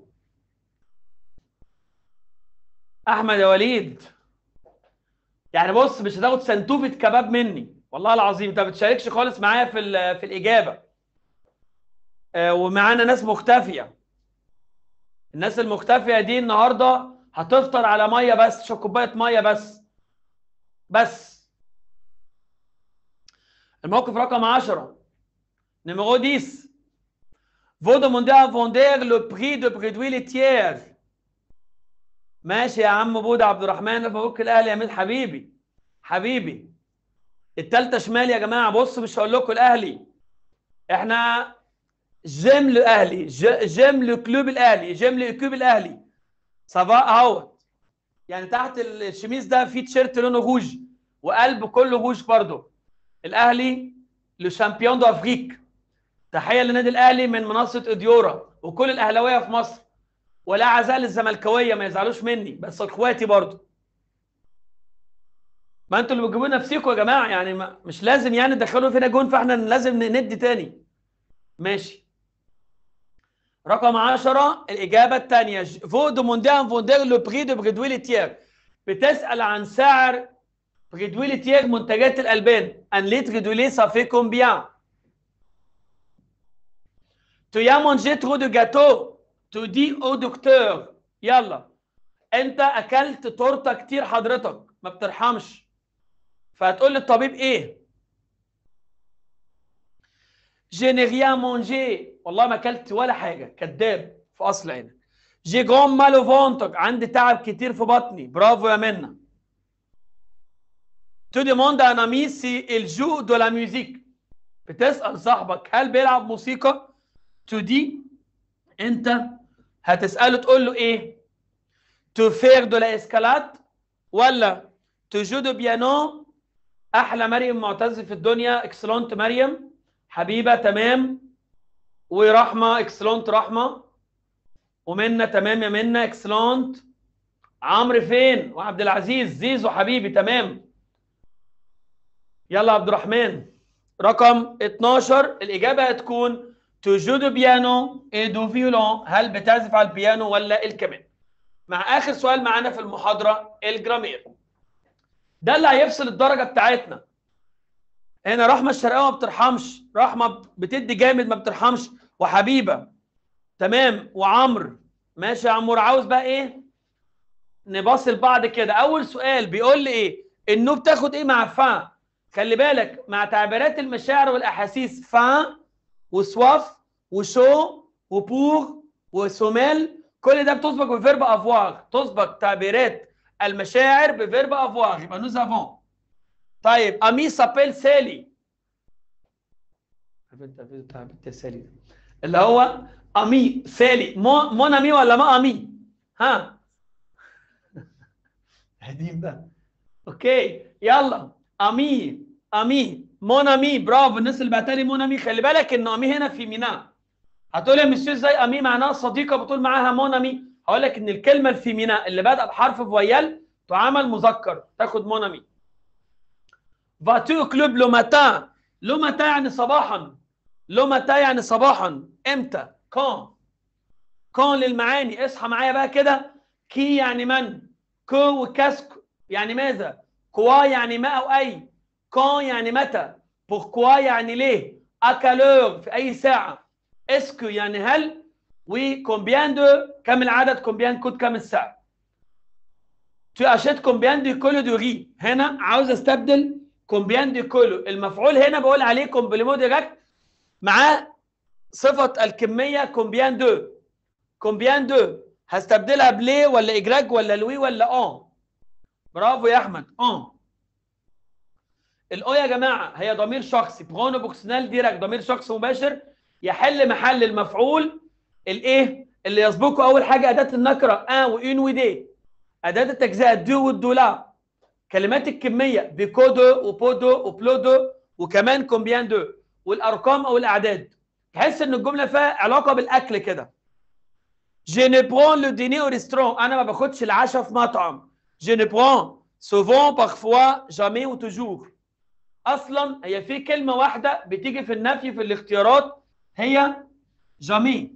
احمد يا وليد يعني بص مش هتاخد سنتوفه كباب مني والله العظيم انت ما بتشاركش خالص معايا في في الاجابه آه ومعانا ناس مختفيه الناس المختفيه دي النهارده هتفطر على ميه بس شو كوبايه ميه بس بس الموقف رقم 10 نيميرو 10 Vous demandez à vendre le prix de produits laitiers. ماشي يا عم بود عبد الرحمن مبروك الاهلي يا ميت حبيبي حبيبي التالتة شمال يا جماعة بص مش هقول لكم الاهلي احنا جيم الاهلي جيم لو كلوب الاهلي جيم لو كلوب الاهلي صباح اهوت يعني تحت الشميس ده في تيشيرت لونه روج وقلب كله روج برضه الاهلي لو شامبيون دو افريك تحيه للنادي الاهلي من منصه اديورا وكل الاهلاويه في مصر ولا عزاء للزملكاويه ما يزعلوش مني بس اخواتي برضه ما انتوا اللي بتجيبوا نفسيكم يا جماعه يعني ما مش لازم يعني تدخلوا فينا جون فاحنا لازم ندي تاني ماشي رقم 10 الاجابه الثانيه فو دوموندان فوندير لو بري دو بريدوي ليتيير بتسال عن سعر بريدوي ليتيير منتجات الالبان ان لتر دو لي سافي كومبيان Tu as mangé trop de gâteaux. Tu dis au docteur يلا انت اكلت تورته كتير حضرتك ما بترحمش فهتقول للطبيب ايه جي ني ريان مونجي والله ما اكلت ولا حاجه كذاب في اصل عينك جي جون مالو فونتك عندي تعب كتير في بطني برافو يا منى تو ديموند ان امي سي الجو دو لا ميوزيك بتسال صاحبك هل بيلعب موسيقى تو دي انت هتساله تقول له ايه تو فير دو لا اسكالات ولا تو جو دو بيانو احلى مريم معتز في الدنيا اكسلونت مريم حبيبه تمام ورحمه اكسلونت رحمه ومنى تمام يا منى اكسلونت عمرو فين وعبد العزيز زيزو حبيبي تمام يلا عبد الرحمن رقم 12 الاجابه هتكون تو جو دو بيانو اي دو فيولون هل بتعزف على البيانو ولا الكمان مع اخر سؤال معانا في المحاضره الجرامير ده اللي هيفصل الدرجه بتاعتنا هنا رحمه الشرقاوي ما بترحمش رحمه بتدي جامد ما بترحمش وحبيبه تمام وعمرو ماشي يا عمور عاوز بقى ايه نباص لبعض كده اول سؤال بيقول لي ايه النو بتاخد ايه مع فا خلي بالك مع تعبيرات المشاعر والاحاسيس فا وسواف وشو وبور وسوميل كل ده بتسبق بفيرب افواغ تسبق تعبيرات المشاعر بفيرب افواغ يبقى نوز افون طيب امي سابيل سالي بتاع بتاع سالي ده. اللي هو امي سالي مو مون امي ولا ما امي ها قديم ده اوكي يلا امي امي مون امي برافو الناس اللي بعتها لي مون امي خلي بالك ان امي هنا في مينا هتقول يا مسيو ازاي امي معناها صديقه بتقول معاها مون امي هقول لك ان الكلمه الفيمينا اللي بادئه بحرف فويال تعامل مذكر تاخد مون امي فاتو كلوب لو ماتان لو ماتان يعني صباحا لو ماتان يعني صباحا امتى كون كون للمعاني اصحى معايا بقى كده كي يعني من كو وكاسك يعني ماذا كوا يعني ما او اي كون يعني متى بوركوا يعني ليه اكالور في اي ساعه اسكو يعني هل وكومبيان دو كم العدد كومبيان كود كم الساعه تو اشيت كومبيان دي كولو دو ري هنا عاوز استبدل كومبيان دي كولو المفعول هنا بقول عليه كومبليمو ديريكت معاه صفه الكميه كومبيان دو كومبيان دو هستبدلها بليه ولا اجراج ولا لوي ولا اون برافو يا احمد اون الاو يا جماعه هي ضمير شخصي برونو بوكسنال ديرك ضمير شخص مباشر يحل محل المفعول الايه اللي يسبقه اول حاجه اداه النكره ان وان ودي اداه التجزئه دو والدولا كلمات الكميه بكودو وبودو وبلودو وكمان كومبيان دو والارقام او الاعداد تحس ان الجمله فيها علاقه بالاكل كده Je ne prends le dîner au restaurant. انا ما باخدش العشاء في مطعم. Je ne prends souvent, parfois, jamais ou toujours. اصلا هي في كلمه واحده بتيجي في النفي في الاختيارات هي jamais.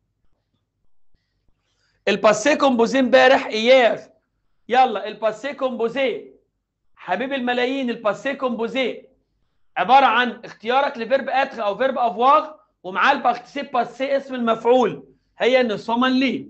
الباسيه كومبوزي امبارح ايير يلا الباسيه كومبوزي حبيب الملايين الباسيه كومبوزي عباره عن اختيارك لفيرب اتر او فيرب افواغ ومعاه البارتيسيب باسيه اسم المفعول هي نصوما لي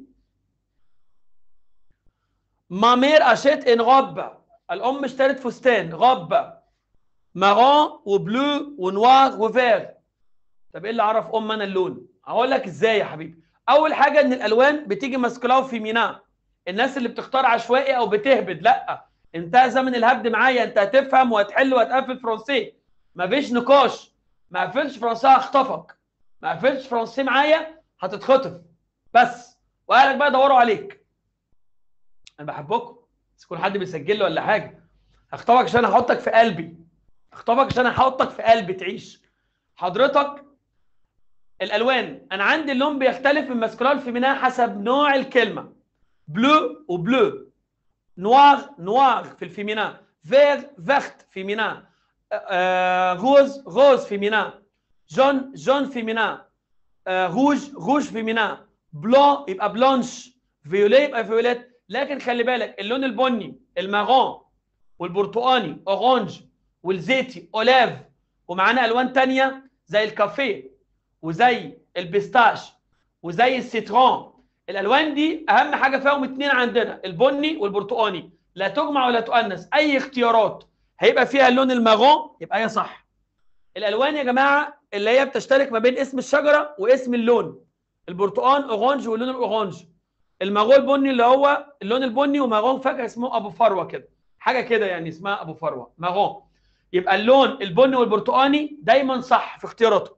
مامير اشيت ان غبة الام اشترت فستان غبة مارون وبلو ونوار وفير طب ايه اللي عرف ام انا اللون هقول لك ازاي يا حبيبي اول حاجه ان الالوان بتيجي ماسكولا وفيمينا الناس اللي بتختار عشوائي او بتهبد لا انتهى زمن الهبد معايا انت هتفهم وهتحل وهتقفل فرنسي مفيش نقاش ما قفلتش فرنسي هخطفك ما قفلتش فرنسي معايا هتتخطف بس واهلك بقى يدوروا عليك انا بحبكم بس يكون حد بيسجل لي ولا حاجه هخطبك عشان احطك في قلبي هخطبك عشان احطك في قلبي تعيش حضرتك الالوان انا عندي اللون بيختلف من ماسكولار فيمينا حسب نوع الكلمه بلو وبلو نوار نوار في الفيمينا فير فيرت فيمينا آه روز روز فيمينا جون جون فيمينا آه روج روج فيمينا بلون يبقى بلانش فيولي يبقى فيوليت لكن خلي بالك اللون البني المارون والبرتقاني اورانج والزيتي اولاف ومعانا الوان تانية زي الكافيه وزي البيستاش وزي السيترون الالوان دي اهم حاجه فيهم اتنين عندنا البني والبرتقاني لا تجمع ولا تؤنث اي اختيارات هيبقى فيها اللون المارون يبقى هي صح الالوان يا جماعه اللي هي بتشترك ما بين اسم الشجره واسم اللون البرتقال اورانج واللون الاورانج المارون البني اللي هو اللون البني ومارون فاكهه اسمه ابو فروه كده حاجه كده يعني اسمها ابو فروه مارون يبقى اللون البني والبرتقاني دايما صح في اختياراتك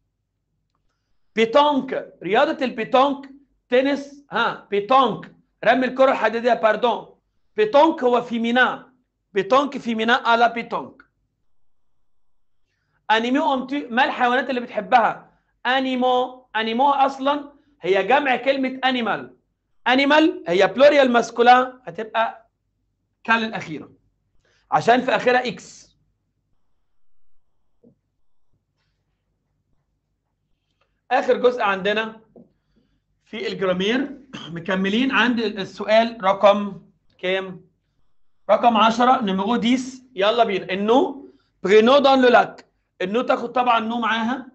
بيتونك رياضه البيتونك تنس ها بيتونك رمي الكره الحديديه باردون بيتونك هو فيمينا بيتونك فيمينا على بيتونك انيمو امتي ما الحيوانات اللي بتحبها انيمو انيمو اصلا هي جمع كلمه انيمال انيمال هي بلوريال ماسكولان هتبقى كال الاخيره عشان في اخرها اكس اخر جزء عندنا في الجرامير مكملين عند السؤال رقم كام رقم 10 نمرو 10 يلا بينا النو برينو دان لو لاك النو تاخد طبعا نو معاها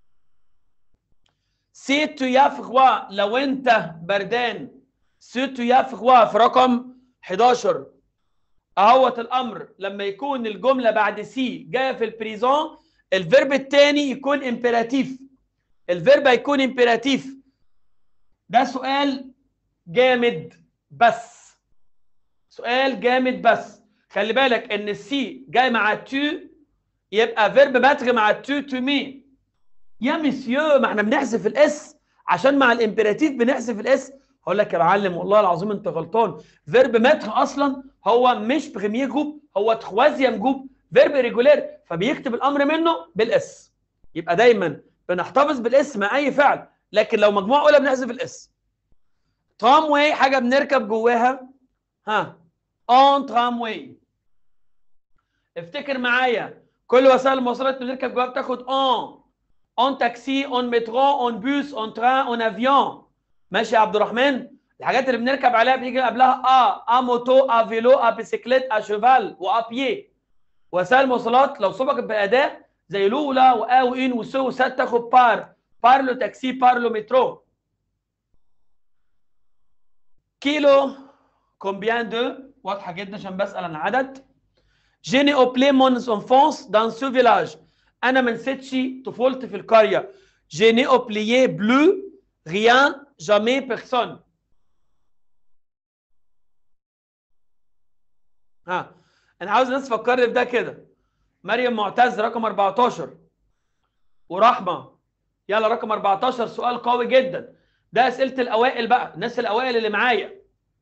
سي تو يا فخوا لو انت بردان سي تو يا فخوا في رقم 11 اهوت الامر لما يكون الجمله بعد سي جايه في البريزون الفيرب الثاني يكون امبيراتيف الفيرب هيكون امبيراتيف ده سؤال جامد بس سؤال جامد بس خلي بالك ان السي جاي مع تو يبقى فيرب ماتغ مع تو تو مي يا مسيو ما احنا بنحذف الاس عشان مع الامبيراتيف بنحذف الاس هقول لك يا معلم والله العظيم انت غلطان فيرب ماتغ اصلا هو مش بريمير جروب هو تخوازيام جروب فيرب ريجولير فبيكتب الامر منه بالاس يبقى دايما بنحتفظ بالاس مع اي فعل لكن لو مجموعه اولى بنحذف الاس ترام واي حاجه بنركب جواها ها اون ترام واي افتكر معايا كل وسائل المواصلات بنركب جواها بتاخد اون اون تاكسي اون مترو اون بوس اون تران اون افيون ماشي يا عبد الرحمن الحاجات اللي بنركب عليها بيجي قبلها ا ا موتو ا فيلو ا بيسيكليت ا شيفال وا بيي وسائل المواصلات لو سبقت باداه زي لولا وآ وإن وسو وسات تاخد بار بار لو تاكسي بار لو مترو كيلو كومبيان دو واضحه جدا عشان بسال عن عدد جيني اوبلي مون انفونس دان سو فيلاج انا ما نسيتش طفولتي في القريه جيني اوبليي بلو ريان جامي بيرسون ها انا عاوز الناس تفكرني في ده كده مريم معتز رقم 14 ورحمه يلا رقم 14 سؤال قوي جدا ده اسئله الاوائل بقى الناس الاوائل اللي معايا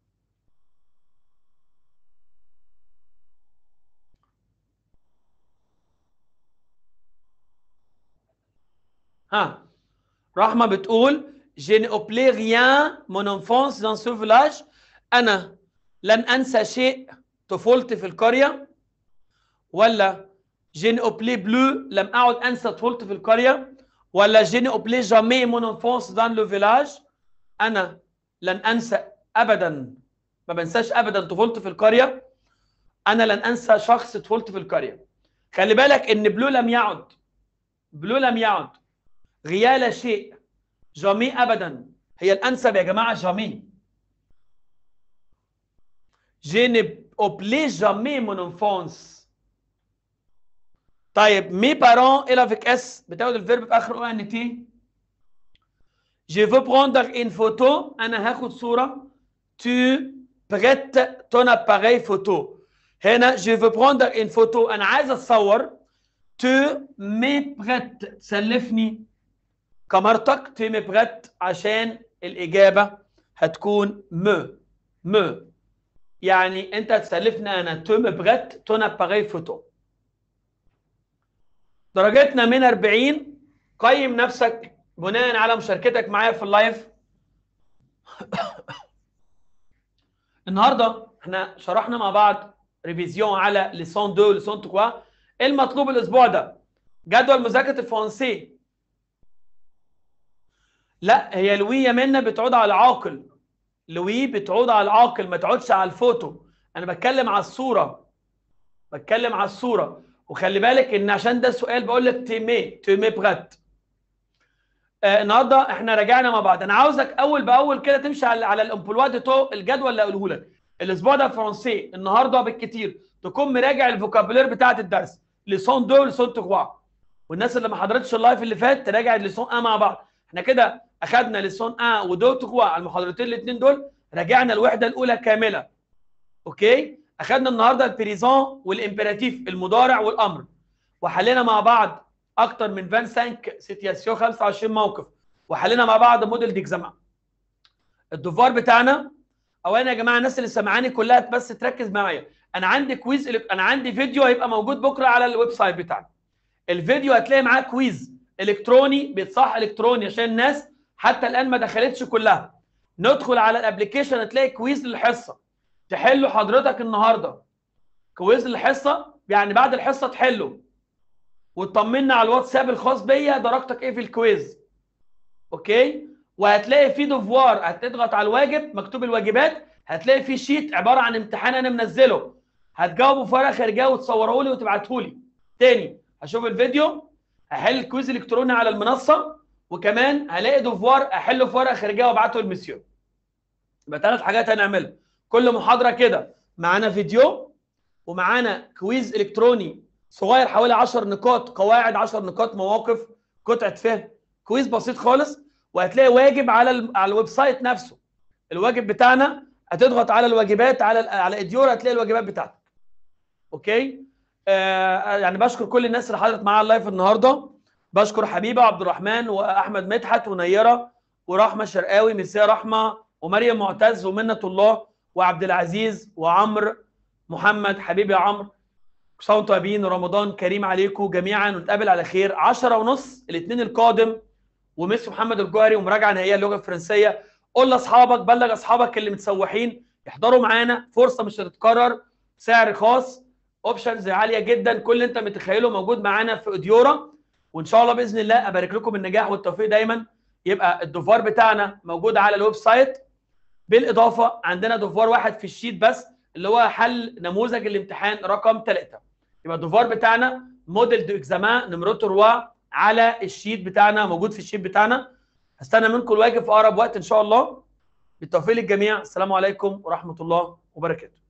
ها رحمه بتقول je n'oublie rien mon enfance dans ce village انا لن انسى شيء طفولتي في القريه ولا جين اوبلي بلو لم اعد انسى طفولتي في القريه ولا جين اوبلي جامي مون انفونس دان لو فيلاج انا لن انسى ابدا ما بنساش ابدا طفولتي في القريه انا لن انسى شخص طفولتي في القريه خلي بالك ان بلو لم يعد بلو لم يعد غيال شيء جامي ابدا هي الانسب يا جماعه جامي Je n'oublie jamais mon enfance. طيب مي بارون الى فيك اس بتاخد الفيرب في اخر او ان تي Je veux prendre une photo انا هاخد صوره tu prêtes ton appareil photo هنا je veux prendre une photo انا عايز اتصور tu me prêtes تسلفني كاميرتك tu me prêtes عشان الاجابه هتكون م م يعني انت تسلفنا انا تو مبغت تون اباري فوتو درجتنا من 40 قيم نفسك بناء على مشاركتك معايا في اللايف النهارده احنا شرحنا مع بعض ريفيزيون على ليسون 2 ليسون 3 ايه المطلوب الاسبوع ده جدول مذاكره الفرنسي لا هي لوي منا بتعود على عاقل لوي بتعود على العاقل ما تعودش على الفوتو انا بتكلم على الصوره بتكلم على الصوره وخلي بالك ان عشان ده السؤال بقول لك تيمي تيمي بغات آه النهارده احنا راجعنا مع بعض انا عاوزك اول باول كده تمشي على على الامبلوا دي تو الجدول اللي هقوله لك الاسبوع ده فرنسي النهارده بالكتير تكون مراجع الفوكابولير بتاعه الدرس لسون 2 لسون 3 والناس اللي ما حضرتش اللايف اللي فات تراجع لسون 1 مع بعض احنا كده اخذنا لسون 1 ودو 3 المحاضرتين الاثنين دول راجعنا الوحده الاولى كامله اوكي اخذنا النهارده البريزون والامبيراتيف المضارع والامر وحلينا مع بعض اكتر من 25 سيتياسيون 25 موقف وحلينا مع بعض موديل ديكزامان الدفار بتاعنا اولا يا جماعه الناس اللي سامعاني كلها بس تركز معايا انا عندي كويز انا عندي فيديو هيبقى موجود بكره على الويب سايت بتاعنا الفيديو هتلاقي معاه كويز الكتروني بيتصح الكتروني عشان الناس حتى الان ما دخلتش كلها ندخل على الابلكيشن هتلاقي كويز للحصه تحله حضرتك النهارده كويز للحصه يعني بعد الحصه تحله وتطمنا على الواتساب الخاص بيا درجتك ايه في الكويز اوكي وهتلاقي فيه دفوار هتضغط على الواجب مكتوب الواجبات هتلاقي فيه شيت عباره عن امتحان انا منزله هتجاوبه في ورقه خارجيه وتصوره لي وتبعته لي تاني هشوف الفيديو هحل الكويز الالكتروني على المنصه وكمان هلاقي دفوار احله في ورقه خارجيه وابعته للمسيو يبقى ثلاث حاجات هنعملها كل محاضره كده معانا فيديو ومعانا كويز الكتروني صغير حوالي 10 نقاط قواعد 10 نقاط مواقف قطعه فهم كويز بسيط خالص وهتلاقي واجب على ال... على الويب سايت نفسه الواجب بتاعنا هتضغط على الواجبات على على اديور هتلاقي الواجبات بتاعتك اوكي آه يعني بشكر كل الناس اللي حضرت معايا اللايف النهارده بشكر حبيبه وعبد الرحمن واحمد مدحت ونيره ورحمه شرقاوي ميسيه رحمه ومريم معتز ومنه الله وعبد العزيز وعمرو محمد حبيبي يا عمرو كل سنه وانتم طيبين ورمضان كريم عليكم جميعا ونتقابل على خير 10 ونص الاثنين القادم ومس محمد الجوهري ومراجعه نهائيه اللغه الفرنسيه قول لاصحابك بلغ اصحابك اللي متسوحين يحضروا معانا فرصه مش هتتكرر سعر خاص اوبشنز عاليه جدا كل اللي انت متخيله موجود معانا في اديورا وان شاء الله باذن الله ابارك لكم النجاح والتوفيق دايما يبقى الدفوار بتاعنا موجود على الويب سايت بالاضافه عندنا دفوار واحد في الشيت بس اللي هو حل نموذج الامتحان رقم ثلاثة يبقى الدفوار بتاعنا موديل دو اكزامان نمرو 3 على الشيت بتاعنا موجود في الشيت بتاعنا هستنى منكم الواجب في اقرب وقت ان شاء الله بالتوفيق للجميع السلام عليكم ورحمه الله وبركاته